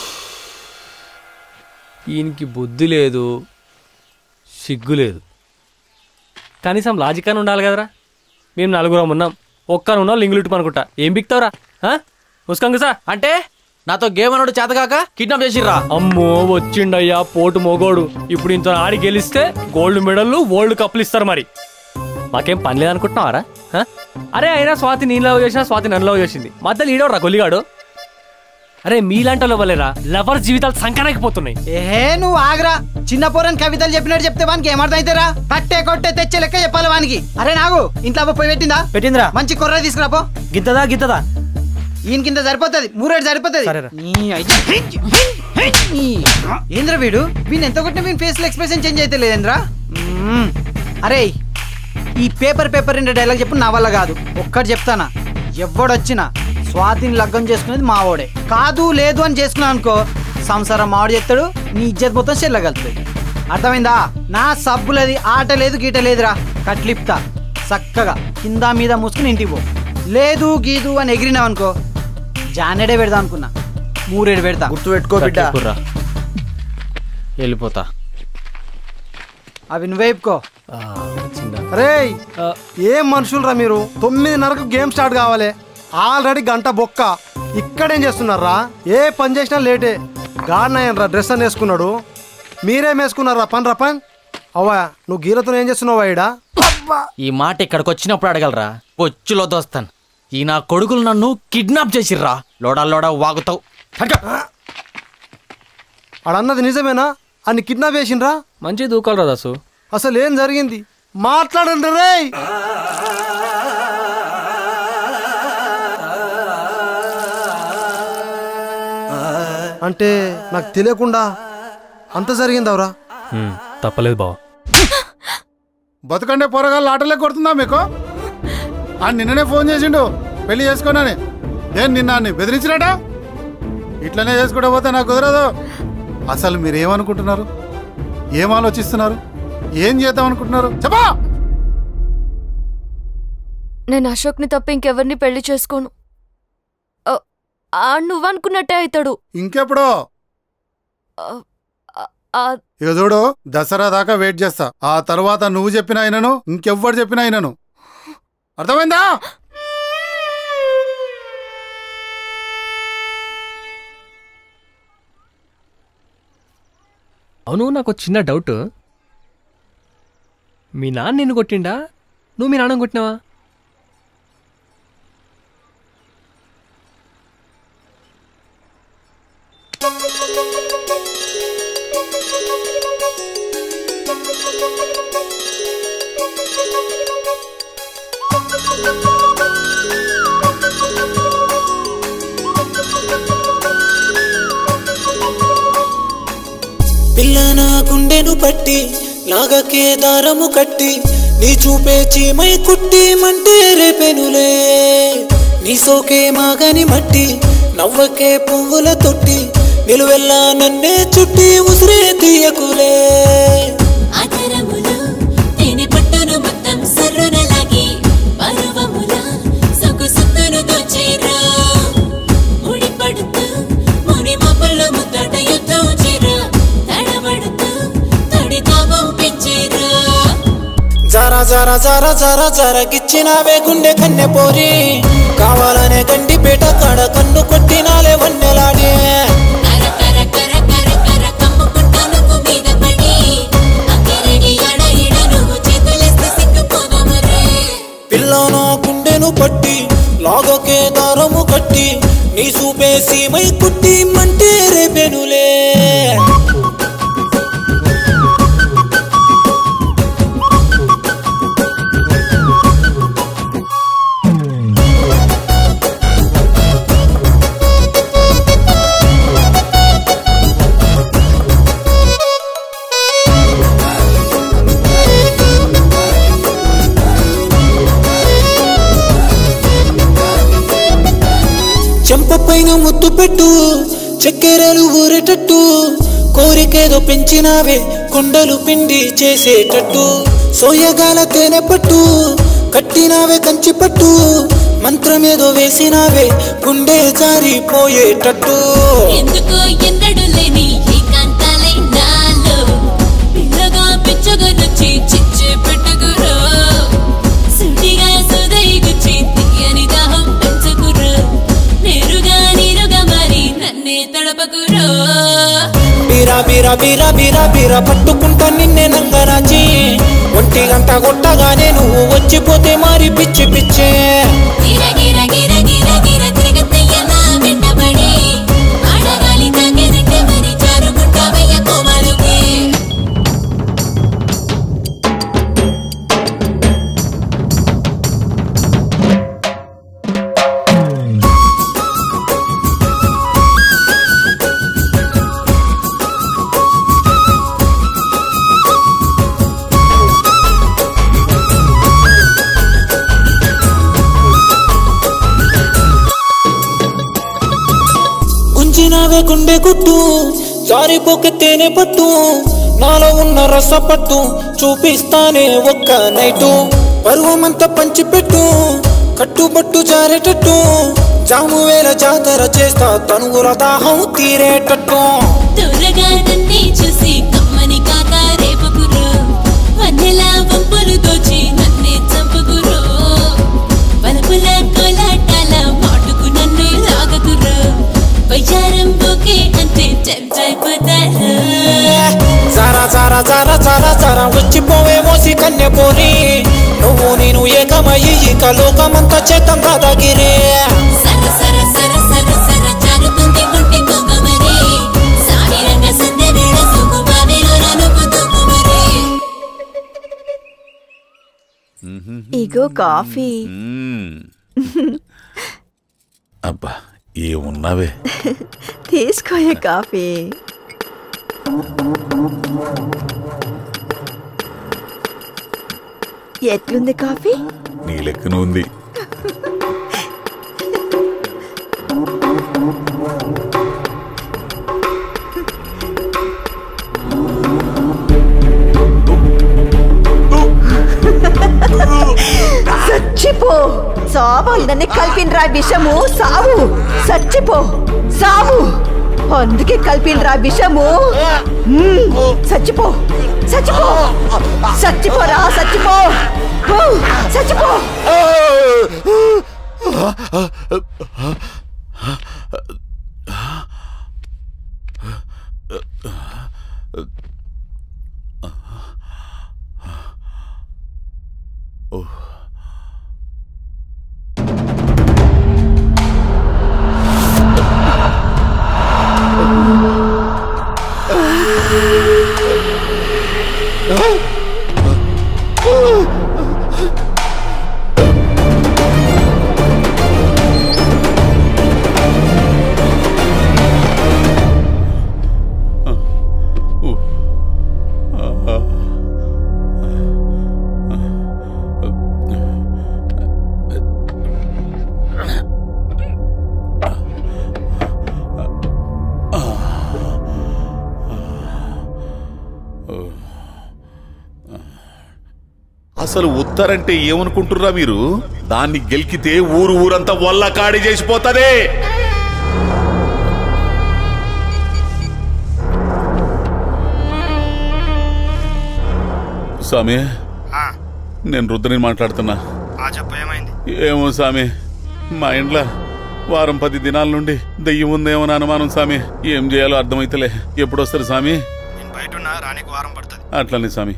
ఈయనకి బుద్ధి లేదు సిగ్గు లేదు కనీసం లాజిక్ అని ఉండాలి కదరా మేము నలుగురం ఉన్నాం ఒక్కరు ఉన్నాం లింగులుట్టు అనుకుంటా ఏం బిక్తావురా ముసుకంగు సార్ అంటే నాతో గేమ్ అన్నాడు చేతకాక కిడ్నాప్ చేసిర్రా అమ్మో వచ్చిండయ్యా పోటు మొగోడు ఇప్పుడు ఇంత ఆడి గెలిస్తే గోల్డ్ మెడల్ వరల్డ్ కప్లు ఇస్తారు మరి మాకేం పని లేదనుకుంటున్నావారా హ? అరే అయినా స్వాతి నేను లవ్ చేసినా స్వాతి నన్ను లవ్ చేసింది మధ్యలో ఈడవరా కొలిగాడు అరే మీలాంటి లవ్వలేరా లవర్ జీవితాలు సంకనాకపోతున్నాయి ఏ నువ్వు ఆగరా చిన్న పోరని కవితలు చెప్పినట్టు చెప్తే వానికి ఏమర్థం అవుతారా కట్టే కొట్టే తెచ్చే లెక్క చెప్పాలి వానికి అరే నాగు ఇంట్లో అవ్వ పోయి పెట్టిందా పెట్టిందిరా మంచి కొర్ర తీసుకురాపో గిత్తదా గిత్తదా ఈయన కింద సరిపోతుంది మూరేడు సరిపోతుంది నీ అయ్య- నీ. ఏంద్రా వీడు వీని ఎంత కొట్టినా వీని ఫేస్ ఎక్స్ప్రెషన్ చేంజ్ అయితే లేదేంద్రా మ్మ్. అరే ఈ పేపర్ పేపర్ రెండు డైలాగ్ చెప్పు నా వల్ల కాదు ఒక్కటి చెప్తానా ఎవడొచ్చినా స్వాతిని లగ్గం చేసుకునేది మావోడే కాదు లేదు అని చేసుకున్నా అనుకో సంసారం మావాడు చెప్తాడు నీ ఇజ్జత్ మొత్తం చెల్లగలుగుతుంది అర్థమైందా నా సబ్బులది ఆట లేదు గీట లేదురా కట్లిప్తా చక్కగా కింద మీద మూసుకుని ఇంటికి పో లేదు గీదు అని ఎగిరినావు అనుకో జానెడే పెడదాం అనుకున్నా మూరేడు పెడతా గుర్తు పెట్టుకో కట్టుకుర్రా. వెళ్ళిపోతా అవి నువ్వేపుకో అరే ఏం మనుషులరా మీరు తొమ్మిదిన్నరకు గేమ్ స్టార్ట్ కావాలి ఆల్రెడీ గంట బొక్క ఇక్కడేం చేస్తున్నారా ఏ పని చేసినా లేటే గాడినయ్యనరా డ్రెస్ అని వేసుకున్నాడు మీరేం వేసుకున్నారా పని రా పని అవ్వా నువ్వు గీలతో ఏం చేస్తున్నావా ఈడ ఈ మాట ఇక్కడికి వచ్చినప్పుడు అడగలరా పొచ్చులో దోస్తాను ఈ నా కొడుకులు నన్ను కిడ్నాప్ చేసిర్రా లోడా లోడా వాగుతావు ఆడన్నది నిజమేనా అన్ని కిడ్నాప్ చేసిండ్రా మంచి దూకాలరా దాసు అసలు ఏం జరిగింది మాట్లాడండి రే అంటే నాకు తెలియకుండా అంత జరిగిందవరా హ్మ్, తప్పలేదు బావ బతుకండే పోరగాళ్ళు ఆటలే కొడుతుందా మీకు ఆ నిన్ననే ఫోన్ చేసిండు పెళ్లి చేసుకోనని ఏం నిన్న బెదిరించినట ఇట్లనే చేసుకుంటూ పోతే నాకు కుదరదు అసలు మీరు ఏమనుకుంటున్నారు ఏం ఆలోచిస్తున్నారు ఏం చేద్దాం అనుకుంటున్నారు చెప్పా నేను అశోక్ని తప్ప ఇంకెవరిని పెళ్లి చేసుకోను ఆ, ఆ నువ్వనుకున్నట్టే అవుతాడు ఇంకెప్పుడో ఆ, ఆ, ఇక చూడు దసరా దాకా వెయిట్ చేస్తా ఆ తర్వాత నువ్వు చెప్పిన అయినను ఇంకెవ్వరు చెప్పిన అయినను అర్థమైందా అవును నాకు ఒక చిన్న డౌట్ మీ నాన్న నిన్ను కొట్టిండా నువ్వు మీ నాన్న కొట్టినావా పిల్ల నా గుండెను పట్టి నాగకే దారము కట్టి నీ చూపే చీమై కుట్టి మంటే రేపెనులే నీ సోకే మాగని మట్టి నవ్వకే పువ్వుల తొట్టి నిలువెల్లా నన్నే చుట్టి ఉసిరే తీయకులే అధరములో తేనె పట్టును మొత్తం సర్రున లాగి పరువముల సొగుసుతును దోచేరా ముడి పడుతూ ముని మబ్బుల్లో ముద్దట యుద్ధం చేరా తడబడుతూ తడి తాపం పెంచేరా జర జర జర జర జర గిచ్చినావే గుండె కన్నె పోరి కావాలనే గండి పేట కాడ కన్ను కొట్టినాలే వన్నెలాడే కర కర కర కర కర కమ్ముకుంటా నువ్వు మీద పడి అక్కరడి అడ ఇడ నువ్వు చేతులేస్తే సిక్కుపోదామరే పిల్లన గుండెను పట్టి లాగకే దారము కట్టి నీ చూపే సీమై కుట్టి మంటే రేపెనులే చెంప పైన ముద్దు పెట్టు చక్కెరలు ఊరేటట్టు కోరికేదో పెంచినావే కొండలు పిండి చేసేటట్టు సోయగాల తేనె పట్టు కట్టినావే కంచి పట్టు మంత్రమేదో వేసినావే గుండె జారిపోయేటట్టు ఎందుకో ఎన్నడు లేని ఏకాంతాలై నాలో పిల్లగా పిచ్చగా నచ్చి చిచ్చు పెట్టుకురో సుడిగా సుదై గుచ్చి తీయని దాహం పెంచుకురో నేరుగా నీరుగా మారి నన్నే తడపకురో బీరా బీరా బీరా బీరా బీరా పట్టుకుంటా నిన్నే నంగరాచి ఒంటి గంట కొట్టగానే నువ్వు వచ్చిపోతే మారి పిచ్చి పిచ్చే గిర గిర గిర గిర గిర తిరగతయ్య నా వెంటబడి ఆడగాలి తాగేదంటే మరి జారుకుంటావయ్య కోమాలుకి గుంజినావే గుండె గుట్టు జారిపోక తేనె పట్టు నాలో ఉన్న రసపట్టు చూపిస్తానే ఒక్క నైటు పరువమంతా పంచిపెట్టు కట్టుబట్టు జారేటట్టు జాము వేల జాతర చేస్తా తనుగుల దాహం తీరేటట్టు త్వరగా నన్నే చూసి కమ్మని కాక రేపుకురు వన్నెలా వంపులు దోచి నన్నే చంపుకురు పలుపుల కోలాటాల మాటుకు నన్ను లాగకురు వయ్యారం పోకే అంతే చెంచైపోతారు జరా జరా జరా జరా జరా వచ్చిపోవే మోసి కన్నె పోరి నువ్వు నేను ఏకమయ్యి ఇక లోకమంతా చేతం దాదాగిరి సర సర సర సర సర జారుతుంది గుండె కోకమరి సామిరంగ సంధ్య వేళ సుకుమావిలో నలుపు తూకుమరి ఇగో కాఫీ అబ్బా ఏమున్నావే తీసుకోయే కాఫీ ఎట్లుంది కాఫీ నీ లెక్కన ఉంది చచ్చిపో సావాలని కలిపినరా విషము సావు చచ్చిపో సావు అందుకే కలిపినరా విషము మ్మ్. చచ్చిపో చచ్చిపో చచ్చిపోరా చచ్చిపో ఊ, చచ్చిపో అసలు ఉత్తరంటే ఏమనుకుంటుర్రా మీరు దాన్ని గెలికితే ఊరు ఊరంతా వల్ల కాడి చేసిపోతదే స్వామి నేను రుద్రని మాట్లాడుతున్నా ఏమో స్వామి మా ఇంట్లో వారం పది దినాల నుండి దెయ్యం ఉందేమో అని అనుమానం స్వామి ఏం చేయాలో అర్థమైతలే ఎప్పుడు వస్తారు స్వామి అట్లనే స్వామి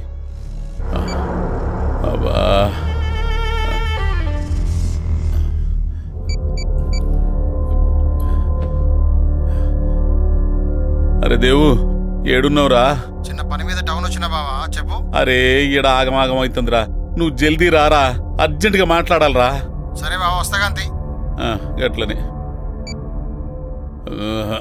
అబ్బా అరే దేవు ఏడున్నావురా చిన్న పని మీద టౌన్ వచ్చిన బావా చెప్పు అరే ఈడ ఆగమాగం అవుతుందిరా నువ్వు జల్దీ రారా అర్జెంటుగా మాట్లాడాలరా సరే బావా వస్తాగంతి ఆ, గట్లనే ఆహా.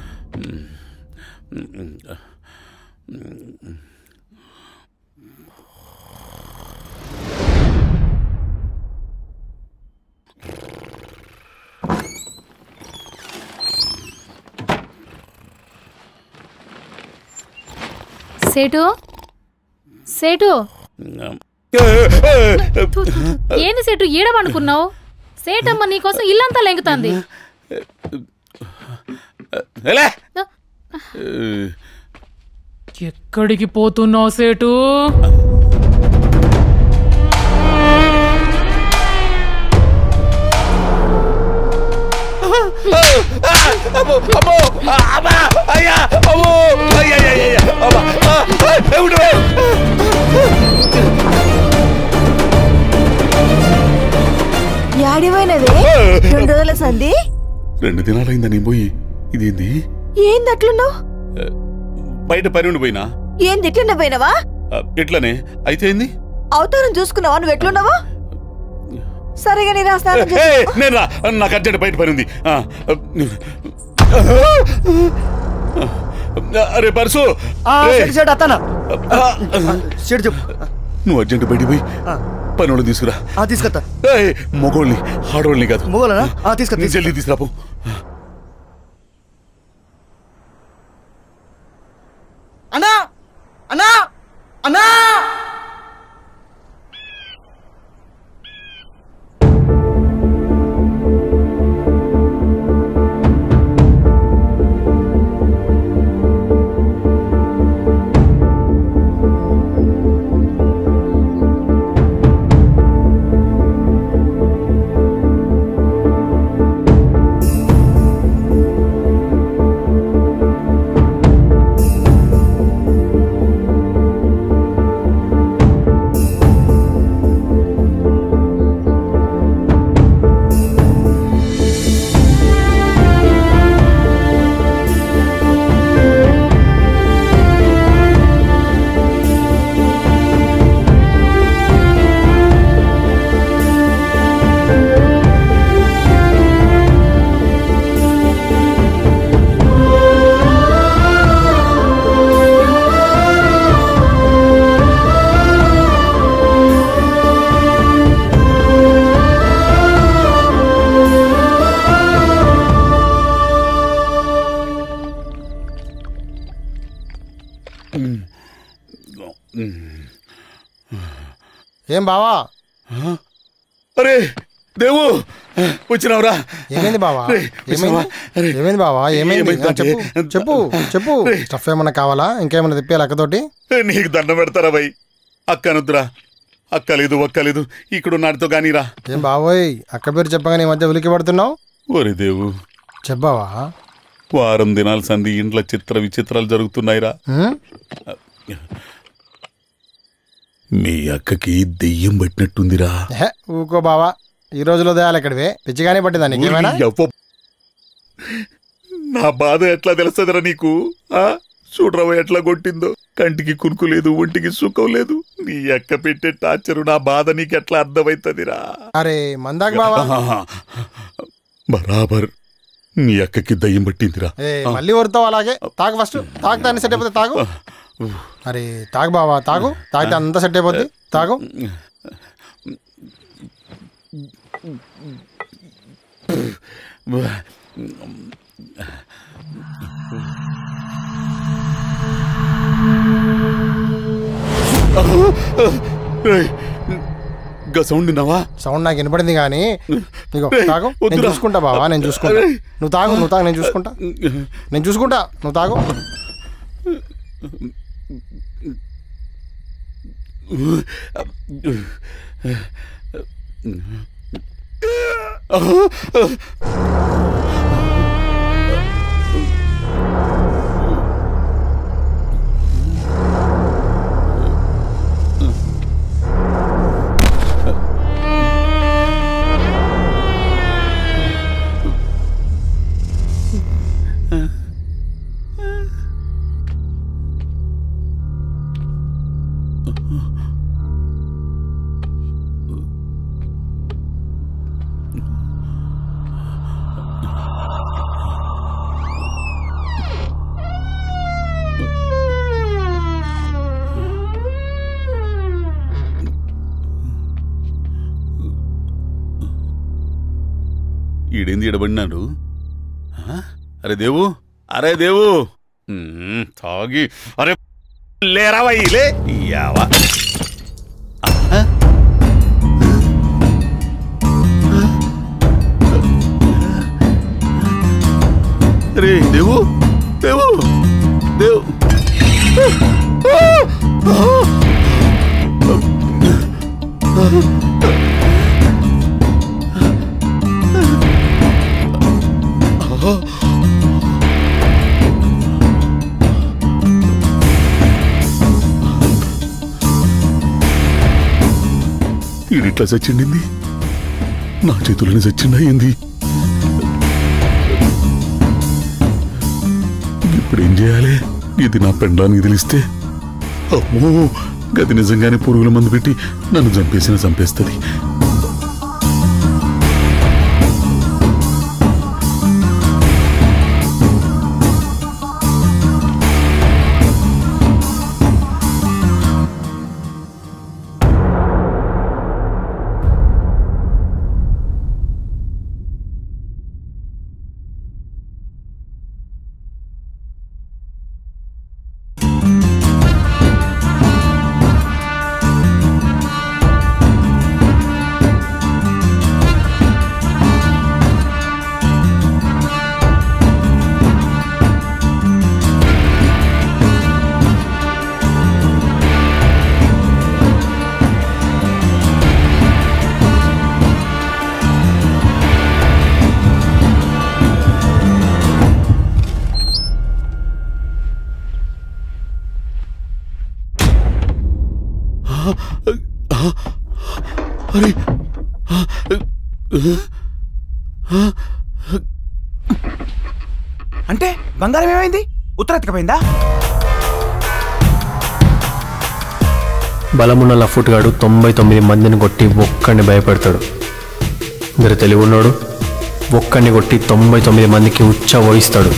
సేటు సేటు తు, తు, తు. ఏంది సేటు ఈడ పండుకున్నావు సేటమ్మ నీకోసం ఇల్లంతా లెంగుతాంది ఏలే. ఎక్కడికి పోతున్నావు సేటు అమ్మో అమ్మో ఆ, అమ్మా అయ్యా అమ్మో అయ్యా అయ్యా, అయ్యా అమ్మా ఆ, ఆ, ఏమిటి? యాడిపోయినవే రెండు రోజుల సంధి రెండు దినాలైందా నేను పోయి ఇదేంది ఏంది అట్లున్నావు బయట పని ఉండి పోయినా ఏం తిట్టిండ పోయినవా ఆ, ఇట్లనే అయితే ఏంది అవతారం చూసుకున్నావా నువ్వు ఎట్లున్నావా సరేగా నీ రా స్నానం ఏ, చేసి నేను రా నాకు అర్జెంట్ బయట పని ఉంది ఆ, అరే పర్సు రే. నువ్వు అర్జెంట్ బయటికి పోయి పనులు తీసుకురా తీసుకొస్తా ఏయ్, మగోళ్ళని ఆడోళ్ళని కాదు మొగోళ్ళనా? ఆ, తీసుకొస్తా, నీ జల్దీ తీసుకురాపో అన్నా అన్నా అన్నా ఏం బావా అరే దేవు వచ్చినావురా ఏమైంది బావా రే, ఏమైంది అరే. ఏమైంది బావా ఏమైంది ఆ, ఏమైందంటే- చెప్పు చెప్పు చెప్పు స్టఫ్ ఏమన్నా కావాలా ఇంకేమన్నా తెప్పియాలి అక్కతోటి నీకు దండం పెడతారా భయ్ అక్కనుద్దురా అక్కలేదు ఒక్కలేదు ఇక్కడ నాటితో గానీరా ఏం బాబోయ్ అక్క పేరు చెప్పగానే ఈ మధ్య ఉలికి పడుతున్నావు ఓరి దేవు చెప్పావా వారం దినాల సంధి ఇంట్లో చిత్ర విచిత్రాలు జరుగుతున్నాయిరా హ్మ్? మీ అక్కకి దెయ్యం పట్టినట్టుందిరా హే, ఊకో బావా ఈ రోజులో దయాలు ఎక్కడివే పిచ్చిగానే పట్టిందా నీకేమైనా ఊరి యవ్వ. నా బాధ ఎట్లా తెలుస్తుందిరా నీకు ఆ చూడరావు ఎట్లా కొట్టిందో కంటికి కునుకు లేదు ఒంటికి సుఖం లేదు నీ అక్క పెట్టే టార్చరు నా బాధ నీకు ఎట్లా అర్థమవుతుందిరా అరే మందాక బావా బరాబర్ నీ అక్కకి దయ్యం పట్టిందిరా ఏ మళ్ళీ వరుతావు అలాగే తాగు ఫస్ట్ తాగుతా అన్ని సెట్ అయిపోతే తాగు అరే తాగు బావా తాగు తాగితే అంతా సెట్ అయిపోద్ది తాగు రేయ్, గా సౌండ్ విన్నావా సౌండ్ నాకు వినపడింది కానీ ఇగో రేయ్, తాగు నేను వద్దురా. చూసుకుంటా బావా నేను చూసుకుంటా రేయ్. నువ్వు తాగు నువ్వు తాగు నేను చూసుకుంటా నేను చూసుకుంటా నువ్వు తాగు ఈడేంది ఈడబడినాడు ఆ? అరే దేవు అరే దేవు ఉమ్, తాగి అరే లేరావా లే యావా ఆ? రే దేవు దేవు దేవు ఈడిట్లా చచ్చిండింది నా చేతులని చచ్చిండా ఏంది ఇప్పుడేం చేయాలి ఇది నా పెండానికి తెలిస్తే అమ్మో గది నిజంగానే పురుగుల మందు పెట్టి నన్ను చంపేసిన చంపేస్తుంది అరే అంటే బంగారం ఏమైంది ఉత్తర ఎత్తుకపోయిందా బలమున్న లఫుట్ గాడు తొంభై తొమ్మిది మందిని కొట్టి ఒక్కడిని భయపెడతాడు మీరు తెలివి ఉన్నాడు ఒక్కడిని కొట్టి తొంభై తొమ్మిది మందికి ఉచ్చ వహిస్తాడు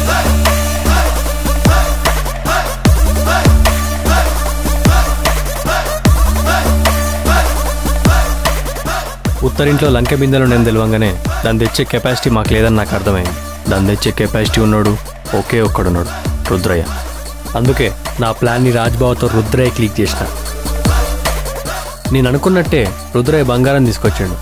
ఉత్తరింట్లో లంకె బిందెలు నేను తెలియంగానే దాన్ని తెచ్చే కెపాసిటీ మాకు లేదని నాకు అర్థమైంది దాన్ని తెచ్చే కెపాసిటీ ఉన్నాడు ఒకే ఒక్కడున్నాడు రుద్రయ్య అందుకే నా ప్లాన్ని రాజ్బావతో రుద్రయ్య క్లిక్ చేసిన నేను అనుకున్నట్టే రుద్రయ్య బంగారం తీసుకొచ్చాడు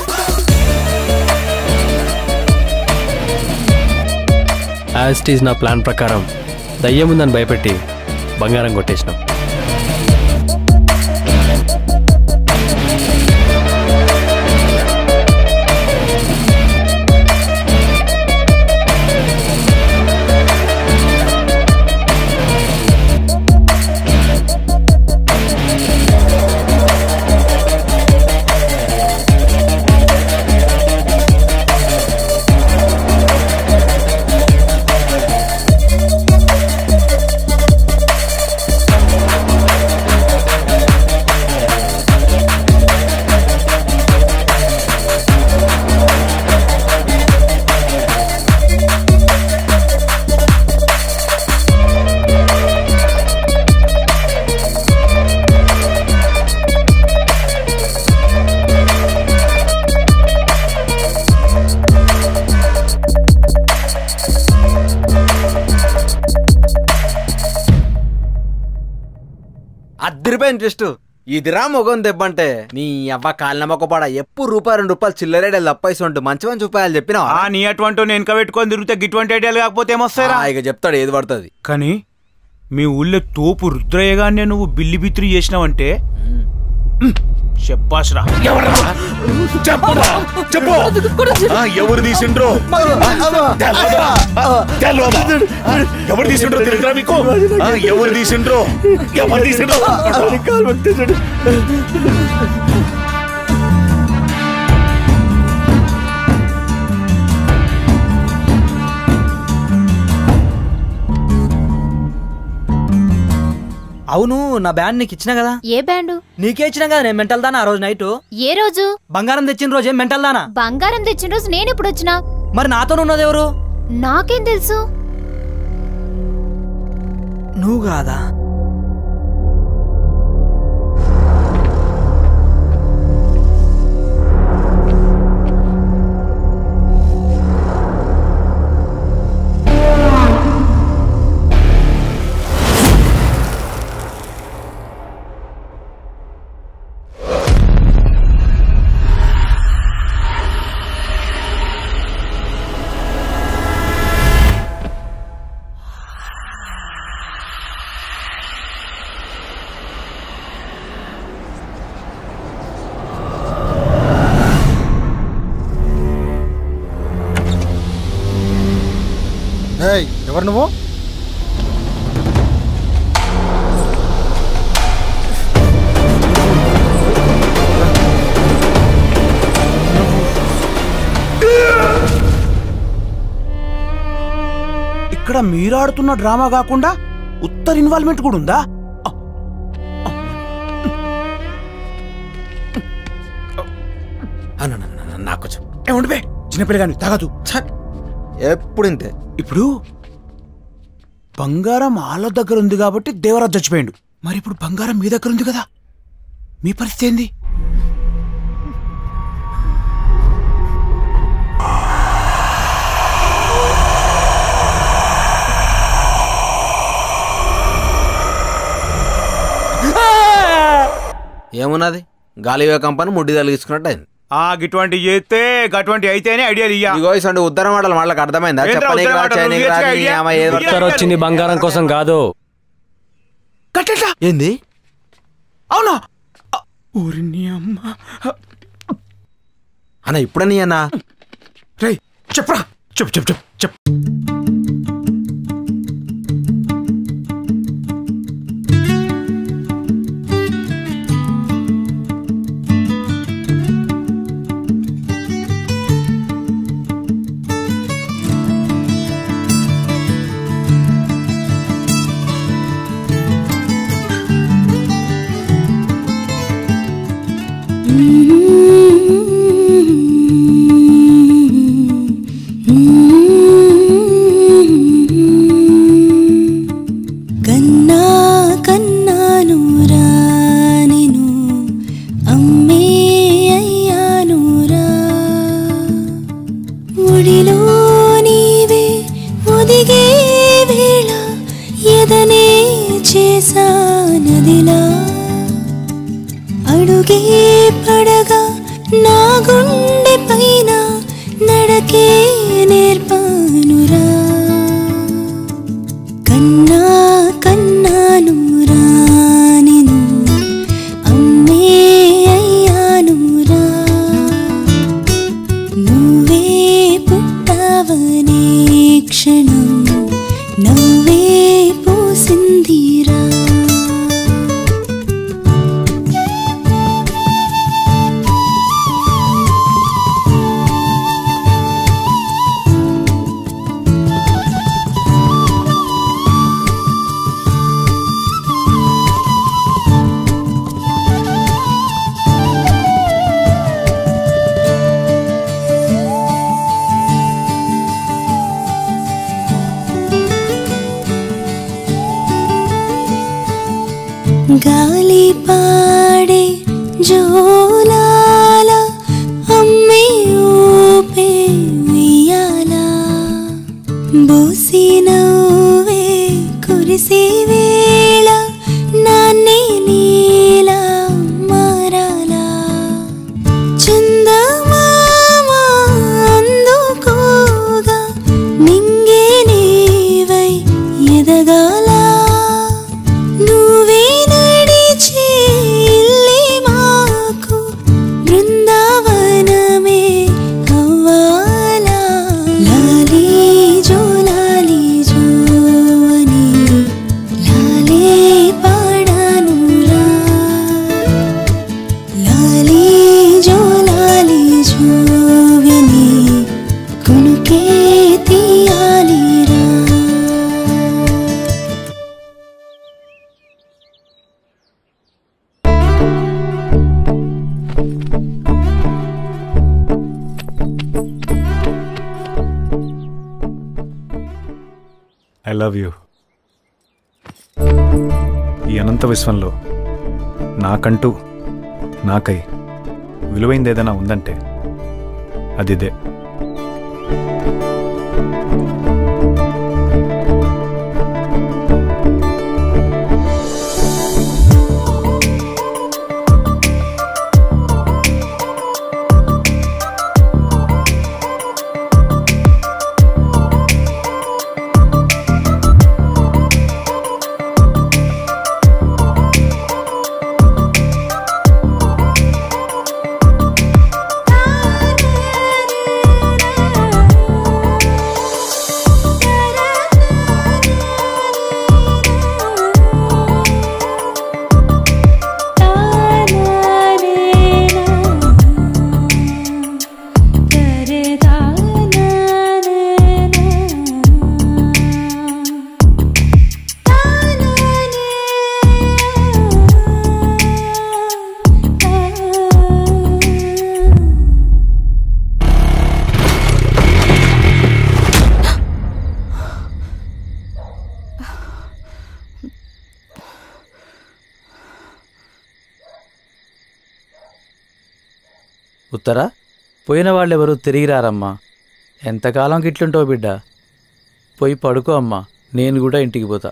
యాజ్ ఇట్ ఈజ్ నా ప్లాన్ ప్రకారం దయ్యం ఉందని భయపెట్టి బంగారం కొట్టేసినాం అయిపోయింది ట్విస్ట్ ఇదిరా మొగం దెబ్బంటే నీ అవ్వ కాళ్ళ మొక్కపాడ ఎప్పుడు రూపాయి రెండు రూపాయలు చిల్లరేడే లప్పైసి ఉంటు మంచి మంచి ఉపాయాలు చెప్పినా ఆ నీ అటువంటి వెనక పెట్టుకొని తిరిగితే గిటువంటి ఐడియాలు కాకపోతే ఏమొస్తాయిరా ఇక చెప్తాడు ఏది పడుతుంది కానీ మీ ఊళ్ళో తోపు రుద్రయ్యగానే నువ్వు బిల్లి బిత్రి చేసినావంటే చెప్పాసురా చెప్పరా చెప్పు ఆ, ఎవరు తీసిండ్రో తెలవదా? ఎవరు తీసిండ్రో తెలుసా మీకు ఆ, ఎవరు తీసిండ్రో ఎవరు తీసిండ్రో అవును నా బ్యాండ్ నీకు ఇచ్చిన కదా ఏ బ్యాండు నీకే ఇచ్చిన కదా నేను మెంటల్ దానా ఆ రోజు నైట్ ఏ రోజు బంగారం తెచ్చిన రోజే మెంటల్ దానా బంగారం తెచ్చిన రోజు నేను ఎప్పుడు వచ్చినా మరి నాతో ఉన్నది ఎవరు నాకేం తెలుసు నువ్వు కాదా ఏయ్ ఎవరు నువ్వు ఇక్కడ మీరు ఆడుతున్న డ్రామా కాకుండా ఉత్తర్ ఇన్వాల్వ్మెంట్ కూడా ఉందా నాకు కొంచెం ఏముండి బే చిన్నపిల్ల కానీ తాగదు ఎప్పుడు ఇంతే ఇప్పుడు బంగారం వాళ్ళ దగ్గర ఉంది కాబట్టి దేవరాజ్ చచ్చిపోయాడు మరి ఇప్పుడు బంగారం మీ దగ్గర ఉంది కదా మీ పరిస్థితి ఏంది ఏమున్నది గాలి కంపని ముడ్డి తలిగించుకున్నట్టు అయింది ఆ గిటువంటి చేస్తే గటువంటి అయితేనే ఐడియాలు ఇయ్యా ఇగో ఇసండి ఉత్తరం మాటలు వాళ్ళకి అర్థమైందా ఏంట్రా చెప్పనీకి ఉత్తరం రా, మాటలు? చేయనీకి రా, నువ్వు నీ చేసే అమ్మ ఐడియా? ఏదో ఉత్తర్ వచ్చింది బంగారం కోసం కాదు ఏంది అవునా ఊరి నీ అమ్మ అన్న ఇప్పుడని అన్న రే చెప్పరా చెప్పు చెప్పు చెప్పు చెప్పు కన్నా కన్నాను రానిను అమ్మే అయ్యాను రా ఒడిలో నీవే ఒదిగే వేళ ఎదనే చేసానదిలా అడుగే పడగా నా గుండె పైన నడకే నేర్పానురా కన్నా కన్నాను రానిను అమ్మే అయ్యాను రా నువ్వే పుట్టావనే క్షణం నవ్వే పూసిందిరా గాలి పాడే జోలాల అమ్మే ఊపే ఉయ్యాల బోసి నవ్వే కురిసి వేళ నాన్నే నీ ఐ లవ్ యూ ఈ అనంత విశ్వంలో నాకంటూ నాకై విలువైంది ఏదైనా ఉందంటే అది ఇదే ఉత్తరా పోయిన వాళ్ళెవరు తిరిగి రారమ్మా ఎంతకాలం గిట్లుంటావు బిడ్డ పోయి పడుకో అమ్మా నేను కూడా ఇంటికి పోతా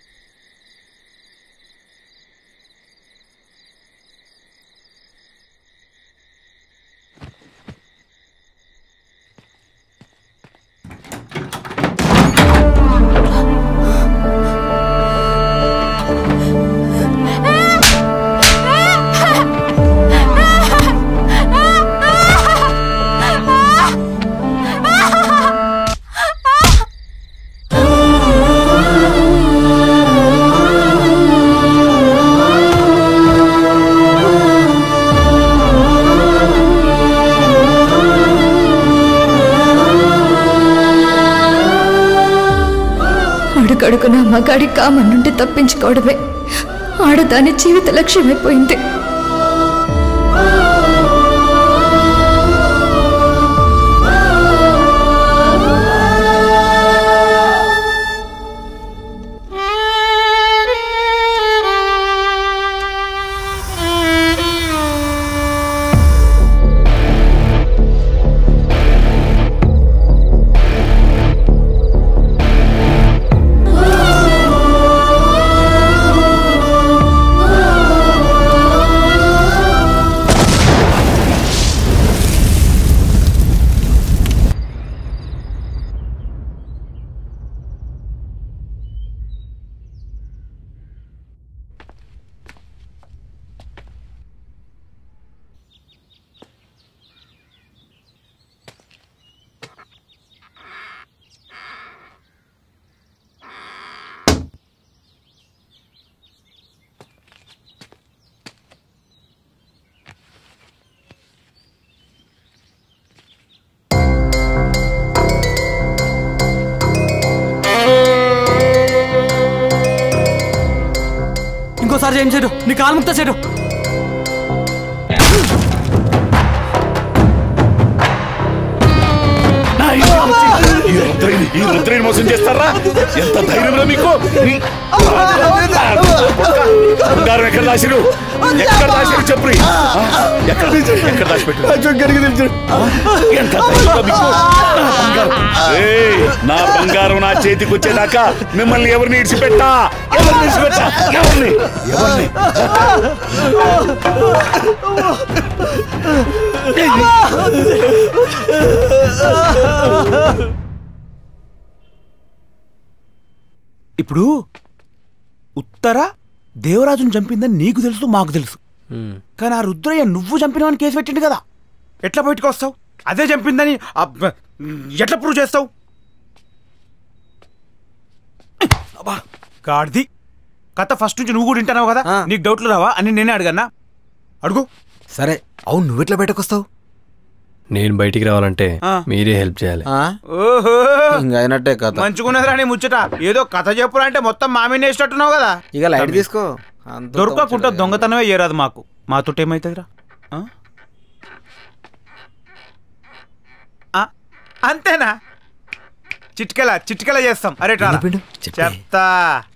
అడుగడుగున మగాడి కామం నుండి తప్పించుకోవడమే ఆడదాని జీవిత లక్ష్యమైపోయింది ఇంకోసారి ఏం చేయడు నీ కాలు ముక్త చేయడు ఈ రుద్రని ఈ రుద్రని మోసం చేస్తారా ఎంత ధైర్యంలో మీకు నీ- బంగారం ఎక్కడ దాసిరు ఎక్కడ దాసిరు చెప్పు ఎక్కడ ఎక్కడ దాచిపెట్టు ఎంత ధైర్యంలో మీకు? నా బంగారం. ఏయ్, నా బంగారం నా చేతికి వచ్చేదాకా మిమ్మల్ని ఎవరిని ఇడిచిపెట్టా ఎవరిని ఇడిచిపెట్టా ఎవరిని ఎవరిని ఇప్పుడు ఉత్తర దేవరాజును చంపిందని నీకు తెలుసు మాకు తెలుసు కానీ ఆ రుద్రయ్య నువ్వు చంపినవని కేసు పెట్టిండు కదా ఎట్లా బయటకు వస్తావు అదే చంపిందని అబ్బ, ఎట్లా ప్రూవ్ చేస్తావు అబ్బా, గాడిది కథ ఫస్ట్ నుంచి నువ్వు కూడా వింటున్నావు కదా నీకు డౌట్లు రావా అని నేనే అడిగన్నా అడుగు సరే అవును నువ్వెట్లా బయటకు వస్తావు నేను బయటికి రావాలంటే మీరే హెల్ప్ చేయాలి ఓహో ఇంకా అయినట్టే కథ మంచుకున్నదిరా నీ ముచ్చట ఏదో కథ చెప్పులంటే మొత్తం మామిని వేసినట్టున్నావు కదా ఇక లైట్ తీసుకో అంత దొరకకుండా దొంగతనమే చేయరాదు మాకు మాతో ఏమైతుందిరా ఆ? ఆ? అంతేనా చిట్కెల చిట్కెల చేస్తాం అరే రా చెప్తా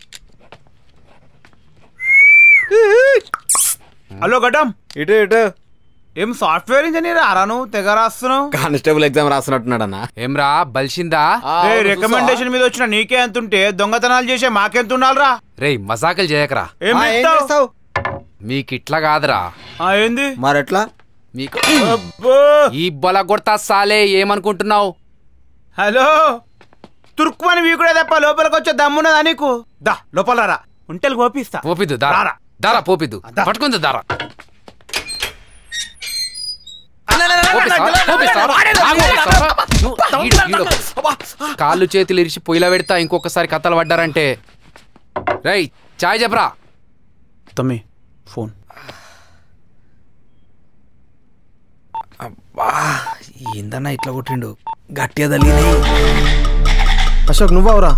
హలో గడ్డం ఇటు ఇటు ఏం సాఫ్ట్వేర్ ఇంజనీర్ ఆరా నువ్వు తెగ రాస్తున్నావు కానిస్టేబుల్ ఎగ్జామ్ రాస్తున్నట్టున్నాడన్నా ఏమ్రా బలిసిందా రికమెండేషన్ మీద వచ్చిన నీకే ఎంత ఉంటే దొంగతనాలు చేసే మాకెంత ఉండాలిరా రేయ్ మజాకలు చేయకరా ఏం చేస్తావు మీకు ఇట్లా కాదురా ఏంది మరెట్లా మీకు ఈ బొల కొడతా సాలే ఏమనుకుంటున్నావు హలో తుర్కుమని వీకుడే తప్ప లోపలికి వచ్చే దమ్మున్నదా నీకు దా లోపల రా ఉంటలు కోపిస్తా పోపిద్దు దారా దారా పోపిద్దు పట్టుకుంది దారా కాళ్ళు చేతులు ఇరిచి పొయ్యిలో పెడతా ఇంకొకసారి కథలు పడ్డారంటే రై చాయ్ చెప్పరా తమ్మి ఫోన్ అబ్బా ఏందన్నా ఇట్లా కొట్టిండు గట్టిగా తల్లింది అశోక్ నువ్వవురా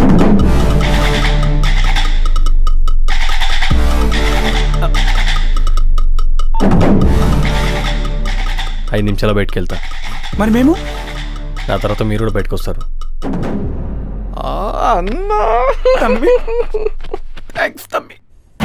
ఐదు నిమిషాలు బయటకు వెళ్తా మరి మేము నా తర్వాత మీరు కూడా బయటకు వస్తారు అన్నా తమ్మి థ్యాంక్స్ తమ్మి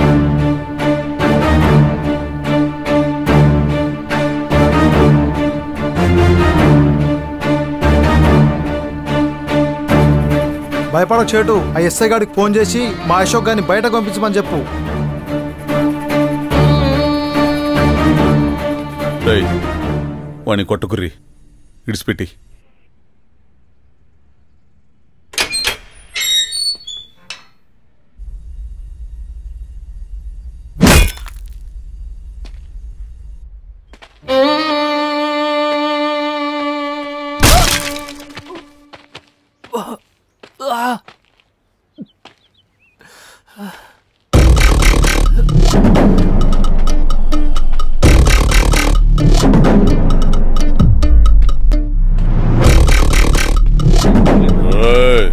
భయపడకు చేటు ఆ ఎస్ఐ గారికి ఫోన్ చేసి మా అశోక్ గారిని బయటకు పంపించమని చెప్పు రేయ్, వాణ్ణి కొట్టుకుర్రి ఇడిచిపెట్టి ఏయ్.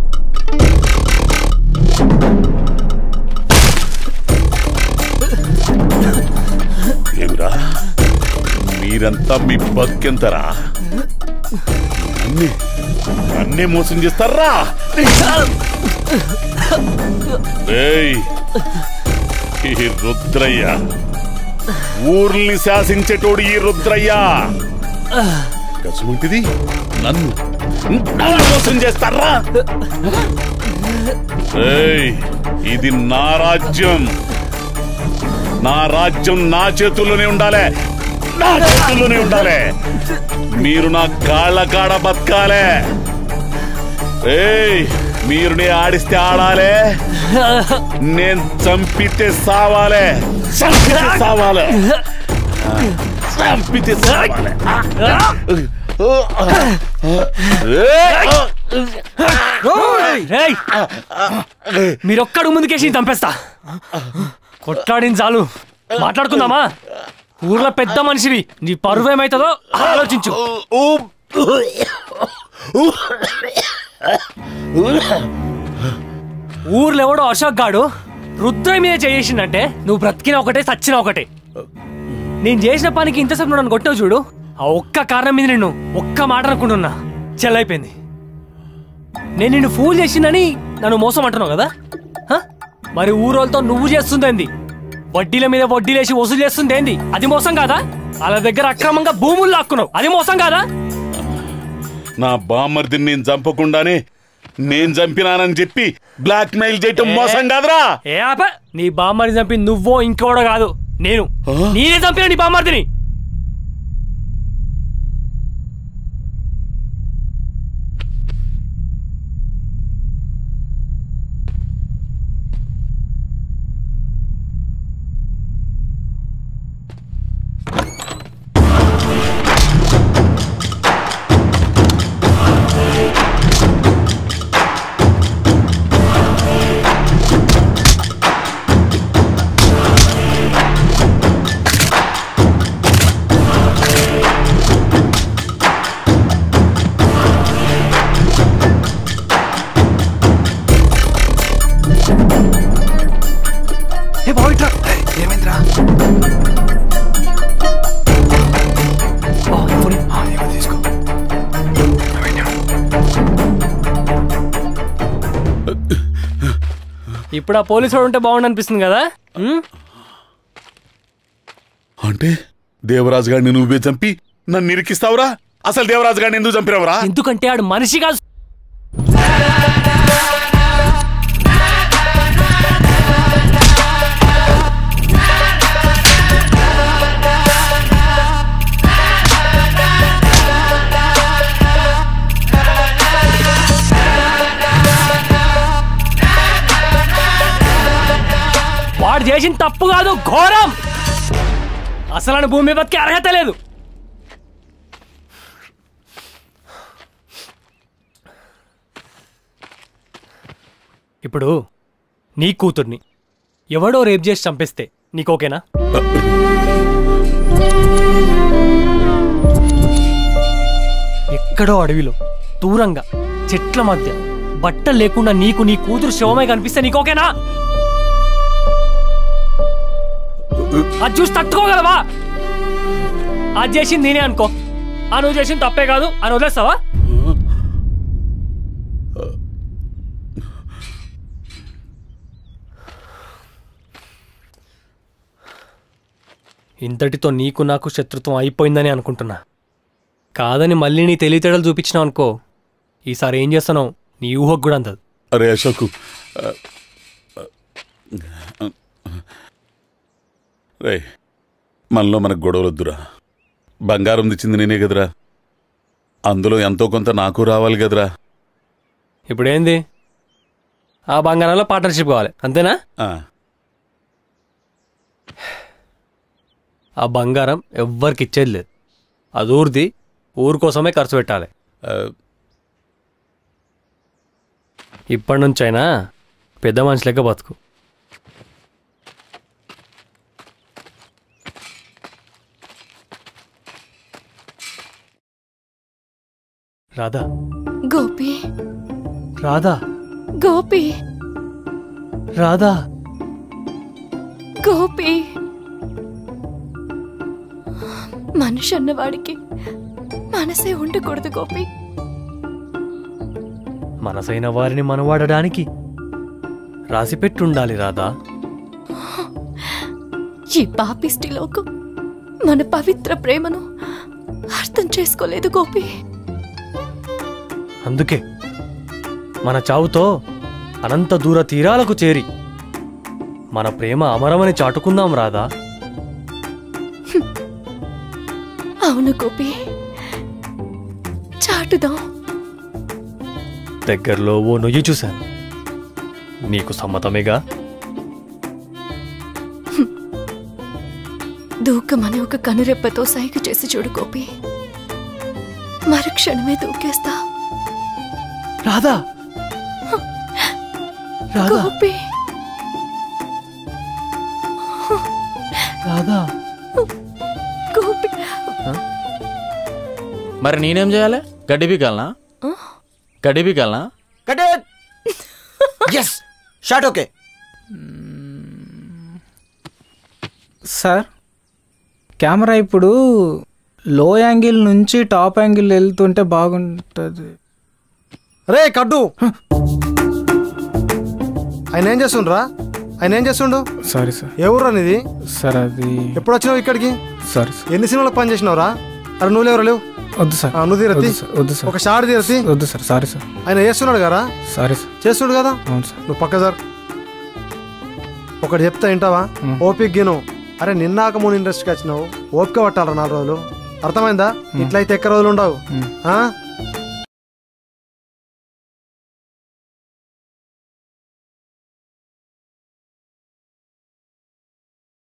ఏమిరా మీరంతా మీ బతికెంతరా అన్నీ అన్నీ మోసం చేస్తారా ఏయ్ ఈ రుద్రయ్య ఊర్ని శాసించేటోడు ఈ రుద్రయ్య కసుమంటిది నన్ను నన్ను మోసం చేస్తారా ఏయ్ ఇది నా రాజ్యం నా రాజ్యం నా చేతుల్లోనే ఉండాలి నా చేతుల్లోనే ఉండాలి మీరు నా కాళ్ళ కాడ బతకాలే ఏయ్ మీరు నే ఆడిస్తే ఆడాలే నేను చంపితే సావాలే చంపితే సావాలే చంపితే సావాలే మీరొక్కడు ముందుకేసి చంపేస్తా కొట్లాడింది చాలు మాట్లాడుకుందామా ఊర్లో పెద్ద మనిషివి నీ పరువు ఏమైతుందో ఆలోచించు ఊర్లో ఎవడో అశోక్ గాడు రుద్రయ్య మీద చేసిందంటే నువ్వు బ్రతికిన ఒకటే చచ్చిన ఒకటే నేను చేసిన పనికి ఇంతసేపు నువ్వు నన్ను కొట్టావు చూడు ఆ ఒక్క కారణం మీద నిన్ను ఒక్క మాట అనుకుంటున్నా చెల్లైపోయింది నేను నిన్ను ఫూల్ చేసిందని నన్ను మోసం అంటున్నావు కదా హ? మరి ఊరోళ్ళతో నువ్వు చేస్తుందేంది వడ్డీల మీద వడ్డీలేసి వసూలు చేస్తుందేంది అది మోసం కాదా వాళ్ళ దగ్గర అక్రమంగా భూములు లాక్కున్నావు అది మోసం కాదా నా బామ్మర్దిని నేను చంపకుండానే నేను చంపినానని చెప్పి బ్లాక్ మెయిల్ చేయటం మోసం కాదురా ఏ ఆప నీ బామ్మని చంపి నువ్వో ఇంకోడో కాదు నేను నేనే చంపిన నీ బామ్మర్దిని ఇప్పుడు ఆ పోలీసు వాడు ఉంటే బాగుండు అనిపిస్తుంది కదా ఉమ్? అంటే దేవరాజు గారిని నువ్వే చంపి నన్ను నిరికిస్తావురా అసలు దేవరాజు గారిని ఎందుకు చంపినవరా ఎందుకంటే ఆడు మనిషి కాదు వాడు చేసిన తప్పు కాదు ఘోరం అసలు భూమి మీద బతికే అర్హత లేదు ఇప్పుడు నీ కూతుర్ని ఎవడో రేప్ చేసి చంపేస్తే నీకు ఓకేనా ఎక్కడో అడవిలో దూరంగా చెట్ల మధ్య బట్టలు లేకుండా నీకు నీ కూతురు శవమై కనిపిస్తే నీకు ఓకేనా అది చూసి తట్టుకోగలవా అది చేసింది నేనే అనుకో ఆ నువ్వు చేసింది తప్పే కాదు అని వదిలేస్తావా ఇంతటితో నీకు నాకు శత్రుత్వం అయిపోయిందని అనుకుంటున్నా కాదని మళ్ళీ నీ తెలివితేటలు చూపించినావు అనుకో ఈసారి ఏం చేస్తున్నావు నీ ఊహకు కూడా అందదు అరే అశోక్ రే మనలో మనకు గొడవలు వద్దురా బంగారం తెచ్చింది నేనే కదరా అందులో ఎంతో కొంత నాకు రావాలి కదరా ఇప్పుడు ఏంది ఆ బంగారంలో పార్ట్నర్షిప్ కావాలి అంతేనా ఆ, ఆ బంగారం ఎవ్వరికి ఇచ్చేది లేదు అది ఊరిది ఊరు కోసమే ఖర్చు పెట్టాలి ఆ, ఇప్పటి నుంచైనా పెద్ద మనిషి లెక్క బతుకు రాధా గోపి రాధా గోపి రాధా గోపి మనిషి అన్నవాడికి మనసే ఉండకూడదు గోపి మనసైన వారిని మనవాడడానికి రాసిపెట్టుండాలి రాధా ఈ పాపిష్టి లోకం మన పవిత్ర ప్రేమను అర్థం చేసుకోలేదు గోపి అందుకే మన చావుతో అనంత దూర తీరాలకు చేరి మన ప్రేమ అమరమని చాటుకుందాం రాధా అవును గోపి చాటుదాం దగ్గరలో ఓ నొయ్యి చూశాను నీకు సమ్మతమేగా దూకమని ఒక కనురెప్పతో సైగ చేసి చూడు గోపి మరుక్షణమే దూకేస్తా రాధా రాధా గోపి రాధా గోపి మరి నేనేం చేయాలి గడ్డి పీకాలనా గడ్డి పీకాలనా cut yes short okay sir camera ఇప్పుడు లో యాంగిల్ నుంచి టాప్ యాంగిల్ వెళ్తుంటే బాగుంటుంది రే కడ్డు ఆయన ఏం చేస్తుండ్రా ఆయన ఏం చేస్తుండు సారీ సార్ ఏ ఊర్రా నీది సార్ అది ఎప్పుడు వచ్చినావు ఇక్కడికి సారీ ఎన్ని సినిమాలకు పని చేసినావురా అరే నువ్వు లేవరా లేవు వద్దు సార్ ఆ, నువ్వు తీరత్తి వద్దు సార్ వద్దు సార్ ఒక షార్ట్ తీరత్తి వద్దు సార్ సారీ సార్ ఆయన చేస్తున్నాడు కదా సారీ సార్ చేస్తుడు కదా అవును సార్ నువ్వు పక్క సార్ ఒకటి చెప్తా వింటావా ఓపిక్ గిను అరే నిన్నాక మూడు ఇండస్ట్రీకి వచ్చినావు ఓపిక పట్టాలరా నాలుగు రోజులు అర్థమైందా ఇట్లయితే ఎక్క రోజులు ఉండవు ఆ?